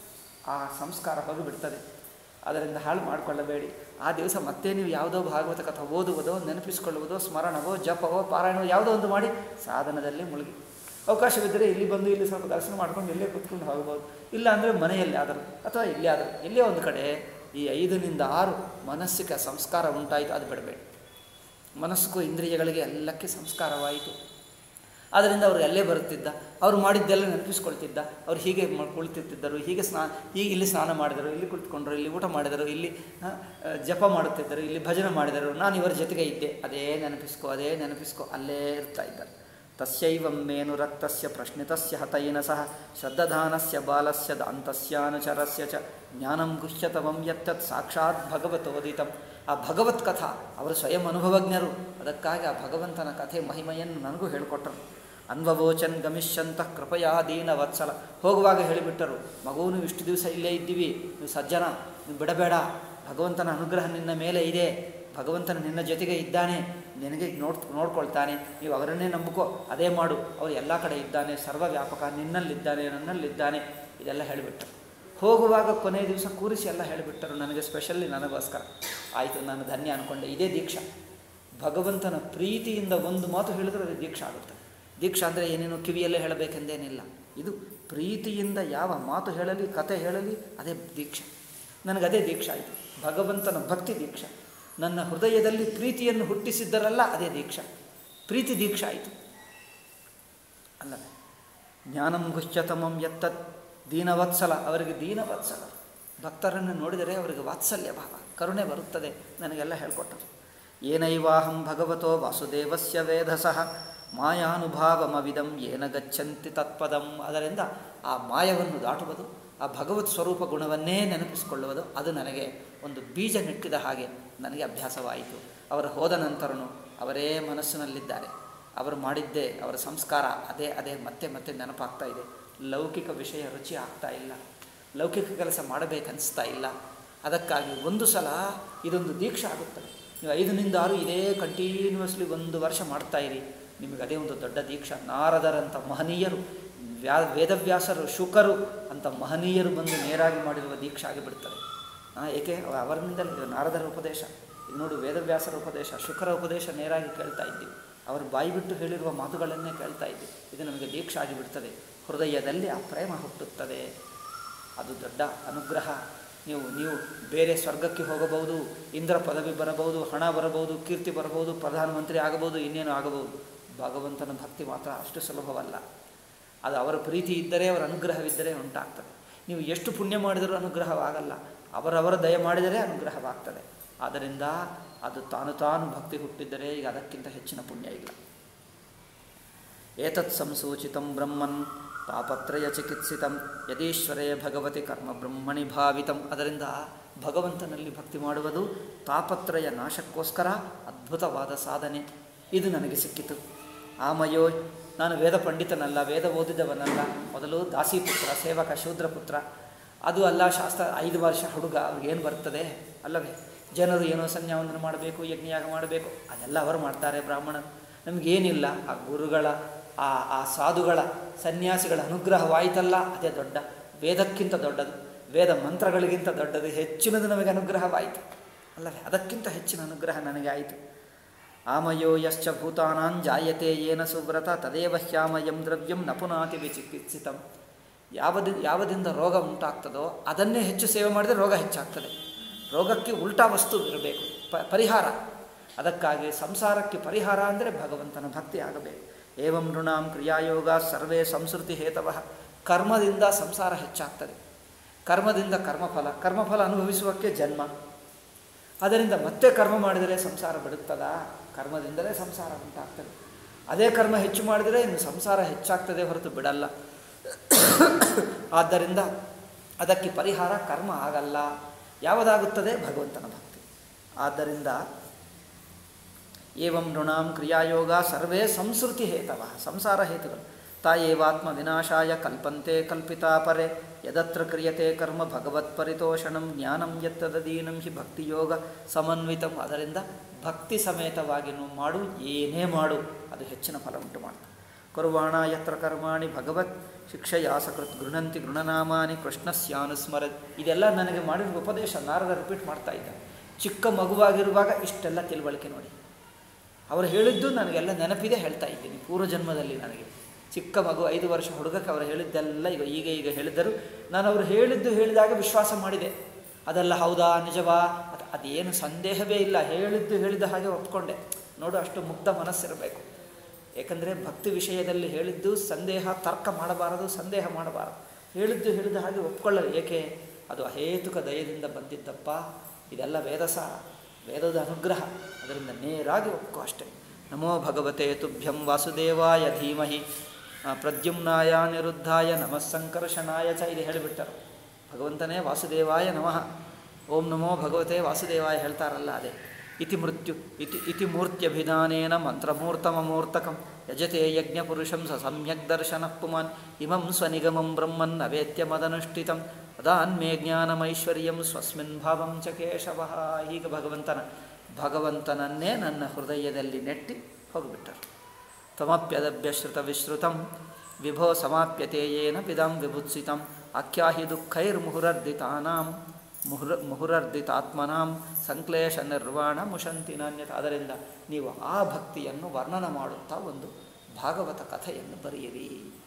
Speaker 1: ಆ ಸಂಸ್ಕಾರ ಹೋಗಿಬಿಡ್ತದೆ ಅದರಿಂದ ಹಾಳು ಮಾಡಿಕೊಳ್ಳಬೇಡಿ ಆ ದಿವಸ ಮತ್ತೆ ನೀವು ಯಾವುದೋ ಭಾಗವತ ಕಥೆ ಓದುವುದೋ ನೆನಪಿಸಿಕೊಳ್ಳುವುದೋ ಸ್ಮರಣವೋ ಜಪವೋ ಪಾರಾಯಣವೋ ಯಾವುದೋ ಒಂದು ಮಾಡಿ ಸಾಧನದಲ್ಲಿ ಮುಳುಗಿ ಅವಕಾಶವಿದ್ದರೆ ಇಲ್ಲಿ ಬಂದು ಇಲ್ಲಿ ಸ್ವಲ್ಪ ದರ್ಶನ ಮಾಡ್ಕೊಂಡು ಇಲ್ಲೇ ಕೂತ್ಕೊಂಡು ಹೋಗ್ಬೋದು ಇಲ್ಲ ಅಂದರೆ ಮನೆಯಲ್ಲಿ ಆದರೂ ಅಥವಾ ಇಲ್ಲೇ ಆದರೂ ಇಲ್ಲೇ ಒಂದು ಕಡೆ ಈ ಐದರಿಂದ ಆರು ಮನಸ್ಸಿಗೆ ಸಂಸ್ಕಾರ ಉಂಟಾಯಿತು ಅದು ಬಿಡಬೇಡಿ ಮನಸ್ಸಿಗೂ ಇಂದ್ರಿಯಗಳಿಗೆ ಎಲ್ಲಕ್ಕೆ ಸಂಸ್ಕಾರವಾಯಿತು ಆದ್ದರಿಂದ ಅವರು ಅಲ್ಲೇ ಬರುತ್ತಿದ್ದ ಅವರು ಮಾಡಿದ್ದೆಲ್ಲ ನೆನಪಿಸ್ಕೊಳ್ತಿದ್ದ ಅವ್ರು ಹೀಗೆ ಮ- ಕುಳಿತಿರ್ತಿದ್ದರು ಹೀಗೆ ಸ್ನಾ ಹೀಗೆ ಇಲ್ಲಿ ಸ್ನಾನ ಮಾಡಿದರು ಇಲ್ಲಿ ಕುಳಿತುಕೊಂಡ್ರು ಇಲ್ಲಿ ಊಟ ಮಾಡಿದರು ಇಲ್ಲಿ ಆ, ಜಪ ಮಾಡುತ್ತಿದ್ದರು ಇಲ್ಲಿ ಭಜನೆ ಮಾಡಿದರು ನಾನು ಇವರ ಜೊತೆಗೆ ಇದ್ದೆ ಅದೇ ನೆನಪಿಸ್ಕೊ ಅದೇ ನೆನಪಿಸ್ಕೊ ಅಲ್ಲೇ ಇರ್ತಾ ಇದ್ದಾರೆ ತಸ್ಯೈವಮ್ಮೇನು ರಕ್ತಸ್ಯ ಪ್ರಶ್ನಿತಸ್ಯ ಹತೈನ ಸಹ ಶ್ರದ್ಧಾನಸ್ಯ ಬಾಲಸ್ಯ ದಾಂತಸ್ಯಾನುಚರಸ್ಯ ಚ ಜ್ಞಾನಂ ಗುಹ್ಯತಮಂ ಯತ್ತತ್ ಸಾಕ್ಷಾತ್ ಭಗವತೋದಿತಂ ಆ ಭಗವತ್ ಕಥಾ ಅವರು ಸ್ವಯಂ ಅನುಭವಜ್ಞರು ಅದಕ್ಕಾಗಿ ಆ ಭಗವಂತನ ಕಥೆ ಮಹಿಮೆಯನ್ನು ನನಗೂ ಹೇಳಿಕೊಟ್ಟರು ಅನ್ವವೋಚನ್ ಗಮಿಷ್ಯಂತ ಕೃಪಯಾ ದೀನ ವತ್ಸಲ ಹೋಗುವಾಗ ಹೇಳಿಬಿಟ್ಟರು ಮಗು ನೀವು ಇಷ್ಟು ದಿವಸ ಇಲ್ಲೇ ಇದ್ದೀವಿ ನೀವು ಸಜ್ಜನ ನೀವು ಬಿಡಬೇಡ ಭಗವಂತನ ಅನುಗ್ರಹ ನಿನ್ನ ಮೇಲೆ ಇದೆ ಭಗವಂತನ ನಿನ್ನ ಜೊತೆಗೆ ಇದ್ದಾನೆ ನಿನಗೆ ನೋಡ್ ನೋಡ್ಕೊಳ್ತಾನೆ ನೀವು ಅವರನ್ನೇ ನಂಬಿಕೋ ಅದೇ ಮಾಡು ಅವರು ಎಲ್ಲ ಕಡೆ ಇದ್ದಾನೆ ಸರ್ವವ್ಯಾಪಕ ನಿನ್ನಲ್ಲಿದ್ದಾನೆ ನನ್ನಲ್ಲಿದ್ದಾನೆ ಇದೆಲ್ಲ ಹೇಳಿಬಿಟ್ಟರು ಹೋಗುವಾಗ ಕೊನೆಯ ದಿವಸ ಕೂರಿಸಿ ಎಲ್ಲ ಹೇಳಿಬಿಟ್ಟರು ನನಗೆ ಸ್ಪೆಷಲಿ ನನಗೋಸ್ಕರ ಆಯಿತು ನಾನು ಧನ್ಯ ಅಂದ್ಕೊಂಡೆ ಇದೇ ದೀಕ್ಷಾ ಭಗವಂತನ ಪ್ರೀತಿಯಿಂದ ಒಂದು ಮಾತು ಹೇಳಿದ್ರೆ ಅದು ದೀಕ್ಷಾ ಆಗುತ್ತೆ ದೀಕ್ಷಾ ಅಂದರೆ ಏನೇನು ಕಿವಿಯಲ್ಲೇ ಹೇಳಬೇಕೆಂದೇನಿಲ್ಲ ಇದು ಪ್ರೀತಿಯಿಂದ ಯಾವ ಮಾತು ಹೇಳಲಿ ಕತೆ ಹೇಳಲಿ ಅದೇ ದೀಕ್ಷಾ ನನಗದೇ ದೀಕ್ಷಾ ಆಯಿತು ಭಗವಂತನ ಭಕ್ತಿ ದೀಕ್ಷಾ ನನ್ನ ಹೃದಯದಲ್ಲಿ ಪ್ರೀತಿಯನ್ನು ಹುಟ್ಟಿಸಿದ್ದರಲ್ಲ ಅದೇ ದೀಕ್ಷಾ ಪ್ರೀತಿ ದೀಕ್ಷಾ ಆಯಿತು ಅಲ್ಲವೇ ಜ್ಞಾನಂ ಗುಹ್ಯತಮಂ ಎತ್ತತ್ ದೀನವತ್ಸಲ ಅವರಿಗೆ ದೀನವತ್ಸಲ ಭಕ್ತರನ್ನು ನೋಡಿದರೆ ಅವರಿಗೆ ವಾತ್ಸಲ್ಯ ಭಾವ ಕರುಣೆ ಬರುತ್ತದೆ ನನಗೆಲ್ಲ ಹೇಳ್ಕೊಟ್ಟರು ಏನೈವಾಹಂ ಭಗವತೋ ವಾಸುದೇವಸ್ಯ ವೇಧಸಃ ಮಾಯಾನುಭಾವಮವಿದಂ ಏನ ಗಚ್ಚಂತಿ ತತ್ಪದಂ ಅದರಿಂದ ಆ ಮಾಯವನ್ನು ದಾಟುವುದು ಆ ಭಗವತ್ ಸ್ವರೂಪ ಗುಣವನ್ನೇ ನೆನಪಿಸಿಕೊಳ್ಳುವುದು ಅದು ನನಗೆ ಒಂದು ಬೀಜ ನೆಟ್ಟಿದ ಹಾಗೆ ನನಗೆ ಅಭ್ಯಾಸವಾಯಿತು ಅವರು ಹೋದ ನಂತರನು ಅವರೇ ಮನಸ್ಸಿನಲ್ಲಿದ್ದಾರೆ ಅವರು ಮಾಡಿದ್ದೇ ಅವರ ಸಂಸ್ಕಾರ ಅದೇ ಅದೇ ಮತ್ತೆ ಮತ್ತೆ ನೆನಪಾಗ್ತಾ ಇದೆ ಲೌಕಿಕ ವಿಷಯ ರುಚಿ ಆಗ್ತಾ ಇಲ್ಲ ಲೌಕಿಕ ಕೆಲಸ ಮಾಡಬೇಕನ್ನಿಸ್ತಾ ಇಲ್ಲ ಅದಕ್ಕಾಗಿ ಒಂದು ಸಲ ಇದೊಂದು ದೀಕ್ಷೆ ಆಗುತ್ತದೆ ನೀವು ಐದರಿಂದ ಆರು ಇದೇ ಕಂಟಿನ್ಯೂಸ್ಲಿ ಒಂದು ವರ್ಷ ಮಾಡ್ತಾ ಇರಿ ನಿಮಗೆ ಅದೇ ಒಂದು ದೊಡ್ಡ ದೀಕ್ಷಾ ನಾರದರಂಥ ಮಹನೀಯರು ವ್ಯಾ ವೇದವ್ಯಾಸರು ಶುಕರು ಅಂತ ಮಹನೀಯರು ಬಂದು ನೇರಾಗಿ ಮಾಡಿರುವ ದೀಕ್ಷೆ ಆಗಿಬಿಡ್ತದೆ ಆ, ಏಕೆ ಅವ- ಅವರಿಂದಲೇ ಇದು ನಾರದರ ಉಪದೇಶ ಇದು ನೋಡು ವೇದವ್ಯಾಸರ ಉಪದೇಶ ಶುಕರ ಉಪದೇಶ ನೇರಾಗಿ ಕೇಳ್ತಾ ಇದ್ದೀವಿ ಅವರು ಬಾಯಿ ಬಿಟ್ಟು ಹೇಳಿರುವ ಮಾತುಗಳನ್ನೇ ಕೇಳ್ತಾ ಇದ್ದೀವಿ ಇದು ನಮಗೆ ದೀಕ್ಷೆ ಆಗಿಬಿಡ್ತದೆ ಹೃದಯದಲ್ಲಿ ಆ ಪ್ರೇಮ ಹುಟ್ಟುತ್ತದೆ ಅದು ದೊಡ್ಡ ಅನುಗ್ರಹ ನೀವು ನೀವು ಬೇರೆ ಸ್ವರ್ಗಕ್ಕೆ ಹೋಗಬಹುದು ಇಂದ್ರ ಪದವಿ ಬರಬಹುದು ಹಣ ಬರಬಹುದು ಕೀರ್ತಿ ಬರಬಹುದು ಪ್ರಧಾನಮಂತ್ರಿ ಆಗಬಹುದು ಇನ್ನೇನು ಆಗಬಹುದು ಭಗವಂತನ ಭಕ್ತಿ ಮಾತ್ರ ಅಷ್ಟು ಸುಲಭವಲ್ಲ ಅದು ಅವರ ಪ್ರೀತಿ ಇದ್ದರೆ ಅವರ ಅನುಗ್ರಹವಿದ್ದರೆ ಉಂಟಾಗ್ತದೆ ನೀವು ಎಷ್ಟು ಪುಣ್ಯ ಮಾಡಿದರೂ ಅನುಗ್ರಹವಾಗಲ್ಲ ಅವರವರ ದಯ ಮಾಡಿದರೆ ಅನುಗ್ರಹವಾಗ್ತದೆ ಆದ್ದರಿಂದ ಅದು ತಾನು ತಾನು ಭಕ್ತಿ ಹುಟ್ಟಿದ್ದರೆ ಈಗ ಅದಕ್ಕಿಂತ ಹೆಚ್ಚಿನ ಪುಣ್ಯ ಇಲ್ಲ ಏತತ್ ಸಂಸೂಚಿತಂ ಬ್ರಹ್ಮನ್ ತಾಪತ್ರಯ ಚಿಕಿತ್ಸಿತಂ ಯದೀಶ್ವರೇ ಭಗವತಿ ಕರ್ಮ ಬ್ರಹ್ಮಣಿ ಭಾವಿತಂ ಅದರಿಂದ ಭಗವಂತನಲ್ಲಿ ಭಕ್ತಿ ಮಾಡುವುದು ತಾಪತ್ರಯ ನಾಶಕ್ಕೋಸ್ಕರ ಅದ್ಭುತವಾದ ಸಾಧನೆ ಇದು ನನಗೆ ಸಿಕ್ಕಿತು ಆಮಯೋ ನಾನು ವೇದ ಪಂಡಿತನಲ್ಲ ವೇದ ಓದಿದವನಲ್ಲ ಮೊದಲು ದಾಸಿಪುತ್ರ ಸೇವಕ ಶೂದ್ರ ಪುತ್ರ ಅದು ಅಲ್ಲ ಶಾಸ್ತ್ರ ಐದು ವರ್ಷ ಹುಡುಗ ಅವ್ರಿಗೇನು ಬರ್ತದೆ ಅಲ್ಲವೇ ಜನರು ಏನೋ ಸಂಧ್ಯಾವಂದನ ಮಾಡಬೇಕು ಯಜ್ಞಯಾಗ ಮಾಡಬೇಕು ಅದೆಲ್ಲ ಅವರು ಮಾಡ್ತಾರೆ ಬ್ರಾಹ್ಮಣರು ನಮಗೇನಿಲ್ಲ ಆ ಗುರುಗಳ ಆ ಆ ಸಾಧುಗಳ ಸನ್ಯಾಸಿಗಳ ಅನುಗ್ರಹವಾಯಿತಲ್ಲ ಅದೇ ದೊಡ್ಡ ವೇದಕ್ಕಿಂತ ದೊಡ್ಡದು ವೇದ ಮಂತ್ರಗಳಿಗಿಂತ ದೊಡ್ಡದು ಹೆಚ್ಚಿನದು ನಮಗೆ ಅನುಗ್ರಹವಾಯಿತು ಅಲ್ಲವೇ ಅದಕ್ಕಿಂತ ಹೆಚ್ಚಿನ ಅನುಗ್ರಹ ನನಗೆ ಆಯಿತು ಆಮಯೋ ಯಶ್ಚ ಭೂತಾನಾಂ ಜಾಯತೆ ಏನ ಸುವ್ರತ ತದೇವ ಹ್ಯಾಮಯಂ ದ್ರವ್ಯಂ ನಪುನಾತಿ ವಿಚಿಕಿತ್ಸಿತಂ ಯಾವದಿ ಯಾವದಿಂದ ರೋಗ ಉಂಟಾಗ್ತದೋ ಅದನ್ನೇ ಹೆಚ್ಚು ಸೇವೆ ಮಾಡಿದರೆ ರೋಗ ಹೆಚ್ಚಾಗ್ತದೆ ರೋಗಕ್ಕೆ ಉಲ್ಟಾ ವಸ್ತು ಇರಬೇಕು ಪ ಪರಿಹಾರ ಅದಕ್ಕಾಗಿ ಸಂಸಾರಕ್ಕೆ ಪರಿಹಾರ ಅಂದರೆ ಭಗವಂತನ ಭಕ್ತಿ ಆಗಬೇಕು ಏವಂ ನೃಣಾಂ ಕ್ರಿಯಾಯೋಗ ಸರ್ವೇ ಸಂಸ್ಕೃತಿ ಹೇತವ ಕರ್ಮದಿಂದ ಸಂಸಾರ ಹೆಚ್ಚಾಗ್ತದೆ ಕರ್ಮದಿಂದ ಕರ್ಮಫಲ ಕರ್ಮಫಲ ಅನುಭವಿಸುವಕ್ಕೆ ಜನ್ಮ ಅದರಿಂದ ಮತ್ತೆ ಕರ್ಮ ಮಾಡಿದರೆ ಸಂಸಾರ ಬಿಡುತ್ತದಾ ಕರ್ಮದಿಂದಲೇ ಸಂಸಾರ ಉಂಟಾಗ್ತದೆ ಅದೇ ಕರ್ಮ ಹೆಚ್ಚು ಮಾಡಿದರೆ ಇನ್ನು ಸಂಸಾರ ಹೆಚ್ಚಾಗ್ತದೆ ಹೊರತು ಬಿಡಲ್ಲ ಆದ್ದರಿಂದ ಅದಕ್ಕೆ ಪರಿಹಾರ ಕರ್ಮ ಆಗಲ್ಲ ಯಾವುದಾಗುತ್ತದೆ ಭಗವಂತನ ಭಕ್ತಿ ಆದ್ದರಿಂದ ಏವಂ ನೃಣಾಂ ಕ್ರಿಯಾಯೋಗ ಸರ್ವೇ ಸಂಸ್ಕೃತಿ ಹೇತವ ಸಂಸಾರ ಹೇತುಗಳು ತಾಯೇವಾತ್ಮ ವಿನಾಶಾಯ ಕಲ್ಪಂತೆ ಕಲ್ಪಿತಾ ಪರೆ ಯದತ್ರ ಕ್ರಿಯತೆ ಕರ್ಮ ಭಗವತ್ ಪರಿತೋಷಣಂ ಜ್ಞಾನಂ ಯತ್ತದೀನಂ ಹಿ ಭಕ್ತಿಯೋಗ ಸಮನ್ವಿತಂ ಅದರಿಂದ ಭಕ್ತಿ ಸಮೇತವಾಗಿ ನೀವು ಮಾಡು ಏನೇ ಮಾಡು ಅದು ಹೆಚ್ಚಿನ ಫಲ ಉಂಟು ಮಾಡ್ತದೆ ಕುರ್ವಾಣ ಯತ್ರ ಕರ್ಮಾಣಿ ಭಗವತ್ ಶಿಕ್ಷೆಯ ಸಕೃತ್ ಗೃಣಂತಿ ಗೃಣನಾಮಾನಿ ಕೃಷ್ಣಸ್ಯಾನುಸ್ಮರ ಇದೆಲ್ಲ ನನಗೆ ಮಾಡಿರುವ ಉಪದೇಶ ನಾರದ ರಿಪೀಟ್ ಮಾಡ್ತಾ ಇದ್ದ ಚಿಕ್ಕ ಮಗುವಾಗಿರುವಾಗ ಇಷ್ಟೆಲ್ಲ ತಿಳುವಳಿಕೆ ನೋಡಿ ಅವರು ಹೇಳಿದ್ದು ನನಗೆಲ್ಲ ನೆನಪಿದೆ ಹೇಳ್ತಾ ಇದ್ದೀನಿ ಪೂರ್ವಜನ್ಮದಲ್ಲಿ ನನಗೆ ಚಿಕ್ಕ ಮಗು ಐದು ವರ್ಷ ಹುಡುಗಕ್ಕೆ ಅವರು ಹೇಳಿದ್ದೆಲ್ಲ ಈಗ ಈಗ ಈಗ ಹೇಳಿದ್ದರು ನಾನು ಅವರು ಹೇಳಿದ್ದು ಹೇಳಿದಾಗ ವಿಶ್ವಾಸ ಮಾಡಿದೆ ಅದೆಲ್ಲ ಹೌದಾ ನಿಜವಾ ಅದು ಅದೇನು ಸಂದೇಹವೇ ಇಲ್ಲ ಹೇಳಿದ್ದು ಹೇಳಿದ ಹಾಗೆ ಒಪ್ಕೊಂಡೆ ನೋಡು ಅಷ್ಟು ಮುಕ್ತ ಮನಸ್ಸಿರಬೇಕು ಏಕೆಂದರೆ ಭಕ್ತಿ ವಿಷಯದಲ್ಲಿ ಹೇಳಿದ್ದು ಸಂದೇಹ ತರ್ಕ ಮಾಡಬಾರದು ಸಂದೇಹ ಮಾಡಬಾರದು ಹೇಳಿದ್ದು ಹೇಳಿದ ಹಾಗೆ ಒಪ್ಕೊಳ್ಳಲು ಏಕೆ ಅದು ಅಹೇತುಕ ದಯದಿಂದ ಬಂದಿದ್ದಪ್ಪ ಇದೆಲ್ಲ ವೇದಸಾರ ವೇದದ ಅನುಗ್ರಹ ಅದರಿಂದ ನೇರಾಗಿ ಒಪ್ಕೋ ಅಷ್ಟೆ ನಮೋ ಭಗವತೆ ತುಭ್ಯಂ ವಾಸುದೇವಾಯ ಧೀಮಹಿ ಆ, ಪ್ರದ್ಯುಮ್ನಾಯ ನಿರುದ್ಧಾಯ ನಮಃ ಸಂಕರ್ಷಣಾಯ ಚ ಇದು ಹೇಳಿಬಿಟ್ಟರು ಭಗವಂತನೇ ವಾಸುದೇವಾಯ ನಮಃ ಓಂ ನಮೋ ಭಗವತೆ ವಾಸುದೇವಾಯ ಹೇಳ್ತಾರಲ್ಲ ಅದೇ ಇತಿ ಮೃತ್ಯು ಇತಿ ಇತಿ ಮೂರ್ತ್ಯಭಿಧಾನೇನ ಮಂತ್ರಮೂರ್ತಮಮೂರ್ತಕಂ ಯಜತೆ ಯಜ್ಞಪುರುಷಂ ಸ ಸಮ್ಯಕ್ ದರ್ಶನ ಪುಮಾನ್ ಇಮಂ ಸ್ವನಿಗಮಂ ಬ್ರಹ್ಮನ್ ನವೇತ್ಯ ಮದನುಷ್ಠಿತಂ ಅದಾನ್ಮೇ ಜ್ಞಾನಮೈಶ್ವರ್ಯಂ ಸ್ವಸ್ಮಿನ್ ಭಾವಂ ಚ ಕೇಶವ ಹೀಗೆ ಭಗವಂತನ ಭಗವಂತನನ್ನೇ ನನ್ನ ಹೃದಯದಲ್ಲಿ ನೆಟ್ಟಿ ಹೋಗಿಬಿಟ್ಟರು ತ್ವಮಪ್ಯದಭ್ಯಶ್ರುತ ವಿಶ್ರುತಂ ವಿಭೋ ಸಮಾಪ್ಯತೆ ಯೇನ ಪಿದಂ ವಿಭುತ್ಸಿತಂ ಆಖ್ಯಾಹಿ ದುಃಖೈರ್ಮುಹುರರ್ದಿತಾನಾಂ ಮುಹುರ ಮುಹುರರ್ದಿತಾತ್ಮನಾಂ ಸಂಕ್ಲೇಶ ನಿರ್ವಾಣ ಮುಷಂತಿ ನಾಣ್ಯತ ಅದರಿಂದ ನೀವು ಆ ಭಕ್ತಿಯನ್ನು ವರ್ಣನ ಮಾಡುತ್ತಾ ಒಂದು ಭಾಗವತ ಕಥೆಯನ್ನು ಬರೆಯಿರಿ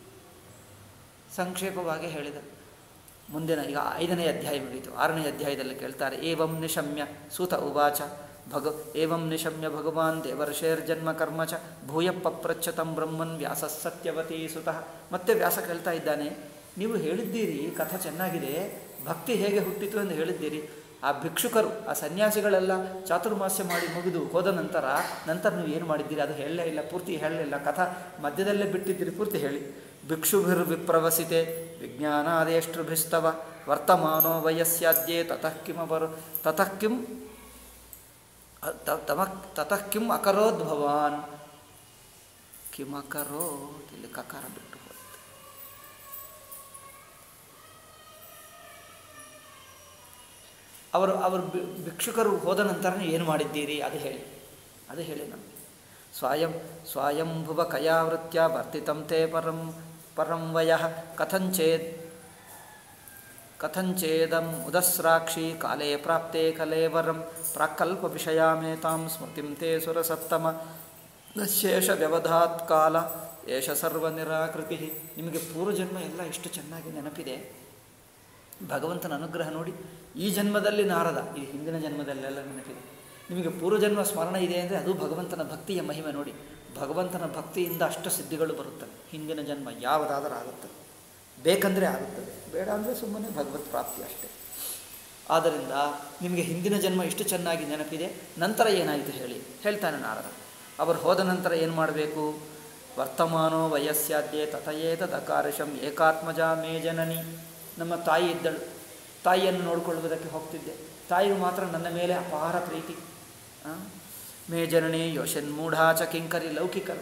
Speaker 1: ಸಂಕ್ಷೇಪವಾಗಿ ಹೇಳಿದ ಮುಂದಿನ ಈಗ ಐದನೇ ಅಧ್ಯಾಯ ಮುಗಿಯಿತು ಆರನೇ ಅಧ್ಯಾಯದಲ್ಲಿ ಕೇಳ್ತಾರೆ ಏವಂ ನಿಶಮ್ಯ ಸೂತ ಉವಾಚ ಭಗ ಏವಂ ನಿಶಮ್ಯ ಭಗವಾನ್ ದೇವರ್ಷೇರ್ಜನ್ಮ ಕರ್ಮ ಚ ಭೂಯ ಪಪ್ರಚ್ಛತಂ ಬ್ರಹ್ಮನ್ ವ್ಯಾಸ ಸತ್ಯವತಿ ಸುತಃ ಮತ್ತೆ ವ್ಯಾಸ ಕೇಳ್ತಾ ಇದ್ದಾನೆ ನೀವು ಹೇಳಿದ್ದೀರಿ ಕಥೆ ಚೆನ್ನಾಗಿದೆ ಭಕ್ತಿ ಹೇಗೆ ಹುಟ್ಟಿತು ಎಂದು ಹೇಳಿದ್ದೀರಿ ಆ ಭಿಕ್ಷುಕರು ಆ ಸನ್ಯಾಸಿಗಳೆಲ್ಲ ಚಾತುರ್ಮಾಸ್ಯ ಮಾಡಿ ಮುಗಿದು ಹೋದ ನಂತರ ನಂತರ ನೀವು ಏನು ಮಾಡಿದ್ದೀರಿ ಅದು ಹೇಳಲೇ ಇಲ್ಲ ಪೂರ್ತಿ ಹೇಳಲಿಲ್ಲ ಕಥಾ ಮಧ್ಯದಲ್ಲೇ ಬಿಟ್ಟಿದ್ದೀರಿ ಪೂರ್ತಿ ಹೇಳಿ ಭಿಕ್ಷುಭಿರ್ ವಿಪ್ರವಸಿತೆ ವಿಜ್ಞಾನಾದೇಷ್ಟೃಭಿಸ್ತವ ವರ್ತಮಾನೋ ವಯಸ್ಸಾದ್ಯೇ ತತಃ ಕಿಮಬರು ತತಃ ಕಿಂ ತ- ತಮ ತತಃ ಕಿಂ ಅಕರೋದ್ ಭವಾನ್ ಕಿಮಕರೋತ್ ಇಲ್ಲಿ ಕಕಾರ ಬಿಟ್ಟು ಹೋಯ್ತು ಅವರು ಅವರು ಬಿ- ಭಿಕ್ಷುಕರು ಹೋದ ನಂತರ ಏನು ಮಾಡಿದ್ದೀರಿ ಅದು ಹೇಳಿ ಅದು ಹೇಳಿ ನಮಗೆ ಸ್ವಯಂ ಸ್ವಯಂಭುವ ಕಯಾವೃತ್ಯ ವರ್ತಿತಂ ತೇ ಪರಂ ಪರಂ ವಯಃ ಕಥಂಚೇತ್ ಕಥಂಚೇದಂ ಉದಸ್ರಾಕ್ಷಿ ಕಾಲೇ ಪ್ರಾಪ್ತೆ ಕಲೇವರಂ ಪ್ರಾಕಲ್ಪ ವಿಷಯಾಮೇತಾಂ ಸ್ಮೃತಿಂ ತೇ ಸುರಸತ್ತಮ ನ ಶೇಷ ವ್ಯವಧಾತ್ ಕಾಲ ಏಷ ಸರ್ವ ನಿರಾಕೃತಿ ನಿಮಗೆ ಪೂರ್ವಜನ್ಮ ಎಲ್ಲ ಎಷ್ಟು ಚೆನ್ನಾಗಿ ನೆನಪಿದೆ ಭಗವಂತನ ಅನುಗ್ರಹ ನೋಡಿ ಈ ಜನ್ಮದಲ್ಲಿ ನಾರದ ಈ ಹಿಂದಿನ ಜನ್ಮದಲ್ಲೆಲ್ಲ ನೆನಪಿದೆ ನಿಮಗೆ ಪೂರ್ವಜನ್ಮ ಸ್ಮರಣ ಇದೆ ಅಂದರೆ ಅದು ಭಗವಂತನ ಭಕ್ತಿಯ ಮಹಿಮೆ ನೋಡಿ ಭಗವಂತನ ಭಕ್ತಿಯಿಂದ ಅಷ್ಟ ಸಿದ್ಧಿಗಳು ಬರುತ್ತವೆ ಹಿಂದಿನ ಜನ್ಮ ಯಾವುದಾದರೂ ಆಗುತ್ತದೆ ಬೇಕಂದರೆ ಆಗುತ್ತದೆ ಬೇಡ ಅಂದರೆ ಸುಮ್ಮನೆ ಭಗವತ್ ಪ್ರಾಪ್ತಿ ಅಷ್ಟೇ ಆದ್ದರಿಂದ ನಿಮಗೆ ಹಿಂದಿನ ಜನ್ಮ ಇಷ್ಟು ಚೆನ್ನಾಗಿ ನೆನಪಿದೆ ನಂತರ ಏನಾಯಿತು ಹೇಳಿ ಹೇಳ್ತಾನೆ ನಾರದ ಅವರು ಹೋದ ನಂತರ ಏನು ಮಾಡಬೇಕು ವರ್ತಮಾನೋ ವಯಸ್ಸಾದ್ಯೆ ತಥಯೇತ ದಕಾರಶಂ ಏಕಾತ್ಮಜ ಮೇ ಜನನಿ ನಮ್ಮ ತಾಯಿ ಇದ್ದಳು ತಾಯಿಯನ್ನು ನೋಡಿಕೊಳ್ಳುವುದಕ್ಕೆ ಹೋಗ್ತಿದ್ದೆ ತಾಯಿಗೂ ಮಾತ್ರ ನನ್ನ ಮೇಲೆ ಅಪಾರ ಪ್ರೀತಿ ಆ? ಮೇ ಜನನಿ ಯೋಷನ್ ಮೂಢಾಚ ಕಿಂಕರಿ ಲೌಕಿಕರು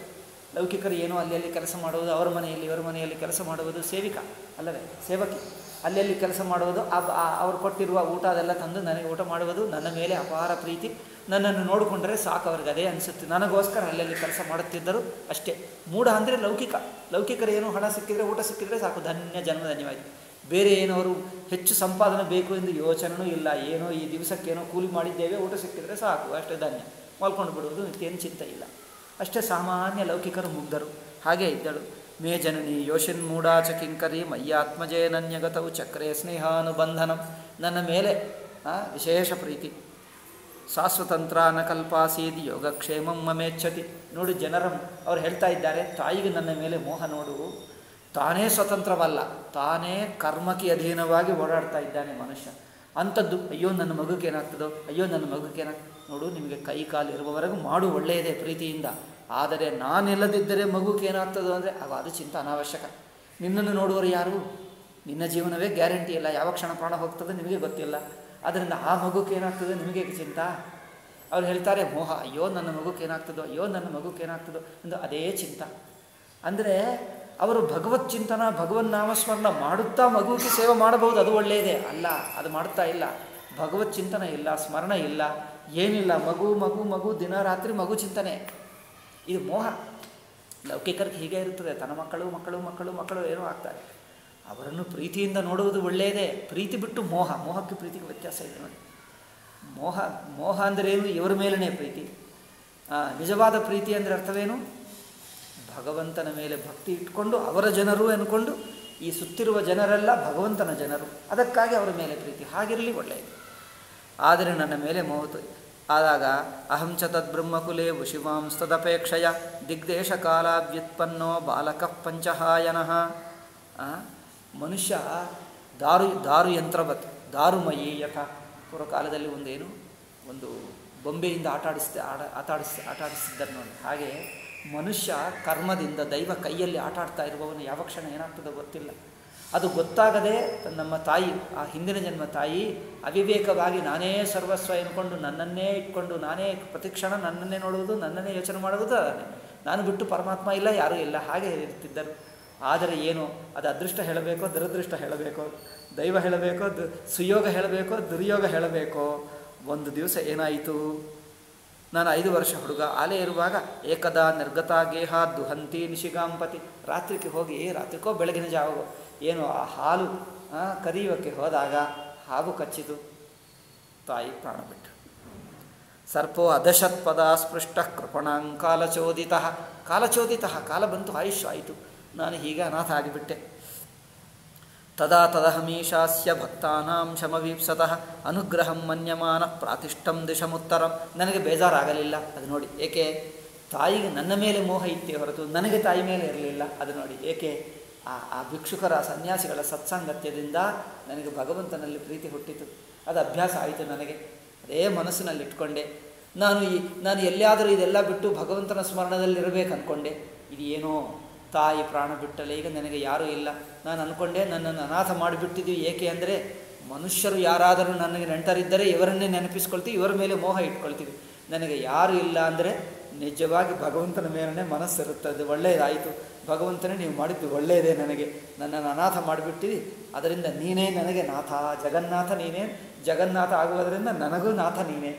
Speaker 1: ಲೌಕಿಕರು ಏನೋ ಅಲ್ಲಿ ಅಲ್ಲಿ ಕೆಲಸ ಮಾಡುವುದು ಅವರ ಮನೆಯಲ್ಲಿ ಇವರ ಮನೆಯಲ್ಲಿ ಕೆಲಸ ಮಾಡುವುದು ಸೇವಿಕ ಅಲ್ಲವೇ ಸೇವಕಿ ಅಲ್ಲಿ ಅಲ್ಲಿ ಕೆಲಸ ಮಾಡುವುದು ಆ- ಆ- ಅವ್ರು ಕೊಟ್ಟಿರುವ ಊಟ ಅದೆಲ್ಲ ತಂದು ನನಗೆ ಊಟ ಮಾಡುವುದು ನನ್ನ ಮೇಲೆ ಅಪಾರ ಪ್ರೀತಿ ನನ್ನನ್ನು ನೋಡಿಕೊಂಡ್ರೆ ಸಾಕು ಅವ್ರಿಗೆ ಅದೇ ಅನಿಸುತ್ತೆ ನನಗೋಸ್ಕರ ಅಲ್ಲಲ್ಲಿ ಕೆಲಸ ಮಾಡುತ್ತಿದ್ದರು ಅಷ್ಟೇ ಮೂಢ ಅಂದರೆ ಲೌಕಿಕ ಲೌಕಿಕರು ಏನು ಹಣ ಸಿಕ್ಕಿದರೆ ಊಟ ಸಿಕ್ಕಿದರೆ ಸಾಕು ಧನ್ಯ ಜನ್ಮ ಧನ್ಯವಾಯಿತು ಬೇರೆ ಏನೋ ಅವರು ಹೆಚ್ಚು ಸಂಪಾದನೆ ಬೇಕು ಎಂದು ಯೋಚನೆಯೂ ಇಲ್ಲ ಏನೋ ಈ ದಿವಸಕ್ಕೇನೋ ಕೂಲಿ ಮಾಡಿದ್ದೇವೆ ಊಟ ಸಿಕ್ಕಿದರೆ ಸಾಕು ಅಷ್ಟೇ ಧನ್ಯ ಮಲ್ಕೊಂಡು ಬಿಡುವುದು ಮತ್ತೇನು ಚಿಂತೆ ಇಲ್ಲ ಅಷ್ಟೇ ಸಾಮಾನ್ಯ ಲೌಕಿಕರು ಮುಗ್ಧರು ಹಾಗೇ ಇದ್ದಳು ಮೇ ಜನನಿ ಯೋಷನ್ ಮೂಢಾಚ ಕಿಂಕರಿ ಮಯ್ಯಾತ್ಮಜೇ ನನ್ಯಗತವು ಚಕ್ರೇ ಸ್ನೇಹಾನುಬಂಧನಂ ನನ್ನ ಮೇಲೆ ಆ, ವಿಶೇಷ ಪ್ರೀತಿ ಶಾಶ್ವತಂತ್ರ ನ ಕಲ್ಪಾಸೀದ್ ಯೋಗಕ್ಷೇಮಂ ಮಮೇಚ್ಛತಿ ನೋಡಿ ಜನರ ಅವ್ರು ಹೇಳ್ತಾ ಇದ್ದಾರೆ ತಾಯಿಗೆ ನನ್ನ ಮೇಲೆ ಮೋಹ ನೋಡು ತಾನೇ ಸ್ವತಂತ್ರವಲ್ಲ ತಾನೇ ಕರ್ಮಕ್ಕೆ ಅಧೀನವಾಗಿ ಓಡಾಡ್ತಾ ಇದ್ದಾನೆ ಮನುಷ್ಯ ಅಂಥದ್ದು ಅಯ್ಯೋ ನನ್ನ ಮಗುಗೆ ಏನಾಗ್ತದೋ ಅಯ್ಯೋ ನನ್ನ ಮಗುಗೆ ಏನಾಗ್ತದೆ ನೋಡು ನಿಮಗೆ ಕೈ ಕಾಲು ಇರುವವರೆಗೂ ಮಾಡು ಒಳ್ಳೆಯದೇ ಪ್ರೀತಿಯಿಂದ ಆದರೆ ನಾನಿಲ್ಲದಿದ್ದರೆ ಮಗುಗೆ ಏನಾಗ್ತದೋ ಅಂದರೆ ಆಗ ಅದು ಚಿಂತ ಅನಾವಶ್ಯಕ ನಿನ್ನನ್ನು ನೋಡುವರು ಯಾರು ನಿನ್ನ ಜೀವನವೇ ಗ್ಯಾರಂಟಿ ಇಲ್ಲ ಯಾವ ಕ್ಷಣ ಪ್ರಾಣ ಹೋಗ್ತದೆ ನಿಮಗೆ ಗೊತ್ತಿಲ್ಲ ಅದರಿಂದ ಆ ಮಗುಕ್ಕೆ ಏನಾಗ್ತದೆ ನಿಮಗೆ ಚಿಂತ ಅವ್ರು ಹೇಳ್ತಾರೆ ಮೋಹ ಅಯ್ಯೋ ನನ್ನ ಮಗುಕ್ಕೆ ಏನಾಗ್ತದೋ ಅಯ್ಯೋ ನನ್ನ ಮಗುಕ್ಕೆ ಏನಾಗ್ತದೋ ಎಂದು ಅದೇ ಚಿಂತ ಅಂದರೆ ಅವರು ಭಗವತ್ ಚಿಂತನ ಭಗವನ್ ನಾಮಸ್ಮರಣ ಮಾಡುತ್ತಾ ಮಗುವಿಗೆ ಸೇವೆ ಮಾಡಬಹುದು ಅದು ಒಳ್ಳೆಯದೇ ಅಲ್ಲ ಅದು ಮಾಡ್ತಾ ಇಲ್ಲ ಭಗವತ್ ಚಿಂತನ ಇಲ್ಲ ಸ್ಮರಣ ಇಲ್ಲ ಏನಿಲ್ಲ ಮಗು ಮಗು ಮಗು ದಿನ ರಾತ್ರಿ ಮಗು ಚಿಂತನೆ ಇದು ಮೋಹ ಲೌಕಿಕರಿಗೆ ಹೀಗೆ ಇರುತ್ತದೆ ತನ್ನ ಮಕ್ಕಳು ಮಕ್ಕಳು ಮಕ್ಕಳು ಮಕ್ಕಳು ಏನೋ ಆಗ್ತಾರೆ ಅವರನ್ನು ಪ್ರೀತಿಯಿಂದ ನೋಡುವುದು ಒಳ್ಳೆಯದೇ ಪ್ರೀತಿ ಬಿಟ್ಟು ಮೋಹ ಮೋಹಕ್ಕೆ ಪ್ರೀತಿಗೆ ವ್ಯತ್ಯಾಸ ಇದೆ ನೋಡಿ ಮೋಹ ಮೋಹ ಅಂದರೇನು ಇವರ ಮೇಲೇ ಪ್ರೀತಿ ಆ, ನಿಜವಾದ ಪ್ರೀತಿ ಅಂದರೆ ಅರ್ಥವೇನು ಭಗವಂತನ ಮೇಲೆ ಭಕ್ತಿ ಇಟ್ಕೊಂಡು ಅವರ ಜನರು ಎನ್ಕೊಂಡು ಈ ಸುತ್ತಿರುವ ಜನರೆಲ್ಲ ಭಗವಂತನ ಜನರು ಅದಕ್ಕಾಗಿ ಅವರ ಮೇಲೆ ಪ್ರೀತಿ ಹಾಗಿರಲಿ ಒಳ್ಳೆಯದು ಆದರೆ ನನ್ನ ಮೇಲೆ ಮೋಹತು ಆದಾಗ ಅಹಂ ಚ ತದ್ಬ್ರಹ್ಮಕುಲೆ ವಶಿವಾಂಸ್ತದಪೇಕ್ಷಯ ದಿಗ್ದೇಶ ಕಾಲಾವ್ಯುತ್ಪನ್ನೋ ಬಾಲಕ ಪಂಚಹಾಯನಃ ಆ, ಮನುಷ್ಯ ದಾರು ದಾರು ಯಂತ್ರವತ್ ದಾರುಮಯಿ ಯಥ ಪೂರ್ವಕಾಲದಲ್ಲಿ ಒಂದೇನು ಒಂದು ಬೊಂಬೆಯಿಂದ ಆಟ ಆಡಿಸ್ತೆ ಆಡ ಆಟ ಆಡಿಸ್ ಆಟ ಆಡಿಸ್ತಿದ್ದಾರೆ ನೋಡಿ ಹಾಗೆ ಮನುಷ್ಯ ಕರ್ಮದಿಂದ ದೈವ ಕೈಯಲ್ಲಿ ಆಟ ಆಡ್ತಾ ಇರುವವನು ಯಾವ ಕ್ಷಣ ಏನಾಗ್ತದೋ ಗೊತ್ತಿಲ್ಲ ಅದು ಗೊತ್ತಾಗದೆ ತ- ನಮ್ಮ ತಾಯಿ ಆ ಹಿಂದಿನ ಜನ್ಮ ತಾಯಿ ಅವಿವೇಕವಾಗಿ ನಾನೇ ಸರ್ವಸ್ವ ಎನ್ಕೊಂಡು ನನ್ನನ್ನೇ ಇಟ್ಕೊಂಡು ನಾನೇ ಪ್ರತಿಕ್ಷಣ ನನ್ನನ್ನೇ ನೋಡುವುದು ನನ್ನನ್ನೇ ಯೋಚನೆ ಮಾಡುವುದು ಅದನ್ನೇ. ನಾನು ಬಿಟ್ಟು ಪರಮಾತ್ಮ ಇಲ್ಲ ಯಾರೂ ಇಲ್ಲ ಹಾಗೆ ಇರ್ತಿದ್ದರು ಆದರೆ ಏನು ಅದು ಅದೃಷ್ಟ ಹೇಳಬೇಕೋ ದುರದೃಷ್ಟ ಹೇಳಬೇಕೋ ದೈವ ಹೇಳಬೇಕೋ ದು ಸುಯೋಗ ಹೇಳಬೇಕೋ ದುರ್ಯೋಗ ಹೇಳಬೇಕೋ ಒಂದು ದಿವಸ ಏನಾಯಿತು ನಾನು ಐದು ವರ್ಷ ಹುಡುಗ ಆಲೆ ಇರುವಾಗ ಏಕದಾ ನಿರ್ಗತ ಗೇಹ ದುಹಂತಿ ನಿಶಿಗಾಂಪತಿ ರಾತ್ರಿಗೆ ಹೋಗಿ ರಾತ್ರಿಕೋ ಬೆಳಗಿನ ಜಾವಗೋ ಏನು ಆ ಹಾಲು ಆ, ಕರೆಯೋಕ್ಕೆ ಹೋದಾಗ ಹಾವು ಕಚ್ಚಿತು ತಾಯಿ ಪ್ರಾಣ ಬಿಟ್ಟು ಸರ್ಪೋ ಅದಶತ್ ಪದ ಸ್ಪೃಷ್ಟ ಕೃಪಣಾಂ ಕಾಲಚೋದಿತ ಕಾಲಚೋದಿತ ಕಾಲ ಬಂತು ಆಯುಷ್ ಆಯಿತು ನಾನು ಹೀಗೆ ಅನಾಥ ಆಗಿಬಿಟ್ಟೆ ತದಾ ತದಹಮೀಶಾಸ್ಯ ಭಕ್ತಾನಾಂ ಶಮವೀಪ್ಸತಃ ಅನುಗ್ರಹಂ ಮನ್ಯಮಾನ ಪ್ರಾತಿಷ್ಠಂ ದಿಶಮುತ್ತರಂ ನನಗೆ ಬೇಜಾರಾಗಲಿಲ್ಲ ಅದು ನೋಡಿ ಏಕೆ ತಾಯಿಗೆ ನನ್ನ ಮೇಲೆ ಮೋಹ ಇತ್ತೇ ಹೊರತು ನನಗೆ ತಾಯಿ ಮೇಲೆ ಇರಲಿಲ್ಲ ಅದು ನೋಡಿ ಏಕೆ ಆ ಆ ಭಿಕ್ಷುಕರ ಸನ್ಯಾಸಿಗಳ ಸತ್ಸಾಂಗತ್ಯದಿಂದ ನನಗೆ ಭಗವಂತನಲ್ಲಿ ಪ್ರೀತಿ ಹುಟ್ಟಿತು ಅದು ಅಭ್ಯಾಸ ಆಯಿತು ನನಗೆ ಅದೇ ಮನಸ್ಸಿನಲ್ಲಿ ಇಟ್ಕೊಂಡೆ ನಾನು ಈ ನಾನು ಎಲ್ಲಿಯಾದರೂ ಇದೆಲ್ಲ ಬಿಟ್ಟು ಭಗವಂತನ ಸ್ಮರಣದಲ್ಲಿರಬೇಕು ಅಂದ್ಕೊಂಡೆ ಇದು ಏನೋ ತಾಯಿ ಪ್ರಾಣ ಬಿಟ್ಟಲೆ ಈಗ ನನಗೆ ಯಾರೂ ಇಲ್ಲ ನಾನು ಅಂದ್ಕೊಂಡೆ ನನ್ನನ್ನು ಅನಾಥ ಮಾಡಿಬಿಟ್ಟಿದ್ದೀವಿ ಏಕೆ ಅಂದರೆ ಮನುಷ್ಯರು ಯಾರಾದರೂ ನನಗೆ ನೆಂಟರಿದ್ದರೆ ಇವರನ್ನೇ ನೆನಪಿಸ್ಕೊಳ್ತೀವಿ ಇವರ ಮೇಲೆ ಮೋಹ ಇಟ್ಕೊಳ್ತೀವಿ ನನಗೆ ಯಾರು ಇಲ್ಲ ಅಂದರೆ ನಿಜವಾಗಿ ಭಗವಂತನ ಮೇಲೇ ಮನಸ್ಸಿರುತ್ತದೆ ಒಳ್ಳೆಯದಾಯಿತು ಭಗವಂತನೇ ನೀವು ಮಾಡಿದ್ದು ಒಳ್ಳೆಯದೇ ನನಗೆ ನನ್ನನ್ನು ಅನಾಥ ಮಾಡಿಬಿಟ್ಟಿವಿ ಅದರಿಂದ ನೀನೇ ನನಗೆ ನಾಥ ಜಗನ್ನಾಥ ನೀನೇ ಜಗನ್ನಾಥ ಆಗುವುದರಿಂದ ನನಗೂ ನಾಥ ನೀನೇ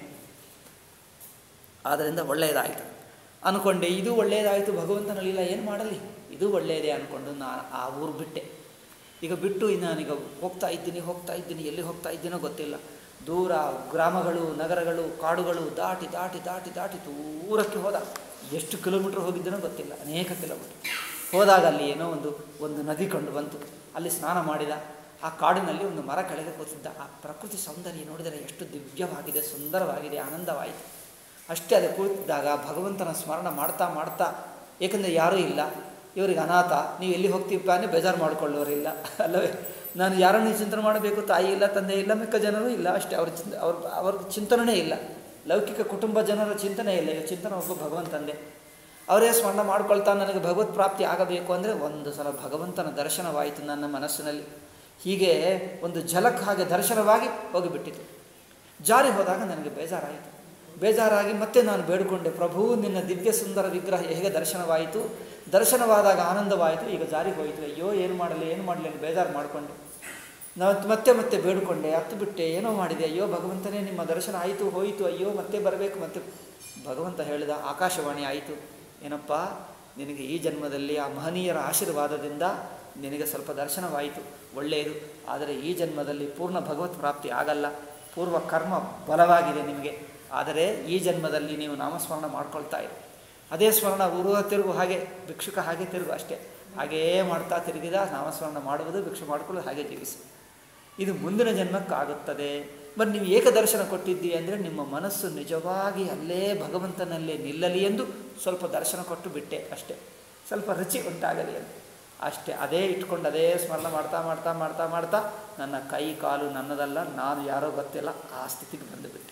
Speaker 1: ಆದ್ದರಿಂದ ಒಳ್ಳೆಯದಾಯಿತು ಅಂದ್ಕೊಂಡೆ ಇದು ಒಳ್ಳೆಯದಾಯಿತು ಭಗವಂತನಲ್ಲಿಲ್ಲ ಏನು ಮಾಡಲಿ ಇದು ಒಳ್ಳೆಯದೇ ಅಂದ್ಕೊಂಡು ನಾನು ಆ ಊರು ಬಿಟ್ಟೆ ಈಗ ಬಿಟ್ಟು ಇನ್ನು ನಾನೀಗ ಹೋಗ್ತಾ ಇದ್ದೀನಿ ಹೋಗ್ತಾ ಇದ್ದೀನಿ ಎಲ್ಲಿ ಹೋಗ್ತಾ ಇದ್ದೀನೋ ಗೊತ್ತಿಲ್ಲ ದೂರ ಗ್ರಾಮಗಳು ನಗರಗಳು ಕಾಡುಗಳು ದಾಟಿ ದಾಟಿ ದಾಟಿ ದಾಟಿ ದೂರಕ್ಕೆ ಹೋದ ಎಷ್ಟು ಕಿಲೋಮೀಟ್ರ್ ಹೋಗಿದ್ದೀನೋ ಗೊತ್ತಿಲ್ಲ ಅನೇಕ ಕಿಲೋಮೀಟ್ರ್ ಹೋದಾಗ ಅಲ್ಲಿ ಏನೋ ಒಂದು ಒಂದು ನದಿ ಕಂಡು ಬಂತು ಅಲ್ಲಿ ಸ್ನಾನ ಮಾಡಿದ ಆ ಕಾಡಿನಲ್ಲಿ ಒಂದು ಮರ ಕೆಳಗೆ ಕೂತಿದ್ದ ಆ ಪ್ರಕೃತಿ ಸೌಂದರ್ಯ ನೋಡಿದರೆ ಎಷ್ಟು ದಿವ್ಯವಾಗಿದೆ ಸುಂದರವಾಗಿದೆ ಆನಂದವಾಯಿತು ಅಷ್ಟೇ ಅದು ಕುಳಿತಿದ್ದಾಗ ಭಗವಂತನ ಸ್ಮರಣ ಮಾಡ್ತಾ ಮಾಡ್ತಾ ಏಕೆಂದರೆ ಯಾರೂ ಇಲ್ಲ ಇವರಿಗೆ ಅನಾಥ ನೀವು ಎಲ್ಲಿ ಹೋಗ್ತೀವಪ್ಪ ಅಂದರೆ ಬೇಜಾರು ಮಾಡಿಕೊಳ್ಳೋರಿಲ್ಲ ಅಲ್ಲವೇ ನಾನು ಯಾರನ್ನು ಚಿಂತನೆ ಮಾಡಬೇಕು ತಾಯಿ ಇಲ್ಲ ತಂದೆ ಇಲ್ಲ ಮಿಕ್ಕ ಜನರು ಇಲ್ಲ ಅಷ್ಟೇ ಅವ್ರ ಚಿಂತ ಅವ್ರ ಅವ್ರ ಚಿಂತನೆ ಇಲ್ಲ ಲೌಕಿಕ ಕುಟುಂಬ ಜನರ ಚಿಂತನೆ ಇಲ್ಲ ಈಗ ಚಿಂತನೆ ಒಬ್ಬ ಭಗವಂತಂದೆ ಅವರೇ ಸ್ಮರಣ ಮಾಡ್ಕೊಳ್ತಾ ನನಗೆ ಭಗವತ್ ಪ್ರಾಪ್ತಿ ಆಗಬೇಕು ಅಂದರೆ ಒಂದು ಸಲ ಭಗವಂತನ ದರ್ಶನವಾಯಿತು ನನ್ನ ಮನಸ್ಸಿನಲ್ಲಿ ಹೀಗೆ ಒಂದು ಝಲಕ್ ಹಾಗೆ ದರ್ಶನವಾಗಿ ಹೋಗಿಬಿಟ್ಟಿತು ಜಾರಿ ಹೋದಾಗ ನನಗೆ ಬೇಜಾರಾಯಿತು ಬೇಜಾರಾಗಿ ಮತ್ತೆ ನಾನು ಬೇಡಿಕೊಂಡೆ ಪ್ರಭು ನಿನ್ನ ದಿವ್ಯ ಸುಂದರ ವಿಗ್ರಹ ಹೇಗೆ ದರ್ಶನವಾಯಿತು ದರ್ಶನವಾದಾಗ ಆನಂದವಾಯಿತು ಈಗ ಜಾರಿ ಹೋಯಿತು ಅಯ್ಯೋ ಏನು ಮಾಡಲಿ ಏನು ಮಾಡಲಿ ಅಂತ ಬೇಜಾರು ಮಾಡಿಕೊಂಡೆ ನಾವು ಮತ್ತೆ ಮತ್ತೆ ಬೇಡಿಕೊಂಡೆ ಹತ್ತು ಬಿಟ್ಟೆ ಏನೋ ಮಾಡಿದೆ ಅಯ್ಯೋ ಭಗವಂತನೇ ನಿಮ್ಮ ದರ್ಶನ ಆಯಿತು ಹೋಯಿತು ಅಯ್ಯೋ ಮತ್ತೆ ಬರಬೇಕು ಮತ್ತೆ ಭಗವಂತ ಹೇಳಿದ ಆಕಾಶವಾಣಿ ಆಯಿತು ಏನಪ್ಪ ನಿನಗೆ ಈ ಜನ್ಮದಲ್ಲಿ ಆ ಮಹನೀಯರ ಆಶೀರ್ವಾದದಿಂದ ನಿನಗೆ ಸ್ವಲ್ಪ ದರ್ಶನವಾಯಿತು ಒಳ್ಳೆಯದು ಆದರೆ ಈ ಜನ್ಮದಲ್ಲಿ ಪೂರ್ಣ ಭಗವತ್ ಪ್ರಾಪ್ತಿ ಆಗಲ್ಲ ಪೂರ್ವ ಕರ್ಮ ಬಲವಾಗಿದೆ ನಿಮಗೆ ಆದರೆ ಈ ಜನ್ಮದಲ್ಲಿ ನೀವು ನಾಮಸ್ಮರಣ ಮಾಡ್ಕೊಳ್ತಾ ಇರಿ ಅದೇ ಸ್ಮರಣ ಉರುವ ತಿರುಗು ಹಾಗೆ ಭಿಕ್ಷುಕ ಹಾಗೆ ತಿರುಗು ಅಷ್ಟೇ ಹಾಗೆಯೇ ಮಾಡ್ತಾ ತಿರುಗಿದ ನಾಮಸ್ಮರಣ ಮಾಡುವುದು ಭಿಕ್ಷು ಮಾಡಿಕೊಳ್ಳೋದು ಹಾಗೆ ಜೀವಿಸಿ ಇದು ಮುಂದಿನ ಜನ್ಮಕ್ಕಾಗುತ್ತದೆ ಬಟ್ ನೀವು ಏಕದರ್ಶನ ಕೊಟ್ಟಿದ್ದೀರಿ ಅಂದರೆ ನಿಮ್ಮ ಮನಸ್ಸು ನಿಜವಾಗಿ ಅಲ್ಲೇ ಭಗವಂತನಲ್ಲೇ ನಿಲ್ಲಲಿ ಎಂದು ಸ್ವಲ್ಪ ದರ್ಶನ ಕೊಟ್ಟು ಬಿಟ್ಟೆ ಅಷ್ಟೇ ಸ್ವಲ್ಪ ರುಚಿ ಉಂಟಾಗಲಿ ಅಂತ ಅಷ್ಟೇ ಅದೇ ಇಟ್ಕೊಂಡು ಅದೇ ಸ್ಮರಣ ಮಾಡ್ತಾ ಮಾಡ್ತಾ ಮಾಡ್ತಾ ಮಾಡ್ತಾ ನನ್ನ ಕೈ ಕಾಲು ನನ್ನದಲ್ಲ ನಾನು ಯಾರೋ ಗೊತ್ತಿಲ್ಲ ಆ ಸ್ಥಿತಿಗೆ ಬಂದುಬಿಟ್ಟೆ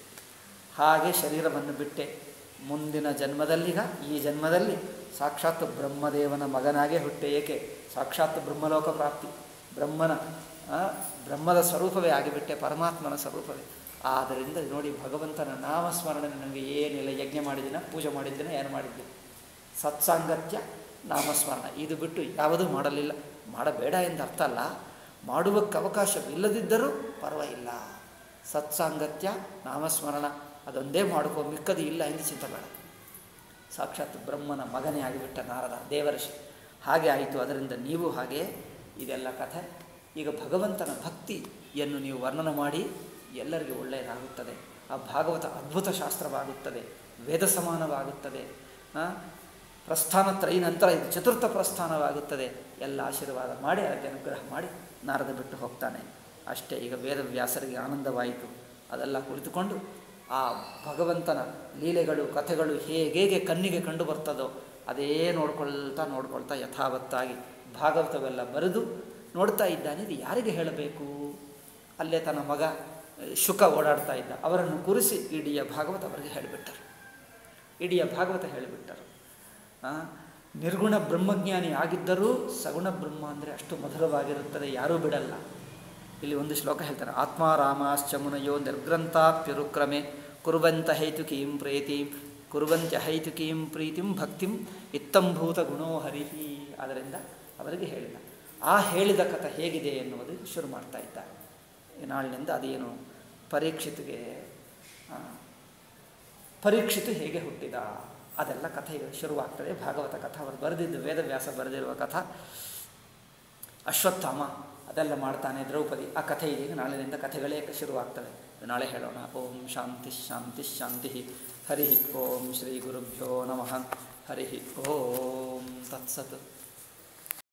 Speaker 1: ಹಾಗೆ ಶರೀರವನ್ನು ಬಿಟ್ಟೆ ಮುಂದಿನ ಜನ್ಮದಲ್ಲಿಗ ಈ ಜನ್ಮದಲ್ಲಿ ಸಾಕ್ಷಾತ್ ಬ್ರಹ್ಮದೇವನ ಮಗನಾಗೇ ಹುಟ್ಟೆ ಏಕೆ ಸಾಕ್ಷಾತ್ ಬ್ರಹ್ಮಲೋಕ ಪ್ರಾಪ್ತಿ ಬ್ರಹ್ಮನ ಆ, ಬ್ರಹ್ಮದ ಸ್ವರೂಪವೇ ಆಗಿಬಿಟ್ಟೆ ಪರಮಾತ್ಮನ ಸ್ವರೂಪವೇ ಆದ್ದರಿಂದ ನೋಡಿ ಭಗವಂತನ ನಾಮಸ್ಮರಣೆ ನನಗೆ ಏನಿಲ್ಲ ಯಜ್ಞ ಮಾಡಿದ್ದೀನ ಪೂಜೆ ಮಾಡಿದ್ದೀನ ಏನು ಮಾಡಿದ್ದೀನಿ ಸತ್ಸಾಂಗತ್ಯ ನಾಮಸ್ಮರಣ ಇದು ಬಿಟ್ಟು ಯಾವುದೂ ಮಾಡಲಿಲ್ಲ ಮಾಡಬೇಡ ಎಂದು ಅರ್ಥ ಅಲ್ಲ ಮಾಡುವಕ್ಕೆ ಅವಕಾಶವಿಲ್ಲದಿದ್ದರೂ ಪರವಾಗಿಲ್ಲ ಸತ್ಸಾಂಗತ್ಯ ನಾಮಸ್ಮರಣ ಅದೊಂದೇ ಮಾಡ್ಕೋ ಮಿಕ್ಕದು ಇಲ್ಲ ಎಂದು ಚಿಂತೆ ಬೇಡ ಸಾಕ್ಷಾತ್ ಬ್ರಹ್ಮನ ಮಗನೇ ಆಗಿಬಿಟ್ಟ ನಾರದ ದೇವರ್ಷಿ ಹಾಗೆ ಆಯಿತು ಅದರಿಂದ ನೀವು ಹಾಗೆ ಇದೆಲ್ಲ ಕಥೆ ಈಗ ಭಗವಂತನ ಭಕ್ತಿಯನ್ನು ನೀವು ವರ್ಣನೆ ಮಾಡಿ ಎಲ್ಲರಿಗೂ ಒಳ್ಳೆಯದಾಗುತ್ತದೆ ಆ ಭಾಗವತ ಅದ್ಭುತ ಶಾಸ್ತ್ರವಾಗುತ್ತದೆ ವೇದ ಸಮಾನವಾಗುತ್ತದೆ ಆ, ಪ್ರಸ್ಥಾನ ತ್ರೈ ನಂತರ ಇದು ಚತುರ್ಥ ಪ್ರಸ್ಥಾನವಾಗುತ್ತದೆ ಎಲ್ಲ ಆಶೀರ್ವಾದ ಮಾಡಿ ಅದಕ್ಕೆ ಅನುಗ್ರಹ ಮಾಡಿ ನಾರದ ಬಿಟ್ಟು ಹೋಗ್ತಾನೆ ಅಷ್ಟೇ ಈಗ ವೇದವ್ಯಾಸರಿಗೆ ಆನಂದವಾಯಿತು ಅದೆಲ್ಲ ಕುಳಿತುಕೊಂಡು ಆ ಭಗವಂತನ ಲೀಲೆಗಳು ಕಥೆಗಳು ಹೇಗೆ ಕಣ್ಣಿಗೆ ಕಂಡು ಬರ್ತದೋ ಅದೇ ನೋಡ್ಕೊಳ್ತಾ ನೋಡ್ಕೊಳ್ತಾ ಯಥಾವತ್ತಾಗಿ ಭಾಗವತವೆಲ್ಲ ಬರೆದು ನೋಡ್ತಾ ಇದ್ದಾನೆ ಇದು ಯಾರಿಗೆ ಹೇಳಬೇಕು ಅಲ್ಲೇ ತನ್ನ ಮಗ ಅಹ್, ಶುಕ ಓಡಾಡ್ತಾ ಇದ್ದ ಅವರನ್ನು ಕುರಿಸಿ ಇಡೀ ಭಾಗವತ ಅವರಿಗೆ ಹೇಳಿಬಿಟ್ಟರು ಇಡೀ ಭಾಗವತ ಹೇಳಿಬಿಟ್ಟರು ಆ, ನಿರ್ಗುಣ ಬ್ರಹ್ಮಜ್ಞಾನಿ ಆಗಿದ್ದರೂ ಸಗುಣ ಬ್ರಹ್ಮ ಅಂದರೆ ಅಷ್ಟು ಮಧುರವಾಗಿರುತ್ತದೆ ಯಾರೂ ಬಿಡಲ್ಲ ಇಲ್ಲಿ ಒಂದು ಶ್ಲೋಕ ಹೇಳ್ತಾರೆ ಆತ್ಮಾರಾಮಾಶ್ಚ ಮುನಯೋ ನಿರ್ಗ್ರಂಥಾಪ್ಯರುಕ್ರಮೆ ಕುರುವಂತ ಹೈತುಕೀಂ ಪ್ರೀತಿಂ ಕುರುವಂತ್ಯ ಹೈತುಕೀಂ ಪ್ರೀತಿಂ ಭಕ್ತಿಂ ಇತ್ತಂಭೂತ ಗುಣೋ ಹರಿಹಿ ಆದ್ದರಿಂದ ಅವರಿಗೆ ಹೇಳಿಲ್ಲ ಆ ಹೇಳಿದ ಕಥೆ ಹೇಗಿದೆ ಎನ್ನುವುದು ಶುರು ಮಾಡ್ತಾ ಇದ್ದಾರೆ ಈ ನಾಳಿನಿಂದ ಅದೇನು ಪರೀಕ್ಷಿತಿಗೆ ಆ, ಪರೀಕ್ಷಿತು ಹೇಗೆ ಹುಟ್ಟಿದ ಅದೆಲ್ಲ ಕಥೆ ಈಗ ಶುರುವಾಗ್ತದೆ ಭಾಗವತ ಕಥಾ ಅವರು ಬರೆದಿದ್ದು ವೇದವ್ಯಾಸ ಬರೆದಿರುವ ಕಥಾ ಅಶ್ವತ್ಥಾಮ ಅದೆಲ್ಲ ಮಾಡ್ತಾನೆ ದ್ರೌಪದಿ ಆ ಕಥೆ ಇದೀಗ ನಾಳಿನಿಂದ ಕಥೆಗಳೇ ಶುರುವಾಗ್ತವೆ ನಾಳೆ ಹೇಳೋಣ ಓಂ ಶಾಂತಿ ಶಾಂತಿ ಶಾಂತಿ ಹರಿ ಓಂ ಶ್ರೀ ಗುರುಭ್ಯೋ ನಮಃ ಹರಿ ಓಂ ತತ್ಸತ್